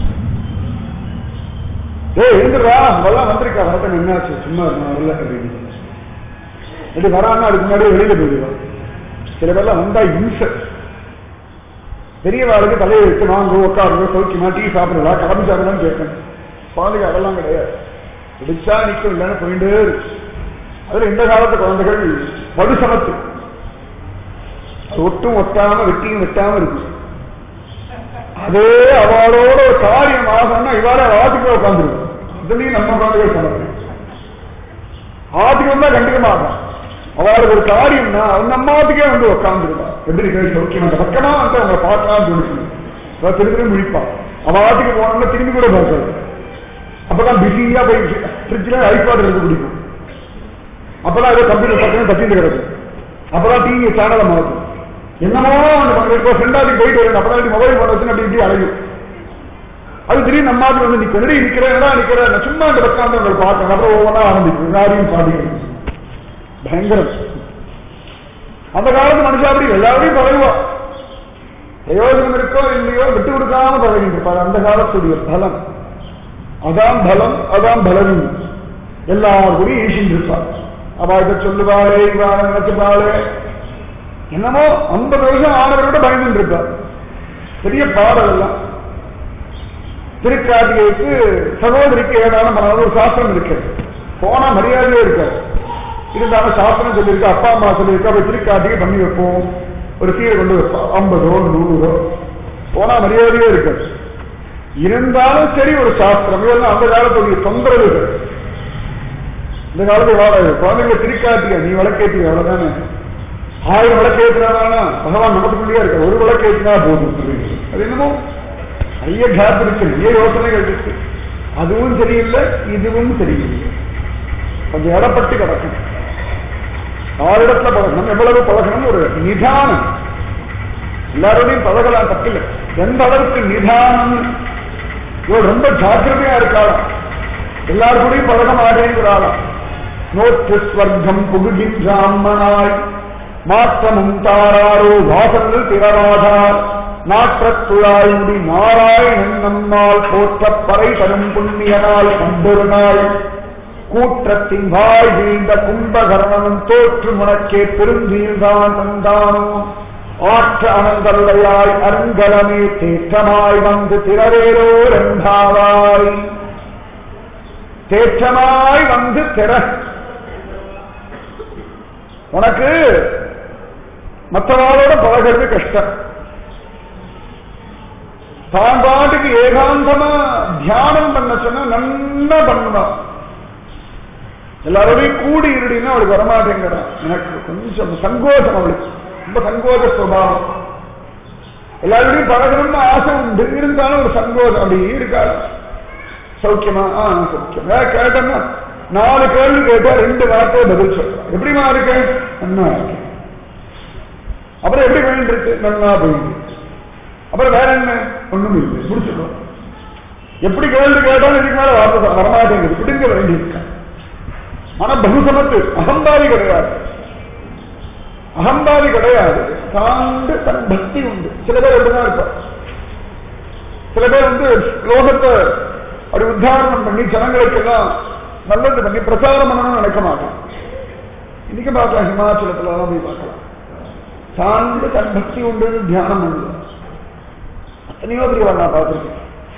ஏ எழுந்துடுறா அவெல்லாம் வந்திருக்கா வரட்டும் என்னாச்சு சும்மா நான் வரல அப்படின்னு இப்படி வரான்னா அதுக்கு முன்னாடி வெளியில போயிடுவா சில பேர்லாம் வந்தா இம்சை பெரியவாளுக்கு தலையை வச்சு வாங்க உட்காருங்க சௌக்கியமா டீ சாப்பிடலாம் கிளம்பி சாப்பிடலாம் கேட்கணும் குழந்தைங்க அதெல்லாம் கிடையாது பிடிச்சா நிற்கும் இல்லைன்னு போயிட்டே இருக்கு அதுல இந்த காலத்து குழந்தைகள் படு சமத்து ஒட்டும் ஒட்டாம வெட்டியும் வெட்டாம இருக்கு அதே அவளோட ஒரு காரியம் ஆகணும்னா இவாள ஆத்துக்குள்ள உட்காந்துருக்கும் இதுலயும் நம்ம குழந்தைகள் சொல்லுங்க ஆத்துக்கு வந்தா கண்டுக்க மாட்டான் அவளுக்கு ஒரு காரியம்னா அவன் நம்ம ஆத்துக்கே வந்து உட்காந்துருப்பா எப்படி இருக்கு சௌக்கியம் அந்த பக்கமா வந்து அவங்களை பார்க்கலாம்னு தோணுச்சு அவ திரும்பி முடிப்பான் அவ ஆத்துக்கு போனோம்னா திரும்பி கூட பார்க்காது அப்பதான் பிஸியா போய் ஃப்ரிட்ஜ்ல ஐபாட் எடுத்து குடிக்கும் அப்பதான் ஏதோ கம்ப்யூட்டர் பக்கம் தட்டிட்டு கிடக்கு அப்பதான் டிவி சேனலை மாற்றும் என்னமோ அந்த இப்போ ஃப்ரெண்டாதி போயிட்டு வரணும் அப்பதான் மொபைல் போன வச்சு அப்படி இப்படி அலையும் அது திடீர்னு நம்ம மாதிரி வந்து நிற்க நெடி நிற்கிறேன் நிற்கிறேன் நான் சும்மா அந்த பக்கம் உங்களை பார்க்கணும் அப்புறம் ஒவ்வொன்றா ஆரம்பிக்கும் எல்லாரையும் பாதிக்கிறது பயங்கரம் அந்த காலத்து மனுஷன் அப்படி எல்லாரையும் பழகுவா பிரயோஜனம் இருக்கோ இல்லையோ விட்டு கொடுக்காம பழகிட்டு இருப்பார் அந்த காலத்துடைய பலம் அதான் பலம் அதான் பலவீனம் எல்லாருக்கும் ஈசின்னு இருப்பார் அவ இதை சொல்லுவாளே இவாள நினைச்சுப்பாளே என்னமோ ஐம்பது வருஷம் ஆனவரோட பயந்துட்டு இருப்பார் பெரிய பாடல் எல்லாம் திருக்கார்த்திகைக்கு சகோதரிக்கு ஏதான ஒரு சாஸ்திரம் இருக்கு போனா மரியாதையே இருக்காது இருந்தாலும் சாஸ்திரம் சொல்லியிருக்கு அப்பா அம்மா சொல்லியிருக்கு அப்ப திருக்கார்த்திகை பண்ணி வைப்போம் ஒரு சீரை கொண்டு வைப்போம் ஐம்பதோ நூறோ போனா மரியாதையே இருக்காது இருந்தாலும் சரி ஒரு சாஸ்திரம் இதெல்லாம் அந்த காலத்துடைய தொந்தரவுகள் இந்த காலத்துல வாழ குழந்தைங்க திருக்கார்த்திகை நீ விளக்கேற்றி அவ்வளவுதானே ஆயிரம் விளக்கேற்றினானா பகவான் நமக்குள்ளேயே இருக்க ஒரு விளக்கேற்றினா போதும் அது என்னமோ நிறைய கேப் இருக்கு நிறைய யோசனைகள் இருக்கு அதுவும் சரியில்லை இதுவும் சரியில்லை கொஞ்சம் இடப்பட்டு கிடக்கும் ஆறிடத்துல பழகணும் எவ்வளவு பழகணும் ஒரு நிதானம் எல்லாரோடையும் பழகலாம் தப்பில்லை எந்த அளவுக்கு நிதானம் இவள் ரொம்ப ஜாக்கிரதையா இருக்காளாம் எல்லாருக்கூடையும் பழக மாட்டேங்கிறாளாம் நோற்று ஸ்வர்க்கம் புகுகின்றாமனாய் மாற்றமும் தாராரோ வாசல் திறராதார் நாற்றத்துழாய் முடி நாராயணன் நம்மால் போற்றப் பறை தரும் புண்ணியனால் கண்டொரு நாள் கூற்றத்தின் வாய் வீழ்ந்த கும்பகர்ணனும் தோற்று முனக்கே பெருந்தீழ்தான் தந்தானோ ஆற்ற அனந்தல்லையாய் அருங்கலமே தேற்றமாய் வந்து திறவேரோ ரெண்டாவாய் தேற்றமாய் வந்து திற உனக்கு மற்றவாளோட பழகிறது கஷ்டம் தான் பாட்டுக்கு ஏகாந்தமா தியானம் பண்ண சொன்னா நன்னா பண்ணுவான் எல்லாரோடையும் கூடி இருடினா அவளுக்கு வரமாட்டேங்கிறான் எனக்கு கொஞ்சம் சங்கோஷம் அவளுக்கு ரொம்ப சங்கோஷ சுபாவம் எல்லாரோடையும் பழகணும்னு ஆசை உண்டு இருந்தாலும் ஒரு சங்கோஷம் அப்படி இருக்காது சௌக்கியமா ஆ சௌக்கியம் ஏதாவது கேட்டோம்னா நாலு கேள்வி கேட்டா ரெண்டு வார்த்தையை பதில் சொல்றேன் எப்படிமா இருக்கு நன்னா இருக்கு அப்புறம் எப்படி போயிட்டு இருக்கு நன்னா போயிட்டு அப்புறம் வேற என்ன ஒண்ணும் இல்லை முடிச்சிடும் எப்படி கேள்வி கேட்டாலும் இதுக்கு மேல வார்த்தை வரமாட்டேங்குது பிடிங்க வேண்டியிருக்கேன் ஆனா பகுசமத்து அகம்பாதி கிடையாது அகம்பாதி கிடையாது தாண்டு தன் பக்தி உண்டு சில பேர் எப்படிதான் இருப்பார் சில பேர் வந்து லோகத்தை அப்படி உத்தாரணம் பண்ணி ஜனங்களுக்கெல்லாம் நல்லது பண்ணி பிரச்சாரம் பண்ணணும்னு நினைக்க மாட்டோம் இன்னைக்கு பார்க்கலாம் ஹிமாச்சலத்துல எல்லாம் போய் பார்க்கலாம் தாண்டு தன் பக்தி உண்டு தியானம் பண்ணுவோம் எத்தனையோ பெரியவா நான் பார்த்துருக்கேன்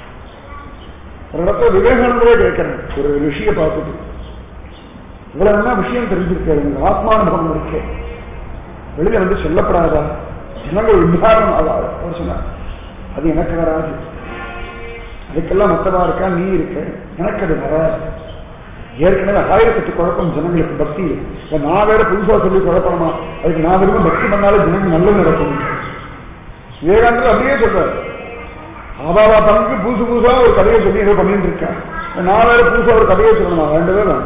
ஒரு இடத்துல விவேகானந்தரே கேட்கிறேன் ஒரு ரிஷியை பார்த்துட்டு இவ்வளவு என்ன விஷயம் தெரிஞ்சிருக்காரு இந்த ஆத்மானுபவம் இருக்கு வெளியில வந்து சொல்லப்படாதா ஜனங்கள் உதாரணம் ஆகாது அவர் சொன்னார் அது எனக்கு வராது அதுக்கெல்லாம் மத்தவா இருக்கா நீ இருக்க எனக்கு அது வராது ஏற்கனவே ஆயிரத்தெட்டு குழப்பம் ஜனங்களுக்கு பக்தி இப்ப நான் வேற புதுசா சொல்லி குழப்பமா அதுக்கு நான் விரும்ப பக்தி பண்ணாலும் ஜனங்க நல்லது நடக்கும் விவேகானந்தர் அப்படியே சொல்றாரு அவாவா பங்கு புதுசு புதுசா ஒரு கதையை சொல்லி ஏதோ பண்ணிட்டு இருக்கேன் நான் வேற புதுசா ஒரு கதையை சொல்லணும் ரெண்டு பேரும்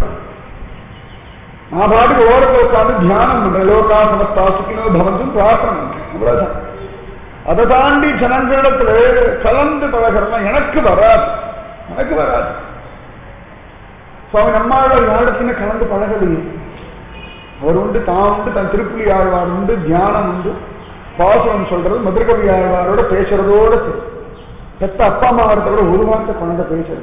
நான் பாட்டுக்கு ஓரத்தில் உட்காந்து தியானம் பண்றேன் லோகா சமஸ்தா சுக்கினோ பவந்தும் பிரார்த்தனை பண்றேன் அவ்வளவுதான் அதை தாண்டி ஜனங்களிடத்துல கலந்து பழகிறதெல்லாம் எனக்கு வராது எனக்கு வராது சுவாமி நம்மாழ்வார் யாரிடத்துமே கலந்து பழகலையே அவர் உண்டு தான் உண்டு தன் திருப்புலி ஆழ்வார் உண்டு தியானம் உண்டு பாசனம் சொல்றது மதுரகவி ஆழ்வாரோட பேசுறதோட சரி பெத்த அப்பா அம்மா விட ஒரு வார்த்தை குழந்தை பேசுறது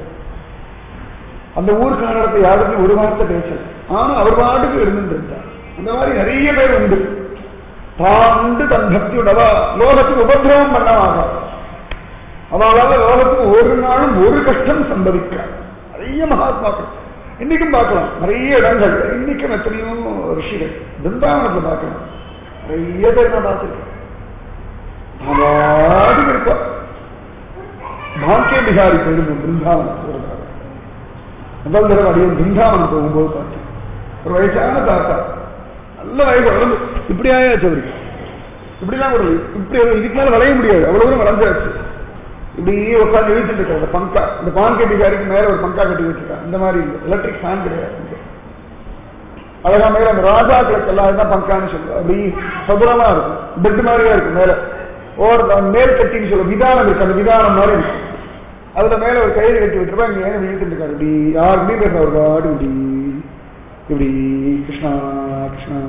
அந்த ஊருக்காரத்தை யாருக்கும் ஒரு வார்த்தை பேசல ஆனா அவர் பாட்டுக்கு இருந்துட்டு இருந்தார் அந்த மாதிரி நிறைய பேர் உண்டு தான் உண்டு தன் பக்தியுடவா லோகத்துக்கு உபதிரவம் பண்ண மாட்டார் அவளால லோகத்துக்கு ஒரு நாளும் ஒரு கஷ்டம் சம்பவிக்காது நிறைய மகாத்மாக்கள் இன்னைக்கும் பார்க்கலாம் நிறைய இடங்கள் இன்னைக்கும் எத்தனையோ ரிஷிகள் பிருந்தாவனத்தில் பார்க்கலாம் நிறைய பேர் நான் பார்த்துருக்கேன் பாட்டுக்கு இருப்பா பாக்கிய பிகாரி போயிடும் பிருந்தாவனம் ஒரு தடவை. முதல் தடவை அடியும் பிருந்தாவனம் போகும்போது பார்த்தேன் ஒரு வயசான தாத்தா நல்ல வயசு வளர்ந்து இப்படி ஆயாச்சு அவருக்கு இப்படிலாம் கூட இல்லை. இப்படி இதுக்கு மேல வளைய முடியாது அவ்வளவு தூரம் வளர்ந்தாச்சு இப்படி உட்காந்து இழுத்துட்டு இருக்காரு அந்த பங்கா இந்த பான் கட்டிக்காரிக்கு மேல ஒரு பங்கா கட்டி வச்சிருக்காங்க இந்த மாதிரி எலக்ட்ரிக் ஃபேன் கிடையாது இங்க. அழகா மேல அந்த ராஜாக்களுக்கு எல்லாம் தான் பங்கான்னு சொல்லுவோம் அப்படி சதுரமா இருக்கும் பெட் மாதிரியா இருக்கும் மேல ஓர் மேல் கட்டின்னு சொல்லுவோம் விதானம் இருக்கு அந்த விதானம் மாதிரி இருக்கும் அதுல மேல ஒரு கயிறு கட்டி விட்டுருப்பா இங்க ஏன் இழுத்துட்டு இருக்காரு இப்படி யாருக்குமே பேச ஒரு பாடு இப்படி இப்படி கிருஷ்ணா கிருஷ்ணா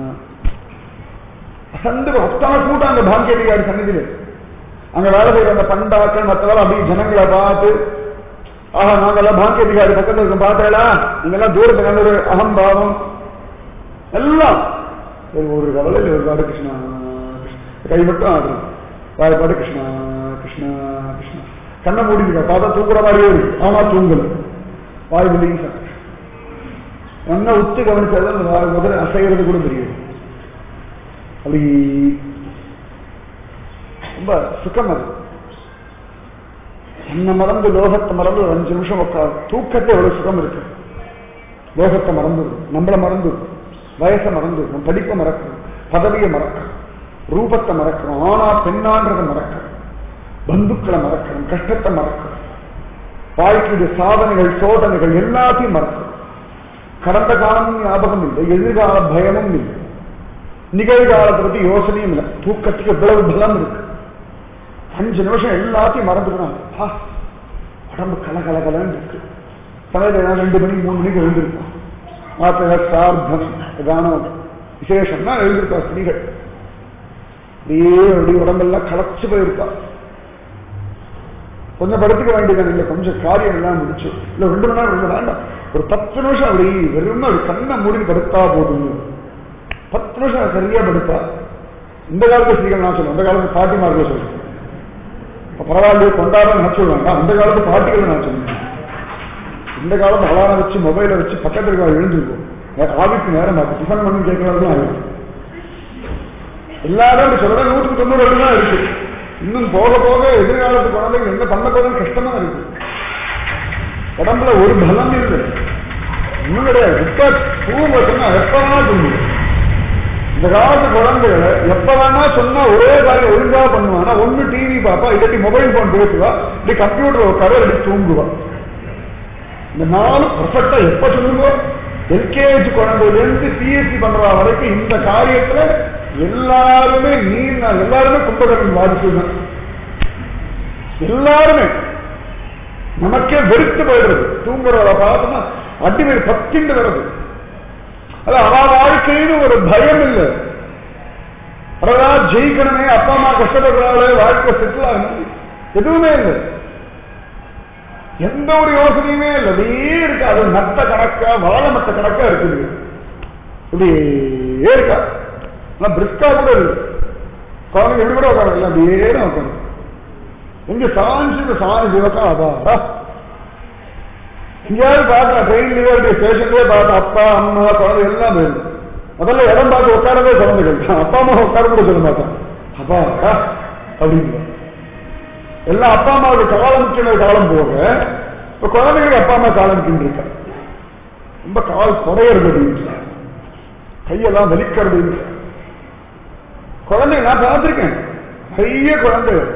அசந்து அத்தனை கூட்டம் அந்த பாக்கியடிகாரி சன்னிதியில அங்க வேலை செய்யற அந்த பண்டாக்கள் மற்றவெல்லாம் அப்படி ஜனங்களை பார்த்து ஆஹா நாங்கெல்லாம் பாக்கியடிகாரி பக்கத்துல இருக்க பார்த்தேடா நீங்கெல்லாம் தூரத்துக்கு அந்த ஒரு அகம்பாவம் எல்லாம் ஒரு ஒரு கவலையில் ஒரு பாடு கிருஷ்ணா கிருஷ்ணா. கை மட்டும் ஆடுறது வாய் பாடு கிருஷ்ணா கிருஷ்ணா கிருஷ்ணா கண்ணை மூடிங்க பார்த்தா தூங்குற மாதிரியே இருக்கு ஆனா தூங்கல வாய் முடியும் சார் நல்லா உத்து கவனிச்சாதான் அந்த வாய் முதல்ல அசைகிறது கூட தெரியும் அப்படி ரொம்ப சுகம் அது என்ன மறந்து லோகத்தை மறந்து ஒரு அஞ்சு நிமிஷம் உட்கார் தூக்கத்துல எவ்வளவு சுகம் இருக்கு லோகத்தை மறந்து நம்மளை மறந்து வயசை மறந்து நம்ம படிப்பை மறக்கிறோம் பதவியை மறக்கிறோம் ரூபத்தை மறக்கிறோம் ஆனா பெண்ணான்றதை மறக்கிறோம் பந்துக்களை மறக்கிறோம் கஷ்டத்தை மறக்கிறோம் வாழ்க்கையுடைய சாதனைகள் சோதனைகள் எல்லாத்தையும் மறக்கிறோம் கடந்த காலமும் ஞாபகம் இல்லை எதிர்கால பயமும் இல்லை நிகழ்காலத்தை பத்தி யோசனையும் இல்லை தூக்கத்துக்கு எவ்வளவு பலம் இருக்கு அஞ்சு நிமிஷம் எல்லாத்தையும் மறந்துக்கணும் ஆ, உடம்பு கலகலகலன்னு இருக்கு தலையில நான் ரெண்டு மணி மூணு மணிக்கு எழுந்திருப்போம் மாத்திர சார்த்தம் கானம் விசேஷம்னா எழுந்திருப்பா ஸ்திரீகள் அப்படியே அப்படி உடம்பெல்லாம் களைச்சு போயிருப்பா கொஞ்சம் படுத்துக்க வேண்டியது இல்லை கொஞ்சம் காரியம் எல்லாம் முடிச்சு இல்ல ரெண்டு மணி நேரம் ரெண்டு வேண்டாம் ஒரு பத்து நிமிஷம் அப்படி வெறும் அப்படி கண்ணை மூடி படுத்தா போதும் பத்து நிமிஷம் சரியா படுத்தா இந்த காலத்து ஸ்திரீகள் நான் சொல்லுவேன் அந்த காலத்து பாட்டிமார்கள் சொல்றேன் இப்ப பரவாயில்லையே கொண்டாட நான் சொல்லுவாங்க அந்த காலத்து பாட்டிகளை நான் சொல்லுவேன் இந்த காலத்து அலாரம் வச்சு மொபைலை வச்சு பக்கத்துல இருக்க எழுந்திருக்கும் ஆவிக்கு நேரம் பார்த்து டிஃபன் பண்ணி கேட்கலாம் ஆகும் எல்லாரும் இப்படி சொல்றேன் நூற்றுக்கு தொண்ணூறு ரெண்டு தான் இருக்கு இன்னும் போக போக எதிர்காலத்து குழந்தைங்க என்ன பண்ண போதும் கஷ்டமா இருக்கு உடம்புல ஒரு பலம் இல்லை இன்னும் கிடையாது இப்ப தூங்க சொன்னா எப்ப வேணா தூங்குது இந்த காலத்து குழந்தைகளை எப்ப வேணா சொன்னா ஒரே காரியம் ஒழுங்கா பண்ணுவானா ஒண்ணு டிவி பாப்பா இல்லாட்டி மொபைல் போன் பேசுவா இப்படி கம்ப்யூட்டர் உட்கார இப்படி தூங்குவா இந்த நாலு பர்ஃபெக்டா எப்ப சொல்லுங்க எல்கேஜி குழந்தையில இருந்து பிஎஸ்சி பண்றா வரைக்கும் இந்த காரியத்துல எல்லாருமே நீ நான் எல்லாருமே கும்பகரன் வாதிச்சுதான் எல்லாருமே நமக்கே வெறுத்து போயிடுறது தூங்குறத பார்த்தோம்னா அடிமை பத்திண்டு வருது அது அவ வாழ்க்கைன்னு ஒரு பயம் இல்லை அடடா ஜெயிக்கணுமே அப்பா அம்மா கஷ்டப்படுறாளே வாழ்க்கை செட்டில் ஆகணும் எதுவுமே இல்லை எந்த ஒரு யோசனையுமே இல்லை அப்படியே இருக்கு அது நட்ட கணக்கா வாழை மட்ட கணக்கா இருக்குது இப்படியே இருக்கா ஆனா பிரிஸ்கா கூட இருக்கு குழந்தைங்க எப்படி கூட உட்காந்து இல்லை அப்படியே தான் உட்காந்து எங்க சாஞ்சு சாஞ்சு உட்காந்தா எங்கேயாவது பார்த்தா ட்ரெயின்லயே அப்படி ஸ்டேஷன்லயே பார்த்தா அப்பா அம்மா குழந்தை எல்லாம் போயிருக்கு முதல்ல இடம் பார்த்து உட்காரவே குழந்தைகள் அப்பா அம்மா உட்கார கூட சொல்ல மாட்டான் அப்பா அக்கா அப்படின்னு எல்லா அப்பா அம்மாவுக்கு காலம் முக்கிய காலம் போக இப்ப குழந்தைகளுக்கு அப்பா அம்மா காலம் கிண்டிருக்கா ரொம்ப கால் குறையிறது அப்படின்னு கையெல்லாம் வலிக்கிறது குழந்தைங்க நான் பார்த்திருக்கேன் நிறைய குழந்தைகள்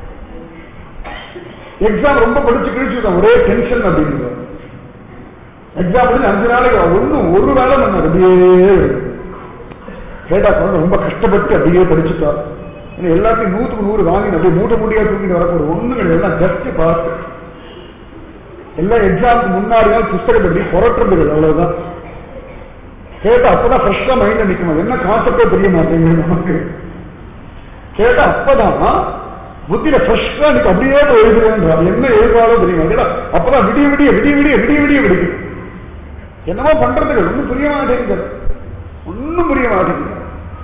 எக்ஸாம் ரொம்ப படிச்சு கிழிச்சுதான் ஒரே டென்ஷன் அப்படின்னு எக்ஸாம் முடிஞ்சு அஞ்சு நாளைக்கு ஒன்றும் ஒரு வேலை பண்ண அப்படியே கேட்டா குழந்தை ரொம்ப கஷ்டப்பட்டு அப்படியே படிச்சுட்டா ஏன்னா எல்லாத்தையும் நூற்றுக்கு நூறு வாங்கி அப்படியே மூட்டை மூட்டையா தூக்கிட்டு வரப்போற ஒண்ணு கிடையாது எல்லாம் ஜஸ்ட் பார்த்து எல்லாம் எக்ஸாமுக்கு முன்னாடி நாள் புஸ்தகத்தை அப்படி புரட்டுறது அவ்வளவுதான் கேட்டா அப்பதான் ஃப்ரெஷ்ஷா மைண்ட்ல நிக்கணும் என்ன கான்செப்டே தெரிய மாட்டேங்குது நமக்கு கேட்டா அப்பதான் புத்தியில ஃப்ரெஷ்ஷா எனக்கு அப்படியே போய் எழுதுறேன்றார் என்ன எழுதாலும் தெரியுமா கேட்டா அப்பதான் விடிய விடிய விடிய விடிய விடிய விடிய விடிக்கும் என்னமோ பண்றதுக்கு ஒண்ணும் புரிய மாட்டேங்குது ஒண்ணும் புரிய மாட்டேங்குது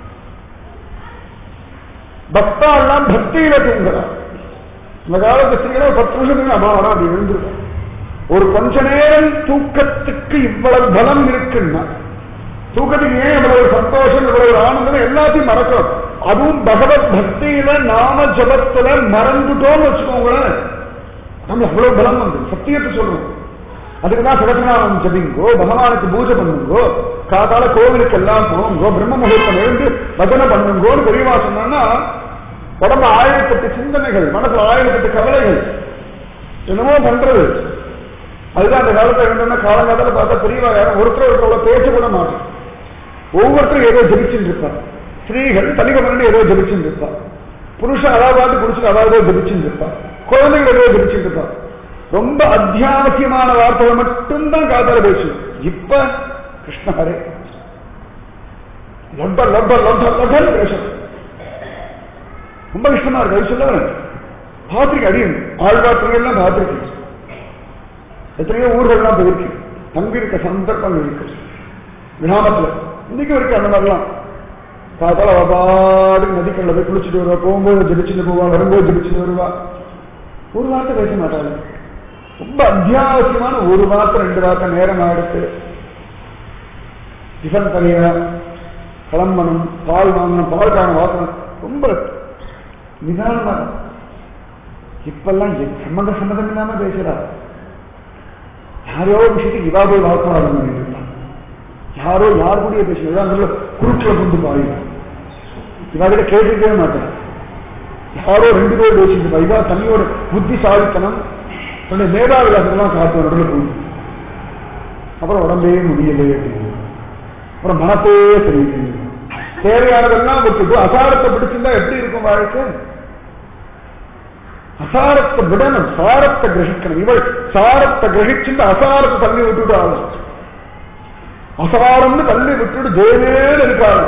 பக்தா எல்லாம் பக்தியில தூங்குறான் இந்த காலத்து ஸ்திரீகளை பத்து நிமிஷத்துக்கு அம்மா வரா அப்படி எழுந்திருக்கும் ஒரு கொஞ்ச நேரம் தூக்கத்துக்கு இவ்வளவு பலம் இருக்குன்னா தூக்கத்துக்கு ஏன் இவ்வளவு சந்தோஷம் இவ்வளவு ஆனந்தம் எல்லாத்தையும் மறக்கிறோம் அதுவும் பகவத் பக்தியில நாம ஜபத்துல மறந்துட்டோம்னு வச்சுக்கோங்களேன் நம்ம அவ்வளவு பலம் வந்து சத்தியத்தை சொல்றோம் அதுக்கு தான் சிவசனாமம் ஜபிங்கோ பகவானுக்கு பூஜை பண்ணுங்கோ காத்தால கோவிலுக்கு எல்லாம் போங்கோ பிரம்ம முகூர்த்தம் எழுந்து பஜனை பண்ணுங்கோன்னு பெரியவா சொன்னா உடம்பு ஆயிரத்தெட்டு சிந்தனைகள் மனசுல ஆயிரத்தெட்டு கவலைகள் என்னமோ பண்றது அதுதான் அந்த காலத்துல என்னன்னா காலங்காலத்துல பார்த்தா பெரியவா யாரும் ஒருத்தர் ஒருத்தரோட பேச கூட மாட்டோம் ஒவ்வொருத்தரும் ஏதோ ஜபிச்சுட்டு இருப்பார் ஸ்திரீகள் தலிக பண்ணி ஏதோ ஜபிச்சுட்டு இருப்பார் புருஷன் அதாவது புருஷன் அதாவது ஜபிச்சுட்டு இருப்பார் குழந்தைகள் ஏதோ ஜபிச்சுட்டு இருப்பார் ரொம்ப அத்தியாவசியமான வார்த்தைகள் மட்டும்தான் காதால பேசும் இப்ப கிருஷ்ணஹரே லப்ப லப்ப லப்ப லப்பன்னு பேசணும் ரொம்ப கஷ்டமா இருக்கு அது சொல்ல பார்த்திருக்கேன் அடியும் ஆழ்வார்த்தைகள்லாம் பார்த்திருக்கேன் எத்தனையோ ஊர்கள்லாம் போயிருக்கு தங்கி இருக்க சந்தர்ப்பங்கள் இருக்கு கிராமத்துல இன்னைக்கு இருக்கு அந்த மாதிரிலாம் காத்தால பாடு நதிக்கல்ல போய் குளிச்சுட்டு வருவா போகும்போது ஜபிச்சுட்டு போவா வரும்போது ஜபிச்சுட்டு வருவா ஒரு வார்த்தை பேச மாட்டாங்க ரொம்ப அத்தியாவசியமான ஒரு வார்த்தை ரெண்டு வார்த்தை நேரம் எடுத்து டிஃபன் பண்ணிடணும் கிளம்பணும் பால் வாங்கணும் பால் காண வாசனம் ரொம்ப நிதானமா இப்பெல்லாம் சம்மந்த சம்மதம் இல்லாம பேசுறா யாரோ விஷயத்துக்கு இவா போய் வாக்குவாதம் பண்ணிட்டு யாரோ யார் கூடிய பேசுறது குறுக்கில கொண்டு பாயும் இவா கிட்ட கேட்டுக்கவே மாட்டேன் யாரோ ரெண்டு பேர் பேசிட்டு இவா தண்ணியோட புத்திசாலித்தனம் தன்னுடைய மேதாவிலாசெல்லாம் காத்து நடுவில் போகுது அப்புறம் உடம்பே முடியலையே அப்படின்னு அப்புறம் மனப்பே தெரியல தேவையானதெல்லாம் விட்டுட்டு அசாரத்தை பிடிச்சிருந்தா எப்படி இருக்கும் வாழ்க்கை அசாரத்தை விடணும் சாரத்தை கிரகிக்கணும் இவள் சாரத்தை கிரகிச்சுட்டு அசாரத்தை தள்ளி விட்டுட்டு ஆகும் அசாரம்னு தள்ளி விட்டுட்டு தேவேன்னு இருக்காரு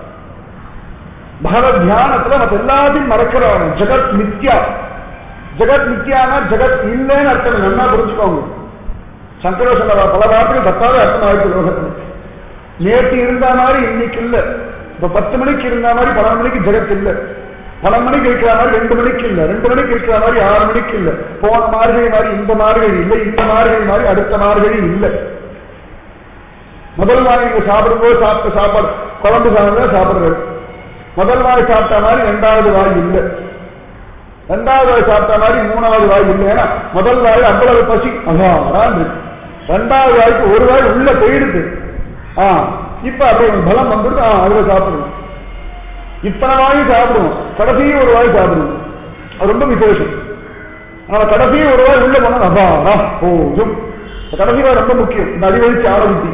பகவத் தியானத்துல மத்த எல்லாத்தையும் மறக்கிறாங்க ஜெகத் நித்யா ஜெகத் நித்யானா ஜெகத் இல்லைன்னு அர்த்தம் நல்லா புரிஞ்சுக்கோங்க சங்கர சொல்ல பல வார்த்தைகள் பத்தாவது அர்த்தம் ஆயிடுச்சு லோகத்துல நேற்று இருந்த மாதிரி இன்னைக்கு இல்ல இப்ப பத்து மணிக்கு இருந்த மாதிரி பன்னெண்டு மணிக்கு ஜெகத் இல்ல பன்னெண்டு மணிக்கு இருக்கிற மாதிரி ரெண்டு மணிக்கு இல்ல ரெண்டு மணிக்கு இருக்கிற மாதிரி ஆறு மணிக்கு இல்ல போன மார்கழி மாதிரி இந்த மார்கழி இல்ல இந்த மார்கழி மாதிரி அடுத்த மார்கழி இல்ல முதல் வாய் நீங்க சாப்பிடும்போது சாப்பிட்ட சாப்பாடு குழம்பு சாதம் சாப்பிடுறது முதல் வாய் சாப்பிட்ட மாதிரி ரெண்டாவது வாய் இல்லை ரெண்டாவது வாய் சாப்பிட்ட மாதிரி மூணாவது வாய் இல்லை ஏன்னா முதல் வாய் அவ்வளவு பசி அதான் இருக்கு ரெண்டாவது வாய்க்கு ஒரு வாய் உள்ள போயிடுது ஆ இப்ப அப்படி பலம் வந்துட்டு ஆ அதுல சாப்பிடுவோம் இத்தனை வாய் சாப்பிடுவோம் கடைசியும் ஒரு வாய் சாப்பிடுவோம் அது ரொம்ப விசேஷம் ஆனா கடைசியும் ஒரு வாய் உள்ள போனா அபாரா போதும் கடைசி வாய் ரொம்ப முக்கியம் இந்த அடிவழிச்சு ஆரம்பிச்சு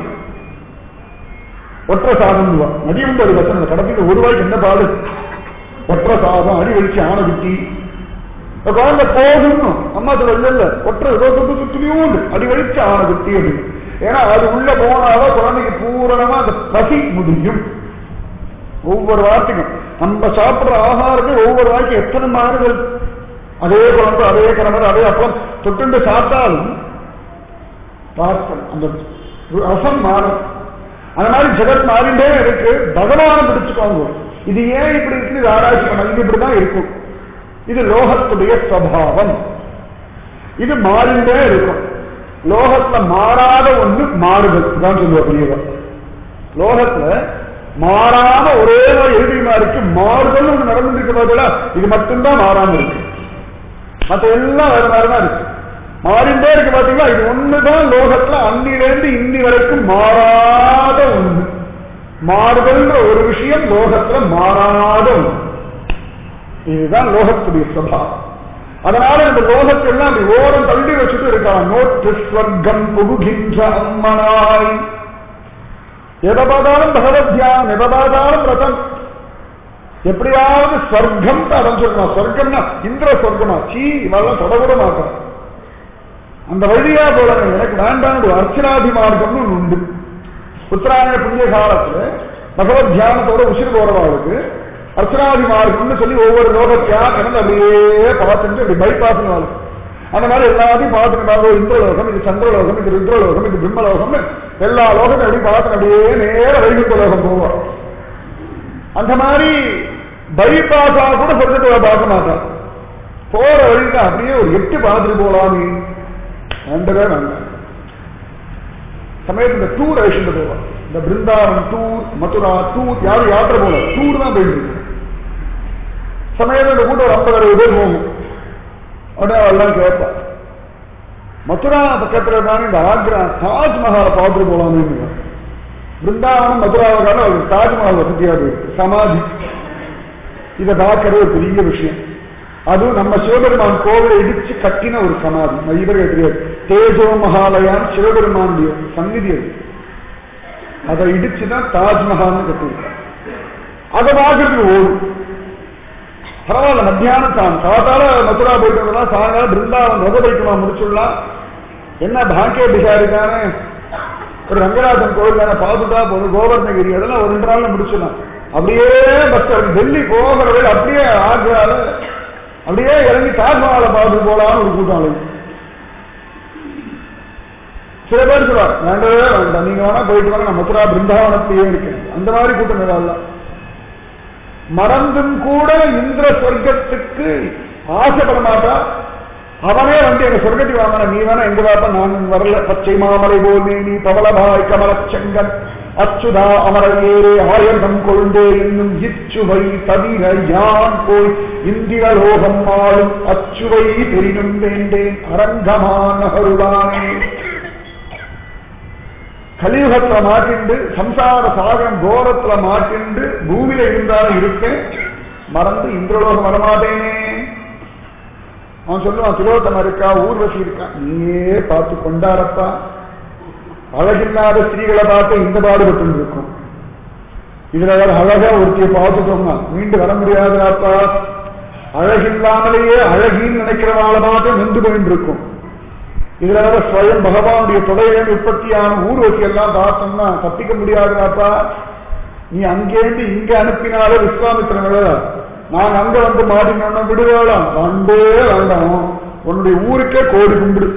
ஒற்ற சாதம் நதி உண்டு அது வசனம் கடைசியில் ஒரு வாய்க்கு என்ன பாடு ஒற்ற சாதம் அடி வலிச்சு ஆன விட்டி குழந்தை போதும் அம்மா சொல்ல இல்ல இல்ல ஒற்ற ஏதோ சுத்து சுத்திலையும் உண்டு அடி வலிச்சு ஆன விட்டி அப்படின்னு ஏன்னா அது உள்ள போனாதான் குழந்தைக்கு பூரணமா அந்த பசி முடியும் ஒவ்வொரு வார்த்தைக்கும் நம்ம சாப்பிடுற ஆகாரத்துக்கு ஒவ்வொரு வாய்க்கு எத்தனை மாறுதல் அதே குழம்பு அதே கிழமை அதே அப்பம் தொட்டுண்டு சாப்பிட்டாலும் பார்க்கணும் அந்த ரசம் மாறும் அந்த மாதிரி ஜெகத் மாறிண்டே இருக்கு பகவான பிடிச்சுக்கோங்க இது ஏன் இப்படி இருக்கு இது ஆராய்ச்சி பண்ண இது இப்படிதான் இருக்கும் இது லோகத்துடைய சுவாவம் இது மாறிண்டே இருக்கும் லோகத்துல மாறாத ஒண்ணு மாறுதல் தான் சொல்லுவா பெரியவா லோகத்துல மாறாம ஒரே ஒரு எழுதியமா இருக்கு மாறுதல் ஒண்ணு நடந்துட்டு இருக்க பதிலா இது மட்டும்தான் மாறாம இருக்கு மத்த எல்லாம் வேற மாதிரிதான் இருக்கு மாறிண்டே இருக்கு பாத்தீங்களா இது ஒண்ணுதான் லோகத்துல அன்னிலிருந்து இன்னி வரைக்கும் மாறாத ஒண்ணு மாறுதல்ன்ற ஒரு விஷயம் லோகத்துல மாறாத ஒண்ணு இதுதான் லோகத்துடைய சுபாவம் அதனால இந்த லோகத்தை எல்லாம் அப்படி ஓரம் தள்ளி வச்சுட்டு இருக்கான் நோட்டு ஸ்வர்க்கம் புகுகின்ற அம்மனாய் எதை பார்த்தாலும் பகவத் தியானம் எதை பார்த்தாலும் ரதம் எப்படியாவது ஸ்வர்க்கம் அடம் சொல்லணும் ஸ்வர்க்கம்னா இந்திர ஸ்வர்க்கமா சீ இவெல்லாம் தொடக்கூட மாட்டான் அந்த வழியா போல எனக்கு வேண்டாம் ஒரு அர்ச்சனாதி மார்க்கம்னு ஒண்ணு உண்டு உத்தராயண புண்ணிய காலத்துல பகவத் தியானத்தோட உசிறு போறவாளுக்கு அர்ச்சனாதி மார்க்கம்னு சொல்லி ஒவ்வொரு லோகத்தையா கிடந்து அப்படியே பார்த்துட்டு அப்படி பைபாஸ் வாழ்க்கை அந்த மாதிரி எல்லாத்தையும் பார்த்துட்டு இந்திரலோகம் இது சந்திரலோகம் இது ருத்ரலோகம் இது பிரம்மலோகம் எல்லா லோகத்தையும் அப்படி பார்த்துட்டு அப்படியே நேர வைகுண்ட லோகம் போவோம் அந்த மாதிரி பைபாஸா கூட சொர்க்கத்தை பார்க்க மாட்டான் போற வழிதான் அப்படியே ஒரு எட்டு பார்த்துட்டு போலாமே வேண்டவே வேண்டாம் சமயத்தில் இந்த டூர் அழிச்சுட்டு போவான் இந்த பிருந்தாவன் டூர் மதுரா டூர் யாரும் யாத்திரை போல டூர் தான் போயிட்டு இருக்கு சமயம் இந்த கூட்டம் ஒரு ஐம்பது அறுபது பேர் போகும் உடனே எல்லாம் கேட்பா மதுரா பக்கத்துல தானே இந்த ஆக்ரா தாஜ்மஹாலை பார்த்துட்டு போலாமே பிருந்தாவனம் மதுராவுக்கான ஒரு தாஜ்மஹால் வசதியா போயிருக்கு சமாதி இதை பார்க்கறது ஒரு பெரிய விஷயம் அதுவும் நம்ம சிவபெருமான் கோவிலை இடிச்சு கட்டின ஒரு சமாதி இவர்கள் தெரியாது தேஜோ மகாலயான் சிவபெருமானுடைய சந்நிதி அது அதை இடிச்சுதான் தாஜ்மஹால்னு கட்டியிருக்காங்க அதை பார்க்கறதுக்கு ஓடும் பரவாயில்ல மத்தியானம் தான் காத்தால மதுரா போயிட்டு வரலாம் சாயங்காலம் பிருந்தாவன் ரத வைக்கமா முடிச்சுடலாம் என்ன பாக்கிய பிகாரி தானே ஒரு ரங்கநாதன் கோவில் தானே பார்த்துட்டா போதும் கோவர்ணகிரி அதெல்லாம் ஒரு ரெண்டு நாள்ல முடிச்சிடலாம் அப்படியே பஸ் டெல்லி போகிற வழி அப்படியே ஆக்ரால அப்படியே இறங்கி தாஜ்மஹாலை பார்த்து போலான்னு ஒரு கூட்டம் அழைக்கும் சில பேர் சொல்லுவார் வேண்டவே வேண்டாம் நீங்க வேணா போயிட்டு வாங்க நான் மதுரா பிருந்தாவனத்தையே இருக்கேன் அந்த மாதிரி கூட்டம் நல்லா மறந்தும் கூட இந்திர சொர்க்கத்துக்கு ஆசைப்பட மாட்டா அவனே வந்து எங்க சொர்க்கத்துக்கு வாங்கின நீ வேணா எங்க வாப்ப நான் வரல பச்சை மாமலை போல் நீ பவளபாய் கமலச்செங்கன் அச்சுதா அமர ஏறே ஆயுதம் கொண்டே என்னும் இச்சுவை தவிர யான் போய் இந்திரலோகம் ஆளும் அச்சுவை பெரினும் வேண்டேன் அரங்கமான அருளானே கலியுகத்துல மாட்டிண்டு சம்சார சாகரம் கோரத்துல மாட்டிண்டு பூமியில இருந்தாலும் இருப்பேன் மறந்து இந்திரலோகம் வரமாட்டேனே அவன் சொல்லுவான் திரோத்தம் இருக்கா ஊர்வசி இருக்கா நீயே பார்த்து கொண்டாடப்பா அழகில்லாத ஸ்திரீகளை பார்த்து இந்த பாடுபட்டு இருக்கும் இதுல வேற அழகா ஒருத்தியை பார்த்துட்டோம்னா மீண்டு வர முடியாதுடாப்பா அழகில்லாமலேயே அழகின்னு நினைக்கிறவாளை பார்த்து நின்று போயிட்டு இருக்கும் இதுல வேற ஸ்வயம் பகவானுடைய தொடையிலிருந்து உற்பத்தியான ஊர்வசி எல்லாம் பார்த்தோம்னா தப்பிக்க முடியாதுடாப்பா நீ அங்கேருந்து இங்க அனுப்பினாலே விஸ்வாமித்திரன் நான் அங்க வந்து மாட்டினோம்னா விடுவாளாம் வந்தே வேண்டாம் உன்னுடைய ஊருக்கே கோடி கும்பிடு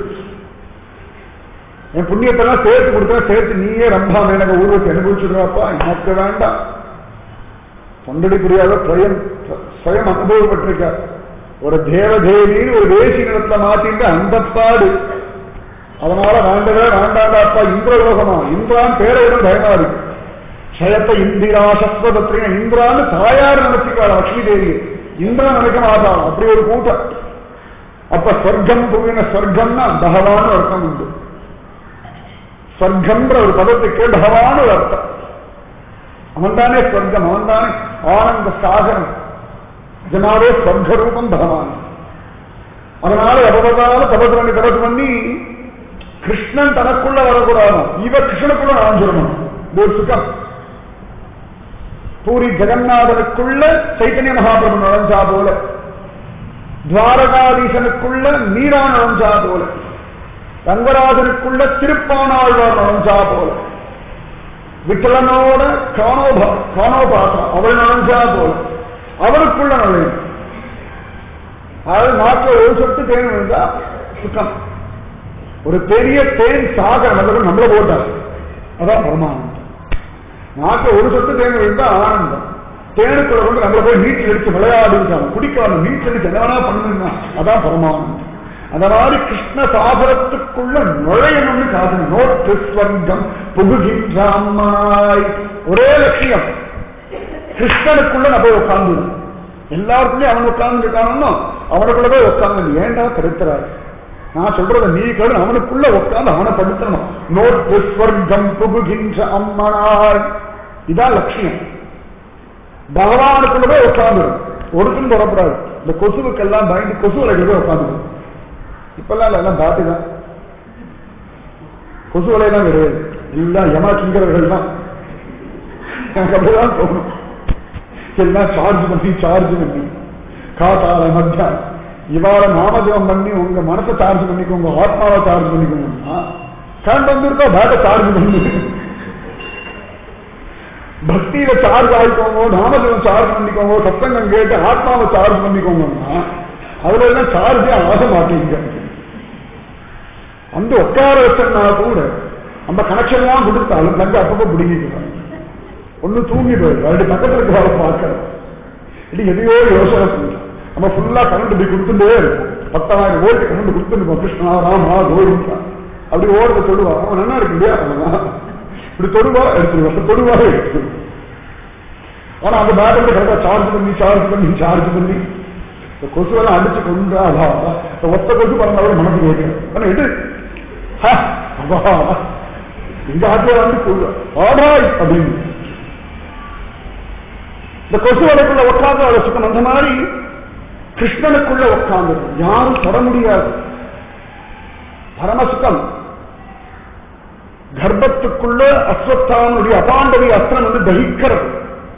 என் புண்ணியத்தெல்லாம் சேர்த்து கொடுத்தா சேர்த்து நீயே ரம்பா எனக்கு ஊர்வசி அனுபவிச்சுடுறாப்பா எனக்கு வேண்டாம் தொண்டடி புரியாத ஸ்வயம் ஸ்வயம் அனுபவப்பட்டிருக்கார் ஒரு தேவதேவின்னு ஒரு வேசி நிலத்துல மாட்டிட்டு அந்த பாடு அதனால வேண்டவே வேண்டாண்டாப்பா இந்திரலோகமா இந்திரான் பேரையிடம் பயமா இருக்கு க்ஷயத்தை இந்திரா சஸ்வதத்திரின இந்திரான்னு தாயார் நினைச்சுக்காள் லட்சுமி தேவி இந்திரா நினைக்க மாட்டான் அப்படி ஒரு கூட்டம் அப்ப சொர்க்கம் புவின சொர்க்கம்னா பகவான் அர்த்தம் உண்டு சொர்க்கம்ன்ற ஒரு பதத்துக்கு பகவான் ஒரு அர்த்தம் அவன் தானே சொர்க்கம் அவன் தானே ஆனந்த சாகரம் ஜனாவே சொர்க்க ரூபம் பகவான் அதனால எவ்வளவு தபசு பண்ணி தபசு பண்ணி கிருஷ்ணன் தனக்குள்ள வரக்கூடாது இவ கிருஷ்ணனுக்குள்ள நுழைஞ்சிடணும் இது ஒரு சுகம் பூரி ஜெகநாதனுக்குள்ள சைத்தன்ய மகாபிரபு நுழைஞ்சா போல துவாரகாதீசனுக்குள்ள நீரா நுழைஞ்சா போல ரங்கராஜனுக்குள்ள திருப்பானாழ்வார் நுழைஞ்சா போல விட்டலனோட காணோபா காணோபாத்திரம் அவள் நுழைஞ்சா போல அவருக்குள்ள நுழையும் அதாவது நாட்டில் ஒரு சொட்டு தேன் விழுந்தா சுத்தம் ஒரு பெரிய தேன் சாகரம் அதுக்கு நம்மள போட்டார் அதான் பரமானந்தம் நாட்டில் ஒரு சொட்டு தேன் விழுந்தா ஆனந்தம் தேனுக்குள்ள கொண்டு நம்மள போய் நீச்சல் அடிச்சு விளையாடுறாங்க குடிக்கலாம் நீச்சல் அடிச்சு என்ன வேணா பண்ணுங்க அதான் பரமானந்தம் அந்த மாதிரி கிருஷ்ண சாகரத்துக்குள்ள நுழையணும்னு சாதனை நோட்டு ஸ்வர்க்கம் புகுகின்ற அம்மாய் ஒரே லட்சியம் கிருஷ்ணனுக்குள்ள நம்ம போய் உட்கார்ந்து எல்லாருக்குள்ளயும் அவன் உட்கார்ந்து இருக்கானோ அவனுக்குள்ள போய் உட்கார்ந்து ஏண்டா தடுத்துறாரு நான் சொல்றத நீ கேடு அவனுக்குள்ள உட்கார்ந்து அவனை படுத்தணும் நோட்டு ஸ்வர்க்கம் புகுகின்ற அம்மனாய் இதான் லட்சியம் பகவானுக்குள்ள போய் உட்கார்ந்து ஒருத்தன் புறப்படாது இந்த கொசுவுக்கெல்லாம் பயந்து கொசு வலைகள் போய் உட்காந்து இப்பெல்லாம் இல்ல, எல்லாம் பாட்டு தான் கொசு வலையெல்லாம் கிடையாது எல்லாம் யமா கிங்கரர்கள் தான் எனக்கு அப்படிதான் தோணும் எல்லாம் சார்ஜ் பண்ணி சார்ஜ் பண்ணி காத்தால மத்தியானம் இவாள நாமஜபம் பண்ணி உங்க மனசை சார்ஜ் பண்ணிக்கோங்க ஆத்மாவை சார்ஜ் பண்ணிக்கோங்கன்னா கரண்ட் வந்திருக்கோ பேட்டை சார்ஜ் பண்ணி பக்தியில சார்ஜ் ஆகிக்கோங்க நாமஜபம் சார்ஜ் பண்ணிக்கோங்க சத்தங்கம் கேட்டு ஆத்மாவை சார்ஜ் பண்ணிக்கோங்கன்னா அதுல எல்லாம் சார்ஜே ஆக மாட்டேங்க அந்த உட்கார வச்சா கூட நம்ம கனெக்ஷன் எல்லாம் கொடுத்தாலும் தங்க அப்பப்போ பிடிங்கிக்கிறாங்க ஒண்ணு தூங்கி போயிடும் அப்படி பக்கத்துல இருக்கிற பார்க்கணும் இது எதையோ யோசனை பண்ணலாம் நம்ம ஃபுல்லா கரண்ட் இப்படி கொடுத்துட்டே இருக்கும் பத்தாயிரம் வோல்ட் கரண்ட் கொடுத்துருக்கோம் கிருஷ்ணா ராமா கோவிந்தா அப்படி ஓடுறத சொல்லுவான் அவன் நல்லா இருக்கு இல்லையா அவன் இப்படி தொடுவா எடுத்துருவோம் தொடுவா எடுத்துருவோம் ஆனா அந்த பேட்டரி கரெக்டா சார்ஜ் பண்ணி சார்ஜ் பண்ணி சார்ஜ் பண்ணி இந்த கொசுவெல்லாம் அடிச்சு கொண்டா இந்த ஒத்த கொசு பறந்தாலும் மனசு கேட்கிறேன் ஆனா எடு ஹா, அப்பா இந்த ஆட்டியா வந்து கொள்ளு ஆடாய் அப்படின்னு இந்த கொசு வலைக்குள்ள உட்காந்து அவளை சுத்தம் அந்த மாதிரி கிருஷ்ணனுக்குள்ள உட்காந்து யாரும் தொட முடியாது பரமசுகம் கர்ப்பத்துக்குள்ள அஸ்வத்தானுடைய அபாண்டவி அஸ்திரம் வந்து தகிக்கிறது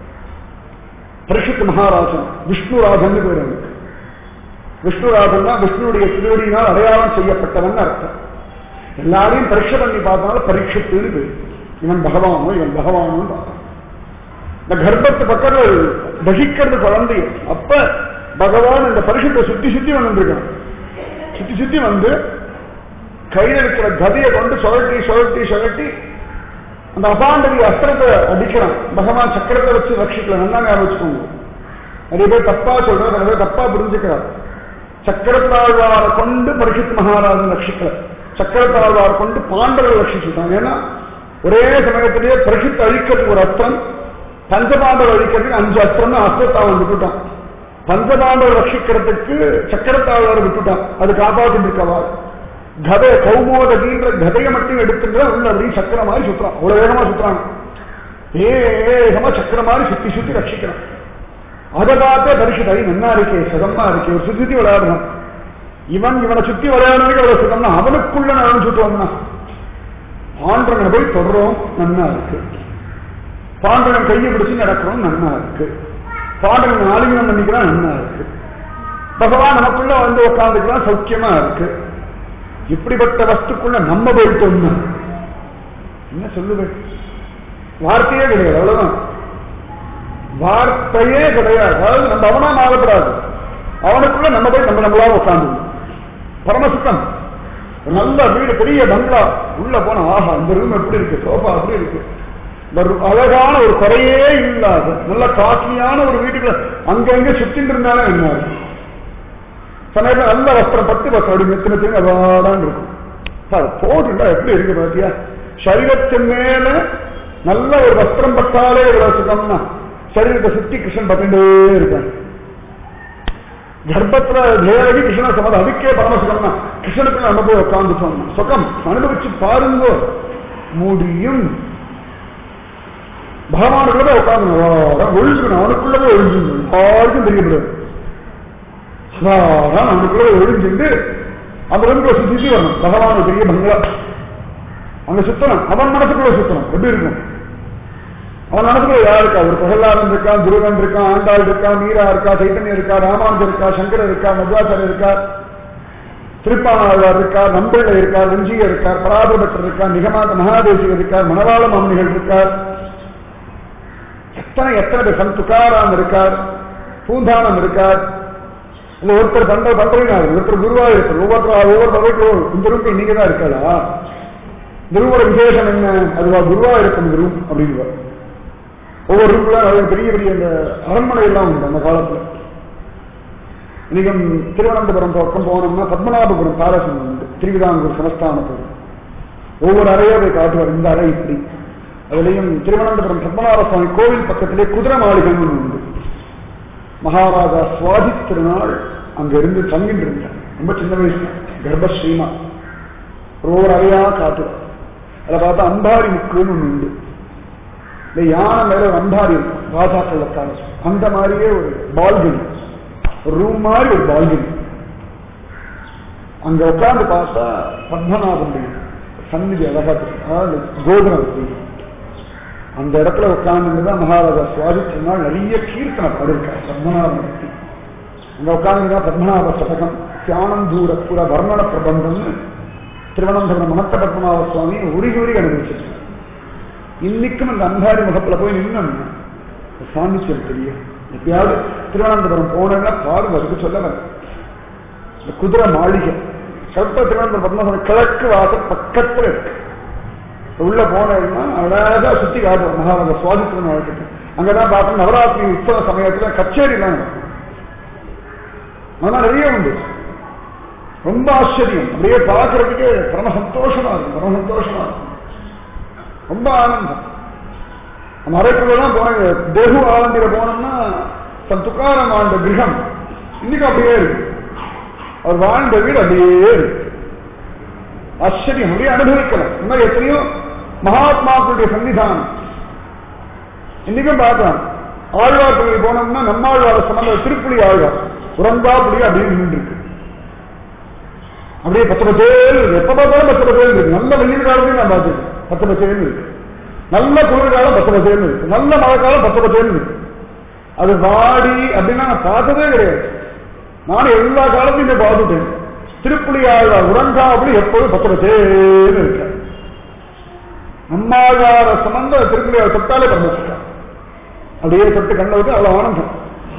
பரிசுத்த மகாராஜன் விஷ்ணுராஜன் பேர் அவனுக்கு விஷ்ணுராஜன் தான் விஷ்ணுடைய திருவடியினால் அடையாளம் செய்யப்பட்டவன் அர்த்தம் எல்லாரையும் பரீட்சை பண்ணி பார்த்தாலும் பரீட்சத்துன்னு பேர் இவன் பகவானோ இவன் பகவானோ பார்த்தான் இந்த கர்ப்பத்து பக்கத்தில் தகிக்கிறது குழந்தை அப்ப பகவான் இந்த பரிசுத்தை சுத்தி சுத்தி வந்துருக்கான் சுத்தி சுத்தி வந்து கையில் இருக்கிற கதையை கொண்டு சுழட்டி சுழட்டி சுழட்டி அந்த அபாண்டவி அஸ்திரத்தை அடிக்கிறான் பகவான் சக்கரத்தை வச்சு ரட்சிக்கல நல்லா ஞாபகம் வச்சுக்கோங்க நிறைய பேர் தப்பா சொல்றாரு நிறைய பேர் தப்பா புரிஞ்சுக்கிறார் சக்கரத்தாழ்வாரை கொண்டு பரிசுத்த மகாராஜன் ரட்சிக்கல சக்கரத்தாழ்வாரை கொண்டு பாண்டவர்கள் ரட்சிச்சுட்டாங்க ஏன்னா ஒரே சமயத்திலேயே பரிசுத்த அழிக்கிறதுக்கு ஒரு அஸ்திரம் பஞ்சபாண்டவர் அழிக்கிறதுக்கு அஞ்சு அஸ்திரம் அஸ்திரத்தை அவன் விட்டுட்டான் பஞ்சபாண்டவர் ரட்சிக்கிறதுக்கு சக்கரத்தாழ்வாரை விட்டுட்டான் அது காப்பாற்றிட்டு இருக்கவா கதை கௌமோதகின்ற கதையை மட்டும் எடுத்துன்ற உள்ள அப்படி சக்கர மாதிரி சுத்துறான் அவ்வளவு வேகமா சுத்துறான் வேகமா சக்கர மாதிரி சுத்தி சுத்தி ரட்சிக்கிறான் அதை பார்த்த பரிசுதை நன்னா இருக்கே சுகமா இருக்கே ஒரு சுத்தி சுத்தி விளையாடுறான் இவன் இவனை சுத்தி விளையாடுறதுக்கு அவ்வளவு சுகம்னா அவனுக்குள்ள நான் சுத்துவான்னா பாண்டவனை போய் தொடரும் நன்னா இருக்கு பாண்டவன் கையை பிடிச்சு நடக்கிறோம் நன்னா இருக்கு பாண்டவன் ஆலிங்கனம் பண்ணிக்கிறான் நன்னா இருக்கு பகவான் நமக்குள்ள வந்து உட்காந்துக்கலாம் சௌக்கியமா இருக்கு இப்படிப்பட்ட வஸ்துக்குள்ள நம்ம போயிட்டோம்னா என்ன சொல்லுவேன் வார்த்தையே கிடையாது அவ்வளவுதான் வார்த்தையே கிடையாது அதாவது நம்ம அவனா மாறப்படாது அவனுக்குள்ள நம்ம போய் நம்ம நம்மளா உட்காந்து பரமசுத்தம் ஒரு நல்ல வீடு பெரிய பங்களா உள்ள போன ஆஹா இந்த ரூம் எப்படி இருக்கு சோஃபா அப்படி இருக்கு இந்த ரு- அழகான ஒரு குறையே இல்லாத நல்ல காஸ்ட்லியான ஒரு வீட்டுக்குள்ள அங்கங்க சுத்திட்டு இருந்தாலும் என்ன இருக்கு சமயத்தில் நல்ல வஸ்திரம் பட்டு வஸ்திரம் அப்படி மெத்து மெத்து அவாடான்னு இருக்கும் சார் போட்டுண்டா எப்படி இருக்கு பாத்தியா சரீரத்தின் மேல நல்ல ஒரு வஸ்திரம் பட்டாலே இவ்வளவு சுகம்னா சரீரத்தை சுத்தி கிருஷ்ணன் பட்டுட்டே இருக்கான் கர்ப்பத்துல தேவகி கிருஷ்ண சமாதம் அதுக்கே பரமசுகம் தான் கிருஷ்ணனுக்கு நம்ம போய் உட்காந்துட்டோம் சுகம் அனுபவிச்சு பாருங்க முடியும் பகவானுக்குள்ள போய் உட்காந்து ஒழிஞ்சுக்கணும் அவனுக்குள்ள போய் ஒழிஞ்சுக்கணும் யாருக்கும் தெரியப்படுது அதான் அவனுக்குள்ள போய் ஒழிஞ்சுட்டு அந்த ரூம்குள்ள சுத்தி சுத்தி வரணும் பகவான் பெரிய பங்களா அங்க சுத்தணும் அவன் மனசுக்குள்ள சுத்தணும் எப்படி இருக்கும் அவன் மனசுக்குள்ள யார் இருக்கா ஒரு பிரகலாதன் இருக்கான் துருவன் இருக்கான் ஆண்டாள் இருக்கா மீரா இருக்கா சைத்தன்யம் இருக்கா ராமானுஜர் இருக்கா சங்கரர் இருக்கா மத்வாச்சாரியர் இருக்கா திருப்பாணாழ்வார் இருக்கார் நம்பிள்ளை இருக்கார் வெஞ்சியர் இருக்கார் பராபரபட்டர் இருக்கார் நிகமாத மகாதேசிகர் இருக்கார் மணவாள மாமனிகள் இருக்கார் எத்தனை எத்தனை பேர் சன் துக்காராம் இருக்கார் பூந்தானம் இருக்கார் இல்ல ஒருத்தர் பண்ற பண்றீங்க ஒருத்தர் குருவா இருப்பார் ஒவ்வொருத்தர் ஒவ்வொரு வகைக்கும் இந்த ரூம் நீங்க தான் இருக்காளா இந்த ரூமோட விசேஷம் என்ன அதுவா குருவா இருக்கும் இந்த ரூம் அப்படிங்குவார் ஒவ்வொரு ரூம்ல நிறைய பெரிய பெரிய அந்த அரண்மனை எல்லாம் உண்டு அந்த காலத்துல இன்னைக்கு திருவனந்தபுரம் பக்கம் போனோம்னா பத்மநாபபுரம் பேலஸ் உண்டு திருவிதாங்கூர் சமஸ்தானத்தில் ஒவ்வொரு அறையா போய் காட்டுவார் இந்த அறை இப்படி அதுலயும் திருவனந்தபுரம் பத்மநாப சுவாமி கோவில் பக்கத்திலே குதிரை மாளிகைன்னு ஒண்ணு உண்டு மகாராஜா சுவாதி திருநாள் அங்க இருந்து தங்கிட்டு இருந்தார் ரொம்ப சின்ன வயசு கர்ப்பஸ்ரீமா ஒவ்வொரு அறையா காட்டுவார் அதில் பார்த்தா அம்பாரி முக்குன்னு ஒண்ணு உண்டு இந்த யானை மேல ஒரு அம்பாரி இருக்கும் ராஜாக்கள் உட்கார அந்த மாதிரியே ஒரு பால்கனி ஒரு ரூம் மாதிரி ஒரு பால்கனி அங்க உட்கார்ந்து பார்த்தா பத்மநாபனுடைய சந்நிதி அழகா தெரியும் அதாவது கோபுரம் இருக்கு அந்த இடத்துல உட்கார்ந்து தான் மகாராஜா சுவாதிச்சனால் நிறைய கீர்த்தனை பாடிருக்கார் பத்மநாபன் பத்தி அங்க உட்கார்ந்து பத்மநாப சதகம் தியானந்தூர புற வர்ணன பிரபந்தம்னு திருவனந்தபுரம் மகத்த பத்மநாப சுவாமி உருகி உருகி அனுபவிச்சிருக்கார் இன்னைக்கும் அந்த அந்தாரி முகத்துல போய் நின்னோம்னா சாமிச்சியம் தெரியும் எப்பயாவது திருவனந்தபுரம் போனேன்னா பாருங்க அதுக்கு சொல்ல வரேன் இந்த குதிரை மாளிகை கரெக்டா திருவனந்தபுரம் பத்மநாபன் கிழக்கு வாசல் பக்கத்துல இருக்கு உள்ள போனேன்னா அழகா சுத்தி காட்டுவோம் மகாராஜா சுவாதித்திரன் வழக்கிட்டு அங்கதான் பார்த்தோம் நவராத்திரி உற்சவ சமயத்துல கச்சேரி எல்லாம் நடக்கும் அதெல்லாம் நிறைய உண்டு ரொம்ப ஆச்சரியம் அப்படியே பார்க்கறதுக்கு பரம சந்தோஷமா இருக்கும் பரம சந்தோஷமா இருக்கும் ரொம்ப ஆனந்தம் நம்ம அரைக்குள்ளதான் போனாங்க தேகு ஆலந்திர போனோம்னா தன் துக்காரம் ஆண்ட கிரகம் இன்னைக்கு அப்படியே இருக்கு அவர் வாழ்ந்த வீடு அப்படியே இருக்கு ஆச்சரியம் அப்படியே அனுபவிக்கலாம் இந்த மாதிரி எத்தனையோ மகாத்மாக்களுடைய சன்னிதானம் இன்னைக்கும் பார்க்கலாம் ஆழ்வார் கோயில் போனோம்னா நம்மாழ்வார சம்பந்த திருப்புலி ஆழ்வார் உறங்காப்புலி அப்படின்னு நின்று இருக்கு அப்படியே பத்து பத்தேல் எப்ப பார்த்தாலும் பத்து பத்தேல் இருக்கு நல்ல வெயில் காலத்தையும் நான் பார்த்துருக்கேன் பத்து பத்தேல் இருக்கு நல்ல குளிர்காலம் பத்து பத்தேல் இருக்கு நல்ல மழை காலம் பத்து பத்தேல் இருக்கு அது வாடி அப்படின்னா நான் பார்த்ததே கிடையாது நான் எல்லா காலத்தையும் போய் பார்த்துட்டேன் திருப்புலி ஆழ்வார் உறங்காப்புலி எப்போதும் பத்து பத்தேல் இருக்கு நம்மாழ்வார சம்பந்த திருப்புலி ஆழ்வார் தொட்டாலே பரமசிட்டான் அப்படியே தொட்டு கண்ண விட்டு அவ்வளவு ஆனந்தம்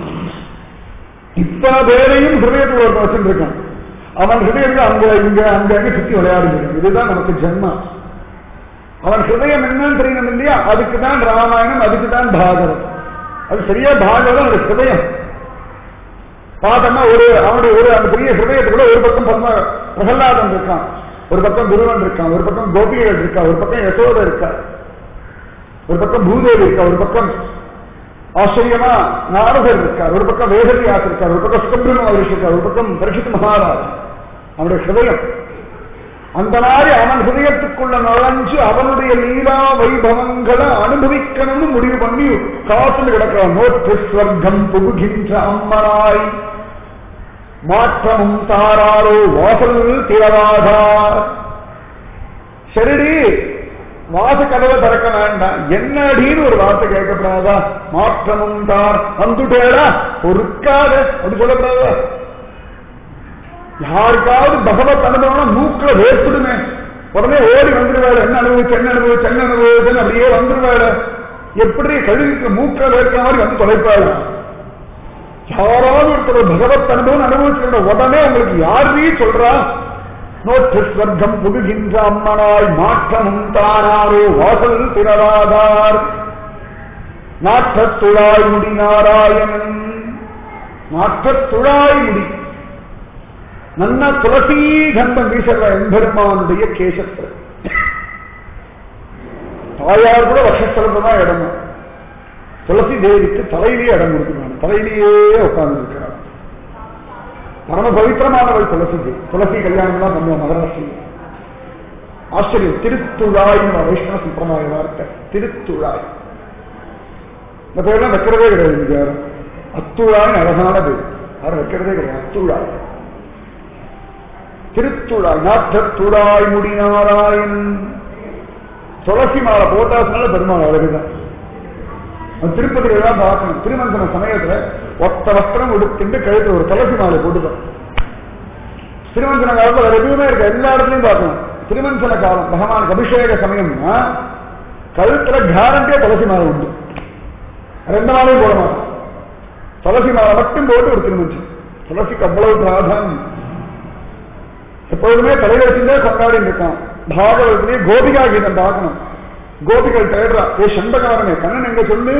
இத்தனை பேரையும் ஹிருதயத்தில் ஒருத்தன் வச்சுருக்கான் அவன் ஹிருதயத்தில் அங்க இங்க அங்க அங்க சுத்தி விளையாடுகிறான் இதுதான் நமக்கு ஜென்மா அவன் ஹிருதயம் என்னன்னு தெரியணும் இல்லையா அதுக்கு தான் ராமாயணம் அதுக்கு தான் பாகவதம் அது சரியா பாகவதம் அது ஹிருதயம் பார்த்தோம்னா ஒரு அவனுடைய ஒரு அந்த பெரிய ஹிருதயத்துக்குள்ள ஒரு பக்கம் பத்ம பிரகலாதன் இருக்கான் ஒரு பக்கம் குருவன் இருக்கான் ஒரு பக்கம் கோபிகள் இருக்கா ஒரு பக்கம் யசோத இருக்கா ஒரு பக்கம் பூதேவி இருக்கா ஒரு பக்கம் ஆச்சரியமா நாரதர் இருக்கார் ஒரு பக்கம் வேதவியாஸ் இருக்கார் ஒரு பக்கம் சுப்பிரம மகரிஷி இருக்கார் ஒரு பக்கம் பரிசுத்த மகாராஜ் அவனுடைய ஹிருதயம் அந்த மாதிரி அவன் ஹிருதயத்துக்குள்ள நுழைஞ்சு அவனுடைய லீலா வைபவங்களை அனுபவிக்கணும்னு முடிவு பண்ணி காத்துல கிடக்கிறான் நோற்று ஸ்வர்க்கம் புகுகின்ற அம்மனாய் மாற்றமும் தாராரோ வாசல் திறவாதார் சரிடி வாச கதவை திறக்க வேண்டாம் என்னடின்னு ஒரு வார்த்தை கேட்கப்படாதா மாற்றமும் தார் வந்துட்டேடா பொறுக்காத அப்படி சொல்லப்படாதா யாருக்காவது பகவத் அனுபவம் மூக்குல வேர்த்துடுமே உடனே ஓடி வந்துருவாரு என்ன அனுபவிச்சு என்ன அனுபவிச்சு என்ன அனுபவிச்சுன்னு அப்படியே வந்துருவாரு எப்படி கழுவிக்கு மூக்க வேர்க்கிற மாதிரி வந்து தொலைப்பாரு யாராவது ஒருத்தர் பகவத் அனுபவம் அனுபவிச்சுக்கிற உடனே உங்களுக்கு யாருமே சொல்றா நோற்று ஸ்வர்க்கம் புகுகின்ற அம்மனாய் மாற்றமும் தானாரோ வாசல் திறவாதார் நாற்றத்துழாய் முடி நாராயணன் நாற்றத்துழாய் முடி நல்ல துளசி கந்தம் வீசுற எம்பெருமானுடைய கேசத்தில் தாயார் கூட வட்சஸ்தலத்துல தான் இடம் துளசி தேவிக்கு தலையிலேயே இடம் கொடுக்கிறாங்க தலையிலேயே உட்கார்ந்து இருக்கிறார் பரம பவித்திரமானவள் துளசி தேவி துளசி கல்யாணம் தான் பண்ணுவோம் மகராசி ஆச்சரியம் திருத்துழாய் வைஷ்ணவ சுப்பிரமாய வார்த்தை திருத்துழாய் இந்த பேர்லாம் வைக்கிறதே கிடையாது இங்க யாரும் அத்துழாய் அழகான பேர் யாரும் வைக்கிறதே கிடையாது அத்துழாய் திருத்துழாய் நாற்றத்துழாய் முடிநாராயண் துளசி மாலை போட்டாசனால பெருமாள் அழகுதான் திருப்பதியில எல்லாம் பார்க்கணும் திருமந்தன சமயத்துல ஒத்த வஸ்திரம் உடுத்திட்டு கழுத்து ஒரு துளசி மாலை போட்டுதான் திருமஞ்சன காலத்துல வேற எதுவுமே இருக்கு எல்லா இடத்துலயும் பார்க்கணும் திருமஞ்சன காலம் பகவானுக்கு அபிஷேக சமயம்னா கழுத்துல கேரண்டியா துளசி மாலை உண்டு ரெண்டு நாளையும் போட மாட்டோம் துளசி மாலை மட்டும் போட்டு ஒரு திருமஞ்சம் துளசிக்கு அவ்வளவு பிராதானியம் எப்பொழுதுமே தலைவரிசிந்தே கொண்டாடி இருக்கான் பாகவதத்திலேயே கோபிகா கீதம் பார்க்கணும் கோபிகள் தேடுறா ஏ சண்பகாரமே கண்ணன் எங்க சொல்லு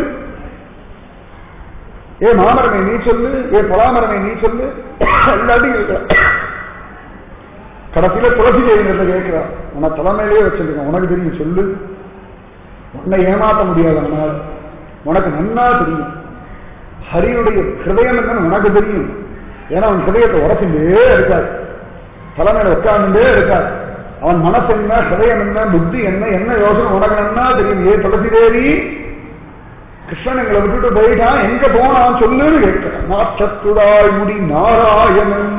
ஏ மாமரமே நீ சொல்லு ஏ பலாமரமே நீ சொல்லு எல்லாத்தையும் கேட்கிறா கடைசியில துளசி தேவிங்கிறத கேட்கிறா உன தலைமையிலேயே வச்சிருக்கேன் உனக்கு தெரியும் சொல்லு உன்னை ஏமாற்ற முடியாது அதனால உனக்கு நன்னா தெரியும் ஹரியுடைய ஹிருதயம் என்னன்னு உனக்கு தெரியும் ஏன்னா அவன் ஹிருதயத்தை உரசிண்டே இருக்காது தலைமையில உட்கார்ந்துட்டே இருக்காது அவன் மனசு என்ன ஹிருதயம் என்ன புத்தி என்ன என்ன யோசனை உனக்கு நன்னா தெரியும் ஏ துளசி தேவி கிருஷ்ணன் எங்களை விட்டுட்டு போயிட்டான் எங்க போனான் சொல்லுன்னு கேட்கிறான் நாற்றத்துடாய் முடி நாராயணன்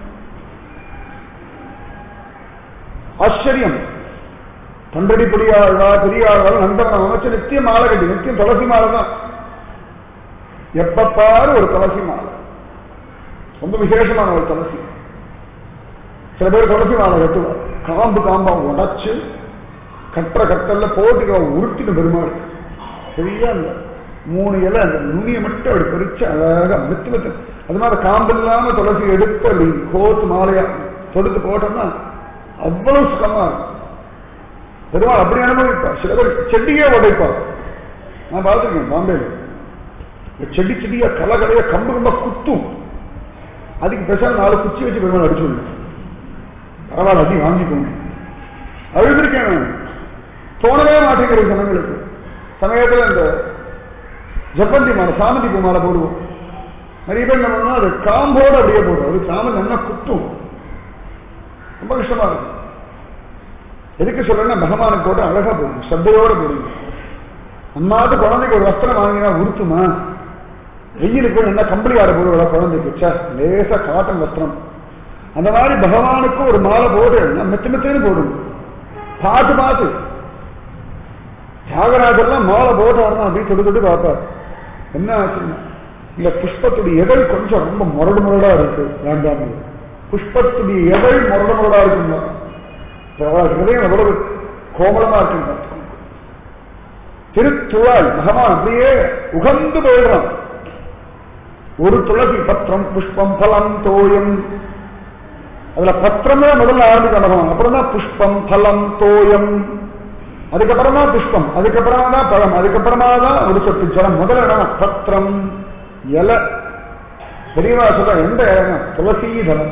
ஆச்சரியம் தொண்டடி பெரியாழ்வா பெரியாழ்வாள் நந்தவனம் அமைச்சு நித்தியம் மாலை கட்டி நித்தியம் துளசி மாலை தான் எப்ப பாரு ஒரு துளசி மாலை ரொம்ப விசேஷமான ஒரு துளசி சில பேர் துளசி மாலை கட்டுவார் காம்பு காம்பா உடைச்சு கட்டுற கட்டல்ல போட்டு உருட்டின பெருமாள் சரியா இல்ல மூணு இலை அந்த நுனியை மட்டும் அப்படி பறிச்சு அழகா மெத்து மெத்து அது மாதிரி காம்பு இல்லாம துளசி எடுத்து அப்படி கோத்து மாலையா தொடுத்து போட்டோம்னா அவ்வளவு சுகமா இருக்கும் பெருமாள் அப்படி அனுபவிப்பார் சில பேர் செடியே உடைப்பார் நான் பார்த்துருக்கேன் பாம்பேல செடி செடியா கலகலையா கம்பு கம்பா குத்தும் அதுக்கு பெசால் நாலு குச்சி வச்சு பெருமாள் அடிச்சு விடணும் பரவாயில்ல அதையும் வாங்கிக்கோங்க அழுதுருக்கேன் தோணவே மாட்டேங்கிறது ஜனங்களுக்கு சமயத்துல இந்த ஜப்பந்தி மாலை சாமந்தி பூ மாலை போடுவோம் நிறைய பேர் என்ன பண்ணுவோம் அது காம்போடு அப்படியே போடுவோம் அது சாமந்தி நல்லா குத்தும் ரொம்ப கஷ்டமா இருக்கும் எதுக்கு சொல்றேன்னா பகவானுக்கு போட்டு அழகா போடுங்க சத்தையோட போடுங்க அம்மாட்டு குழந்தைக்கு ஒரு வஸ்திரம் வாங்கினா உருத்துமா வெயிலுக்கு போய் என்ன கம்பளி ஆட போடுவா குழந்தைக்கு சே லேசா காட்டன் வஸ்திரம் அந்த மாதிரி பகவானுக்கும் ஒரு மாலை போடு மெத்து மெத்துன்னு போடுங்க பார்த்து பார்த்து தியாகராஜர்லாம் மாலை போட்டாருன்னா அப்படி தொட்டு தொட்டு பார்ப்பார் என்ன ஆச்சுன்னா இந்த புஷ்பத்துடைய எதழ் கொஞ்சம் ரொம்ப முரடு முரடா இருக்கு வேண்டாம் இது. புஷ்பத்துடைய எதழ் முரடு முரடா இருக்குங்க ஹிருதயம் எவ்வளவு கோமலமா இருக்குங்க திருத்துழாய் பகவான் அப்படியே உகந்து போயிடுறான் ஒரு துளசி பத்திரம் புஷ்பம் பலம் தோயம் அதுல பத்திரமே முதல்ல ஆரம்பிக்க பகவான் அப்புறம் தான் புஷ்பம் பலம் தோயம் அதுக்கப்புறமா புஷ்பம் அதுக்கப்புறமா தான் பழம் அதுக்கப்புறமா தான் ஒரு சொட்டு ஜலம் முதல்ல இடம் பத்திரம் இலை பெரியவா சொல்ற எந்த இலைனா துளசீதலம்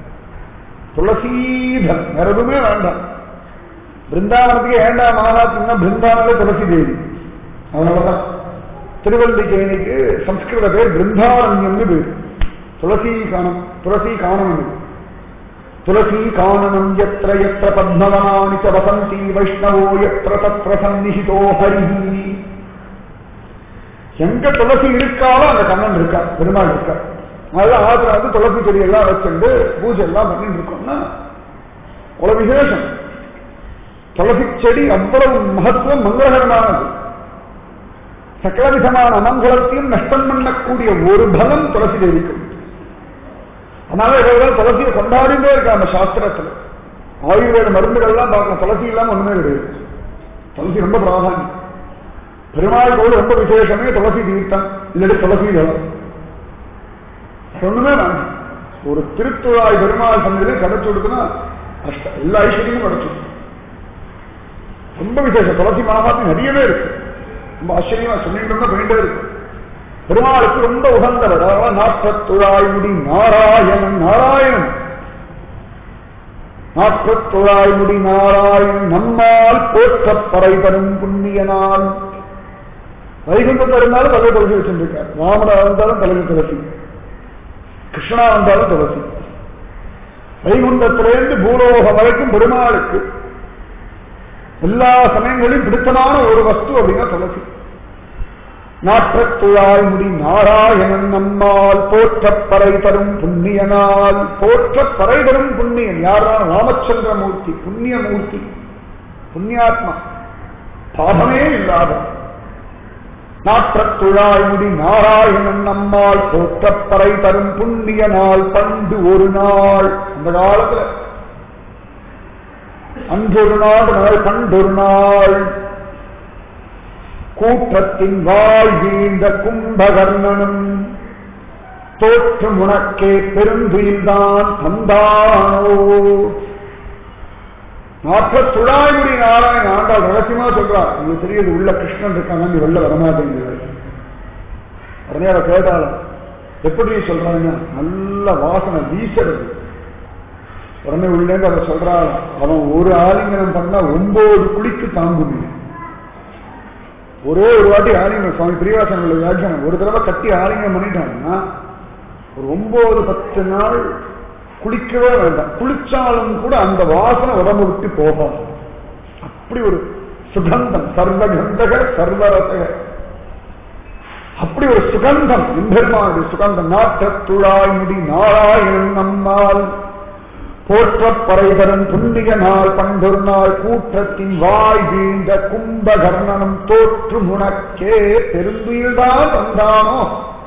துளசீதம் வேற எதுவுமே வேண்டாம் பிருந்தாவனத்துக்கு ஏண்டா மகாத்மா பிருந்தாவனில துளசி தேவி அதனாலதான் திருவல்லிக்கேணிக்கு சம்ஸ்கிருத பேர் பிருந்தாரண்யம்னு பேர் துளசி காணம் துளசி காணம் துளசி காணனம் எத்திர எத்திர பத்மவனானி ச வசந்தி வைஷ்ணவோ எத்திர தத்ர சந்நிஹிதோ ஹரிஹி எங்க துளசி இருக்காலோ அந்த கண்ணன் இருக்கா பெருமாள் இருக்கா அதெல்லாம் ஆத்துல வந்து துளசி செடி எல்லாம் வச்சுட்டு பூஜை எல்லாம் பண்ணிட்டு இருக்கோம்னா அவ்வளவு விசேஷம் துளசி செடி அவ்வளவு மகத்துவம் மங்களகரமானது சகல விதமான அமங்கலத்தையும் நஷ்டம் பண்ணக்கூடிய ஒரு பலம் துளசி தேவிக்கும் அதனால இவர்கள் துளசியை கொண்டாடிட்டே இருக்கா அந்த சாஸ்திரத்துல ஆயுர்வேத மருந்துகள்லாம் பார்க்கலாம் துளசி இல்லாம ஒண்ணுமே கிடையாது துளசி ரொம்ப பிராதானியம் பெருமாள் கோவில் ரொம்ப விசேஷமே துளசி தீர்த்தம் இல்லாட்டி துளசி ஜலம் ஒண்ணுமே வேண்டாம் ஒரு திருத்துழாய் பெருமாள் சந்தையில கிடைச்சு கொடுத்தனா அஷ்ட எல்லா ஐஸ்வர்யமும் கிடைச்சு ரொம்ப விசேஷம் துளசி மகாத்மா நிறையவே இருக்கு ரொம்ப ஆச்சரியமா சொல்லிட்டு இருந்தா போயிட்டே இருக்கு பெருமாளுக்கு ரொம்ப உகந்தவர் அதாவது நாற்பத்துழாய் முடி நாராயணன் நாராயணன் நாற்பத்துழாய் முடி நாராயணன் நம்மால் போற்றப் பறை தரும் புண்ணிய நாள் வைகுண்டத்தில் இருந்தாலும் தலை துளசி வச்சிருக்கார் ராமனா இருந்தாலும் தலையில் துளசி கிருஷ்ணா வந்தாலும் துளசி வைகுண்டத்திலிருந்து பூலோகம் வரைக்கும் பெருமாளுக்கு எல்லா சமயங்களிலும் பிடித்தமான ஒரு வஸ்து அப்படின்னா துளசி நாற்றத்துழாய் முடி நாராயணன் நம்மால் போற்றப் பறை தரும் புண்ணியனால் போற்றப் பறை தரும் புண்ணியன் யாரான ராமச்சந்திரமூர்த்தி புண்ணியமூர்த்தி புண்ணியாத்மா பாபமே இல்லாத நாற்றத்துழாய் முடி நாராயணன் நம்மால் போற்றப் பறை தரும் புண்ணிய நாள் பண்டு ஒரு நாள் அந்த காலத்துல அன்றொரு நாள் நாள் பண்டொரு நாள் கூட்டத்தின் வாய் வீழ்ந்த கும்பகர்ணனும் தோற்றும் உனக்கே பெருந்துயில்தான் தந்தானோ நாற்பத்துழாய்முடி நாராயண ஆண்டாள் ரகசியமா சொல்றார் நீங்க தெரியுது உள்ள கிருஷ்ணன் இருக்காங்க நீ வெளில வரமாட்டேங்கிறது உடனே அவ கேட்டாலும் எப்படி சொல்றாங்க நல்ல வாசனை வீசுறது உடனே உள்ளேந்து அவ சொல்றாள் அவன் ஒரு ஆலிங்கனம் பண்ணா ஒன்பது குளிக்கு தாங்குமே ஒரே ஒரு வாட்டி ஆலிங்கம் சுவாமி பிரிவாசன் உள்ள வியாக்கியானம் ஒரு தடவை கட்டி ஆலிங்கம் பண்ணிட்டாங்கன்னா ஒரு ஒன்பது பத்து நாள் குளிக்கவே வேண்டாம் குளிச்சாலும் கூட அந்த வாசனை உடம்பு விட்டு போகாது அப்படி ஒரு சுகந்தம் சர்வகந்தக சர்வரசக அப்படி ஒரு சுகந்தம் எம்பெருமானுடைய சுகந்தம் நாட்ட துழாய் முடி நாராயணன் நம்மால் போற்றப் பறைதரன் புண்ணிய நாள் பண்டொரு நாள் கூற்றத்தின் வாய் வீழ்ந்த கும்பகர்ணனம் தோற்று முனக்கே பெருந்துயில்தான் வந்தானோ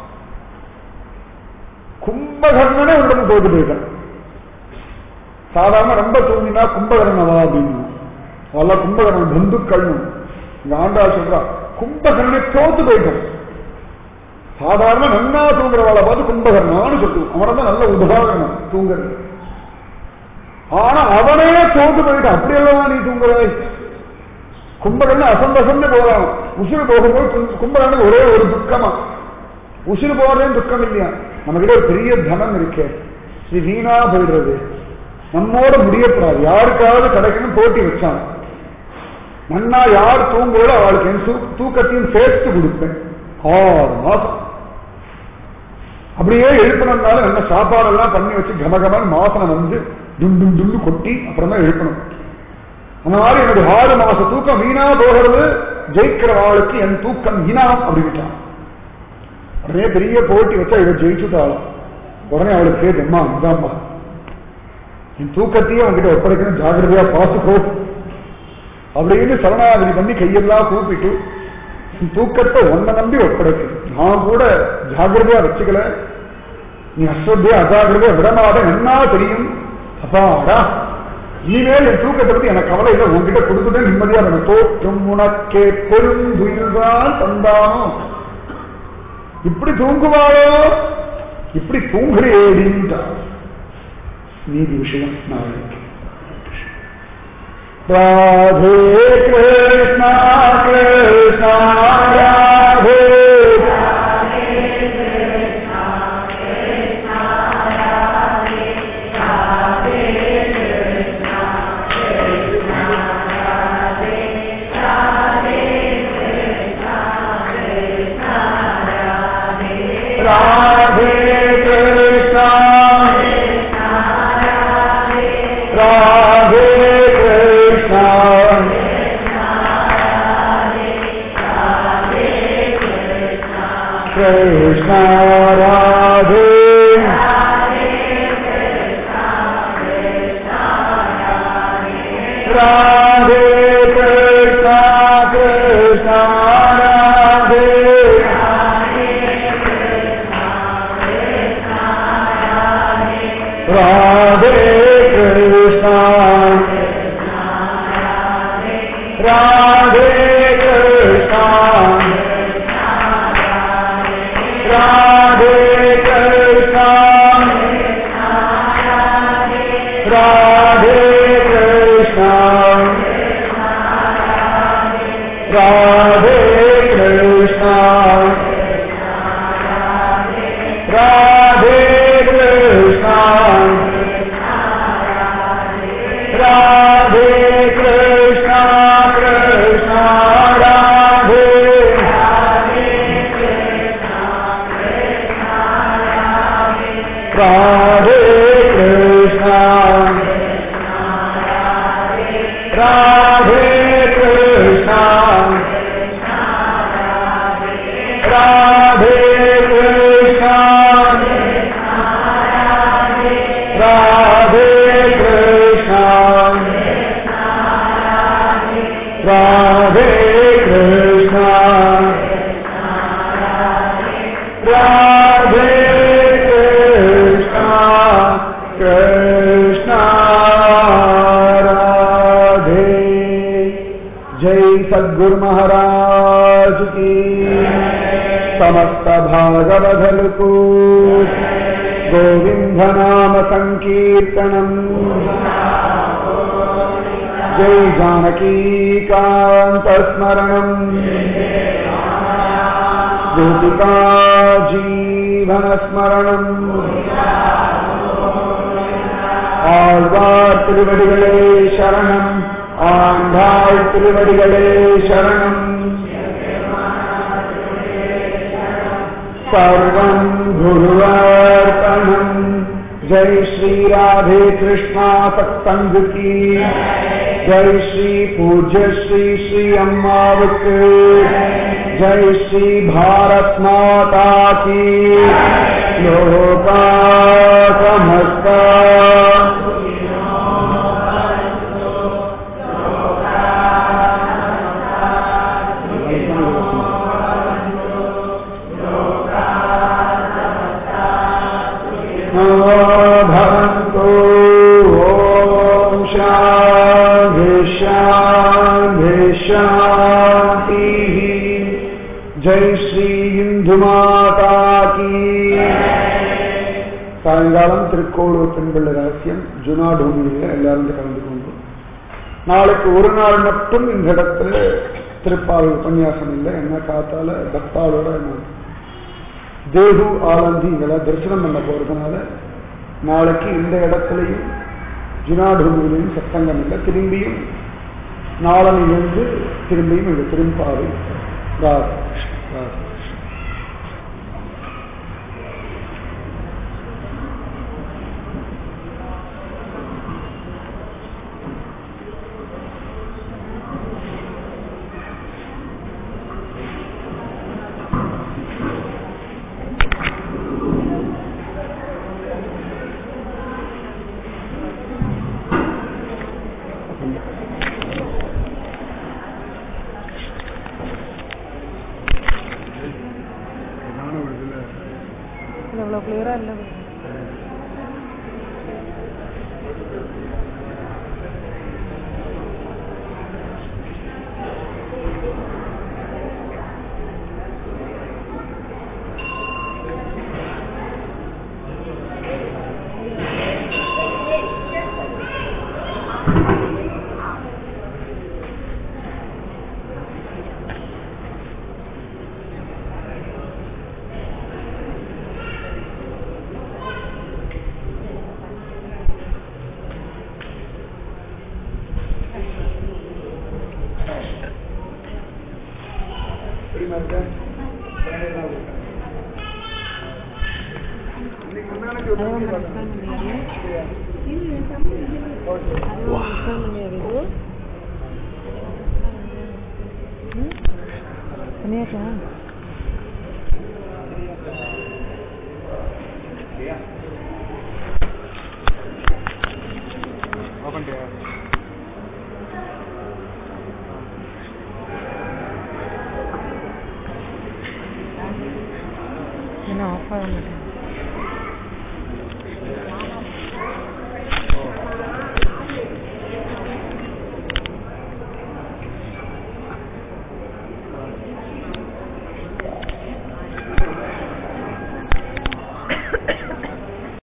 கும்பகர்ணனே உடம்பு தோத்து போயிட்டான் சாதாரண ரொம்ப தூங்கினா கும்பகர்ணவா அப்படின்னு அதெல்லாம் கும்பகர்ணன் பந்துக்கள் இங்க ஆண்டாள் சொல்றா கும்பகர்ணனை தோத்து போயிட்டான் சாதாரண நன்னா தூங்குறவாளை பார்த்து கும்பகர்ணான்னு சொல்லுவோம் அவனை தான் நல்ல உதாரணம் தூங்குறது ஆனா அவனே தோத்து போயிட்டான் அப்படி அல்லவா நீ தூங்குறாய் கும்பகர்ணன் அசந்து அசந்து போறான் உசுறு போகும்போது கும்- கும்பகர்ணனுக்கு ஒரே ஒரு துக்கமா உசுறு போறதே துக்கம் இல்லையா நமக்கிட்ட ஒரு பெரிய தனம் இருக்கே இது வீணா போயிடுறது நம்மோட முடியக்கூடாது யாருக்காவது கிடைக்கணும் போட்டி வச்சான் நன்னா யார் தூங்குறோ அவளுக்கு என் தூ- தூக்கத்தையும் சேர்த்து கொடுப்பேன் ஆறு மாசம் அப்படியே எழுப்பணும்னாலும் நல்ல சாப்பாடெல்லாம் பண்ணி வச்சு கமகமன் மாசனம் வந்து டும் டும் டுன்னு கொட்டி அப்புறம் தான் எழுப்பணும் அந்த மாதிரி என்னுடைய ஆறு மாச தூக்கம் வீணா போகிறது ஜெயிக்கிற ஆளுக்கு என் தூக்கம் இனாம் அப்படின்ட்டான் உடனே பெரிய போட்டி வச்சா இவ ஜெயிச்சுட்டாளாம் உடனே அவளுக்கு கேட்டு அம்மா இதாம்மா என் தூக்கத்தையே அவன்கிட்ட ஒப்படைக்கணும் ஜாகிரதையா பார்த்துக்கோ அப்படின்னு சரணாகதி பண்ணி கையெல்லாம் கூப்பிட்டு என் தூக்கத்தை ஒன்ன நம்பி ஒப்படைக்கணும் நான் கூட ஜாகிரதையா வச்சுக்கல நீ அஸ்வத்தியா அஜாகிரதையா விடமாத என்ன தெரியும் அப்பாடா இனிமேல் என் தூக்கத்தை பத்தி எனக்கு கவலை இல்லை உன்கிட்ட கொடுத்துட்டு நிம்மதியா நம்ம தோற்றும் உனக்கே பெருந்துயில்தான் தந்தானோ இப்படி தூங்குவாளோ இப்படி தூங்குறேடின்ட்டா நீதி விஷயம் நாளைக்கு ராதே கிருஷ்ணா கிருஷ்ணா ராதே ராதே கிருஷ்ணா ராதே கிருஷ்ணா கிருஷ்ணா ராதே ராதே கிருஷ்ணா கிருஷ்ணா ராதே ராதே கிருஷ்ணா ராதே கிருஷ்ணா ராதே கிருஷ்ணா ராதே கிருஷ்ணா ராதே கிருஷ்ணா ராதே கிருஷ்ணா ராதே கிருஷ்ணா கிருஷ்ணா ராதே ராதே கிருஷ்ணா ராதே கிருஷ்ணா ராதே கிருஷ்ணா ராதே கிருஷ்ணா ராதே கிருஷ்ணா ராதே கிருஷ்ணா கிருஷ்ணா ராதே जय सद्गुरु महाराज की समस्त भागवधल को गोविंद नाम संकीर्तनम जय जानकी कांत स्मरणम गोपिका जीवन स्मरणम ஆழ்வார் திருவடிகளே சரணம் ஆண்டாள் திருவடிகளே சரணம் சர்வம் குருவார்ப்பணம் ஜெய் ஸ்ரீ ராதே கிருஷ்ணா சத்சங்கு கி ஜெய் ஸ்ரீ பூஜ்ய ஸ்ரீ ஸ்ரீ அம்மாவுக்கு ஜெய் ஸ்ரீ பாரத் மாதா கி லோகா சமஸ்தா भवन्तु ॐ शान्ति शान्ति शान्तिः जय श्री இந்து மாதா கி சாயங்காலம் திருக்கோளூர் பெண்பிள்ளை ரகசியம் ஜுனா டோமியில் எல்லாரும் கலந்துக்கோங்க நாளைக்கு ஒரு நாள் மட்டும் இந்த இடத்துல திருப்பாவை உபன்யாசம் இல்லை என்ன காத்தால பக்தாளோட நான் தேகு ஆலந்தி இதெல்லாம் தரிசனம் பண்ண போறதுனால நாளைக்கு இந்த இடத்துலையும் ஜுனாடூமிலையும் சத்தங்கம் இல்லை திரும்பியும் நாளனை எழுந்து திரும்பியும் இது திரும்பாவை ராதா ராதா இது அவ்வளோ கிளியராக இல்லை எப்படிமா இருக்க? வேலையெல்லாம் இருக்கா? இன்னைக்கு முந்தானத்து ஒரு நாளைக்கு பார்த்தேன். சரியா? ஓகே. பண்ணியாச்சா சரியா? open பண்ணிட்டியா? என்ன ஆஃப் ஆக மாட்டேன்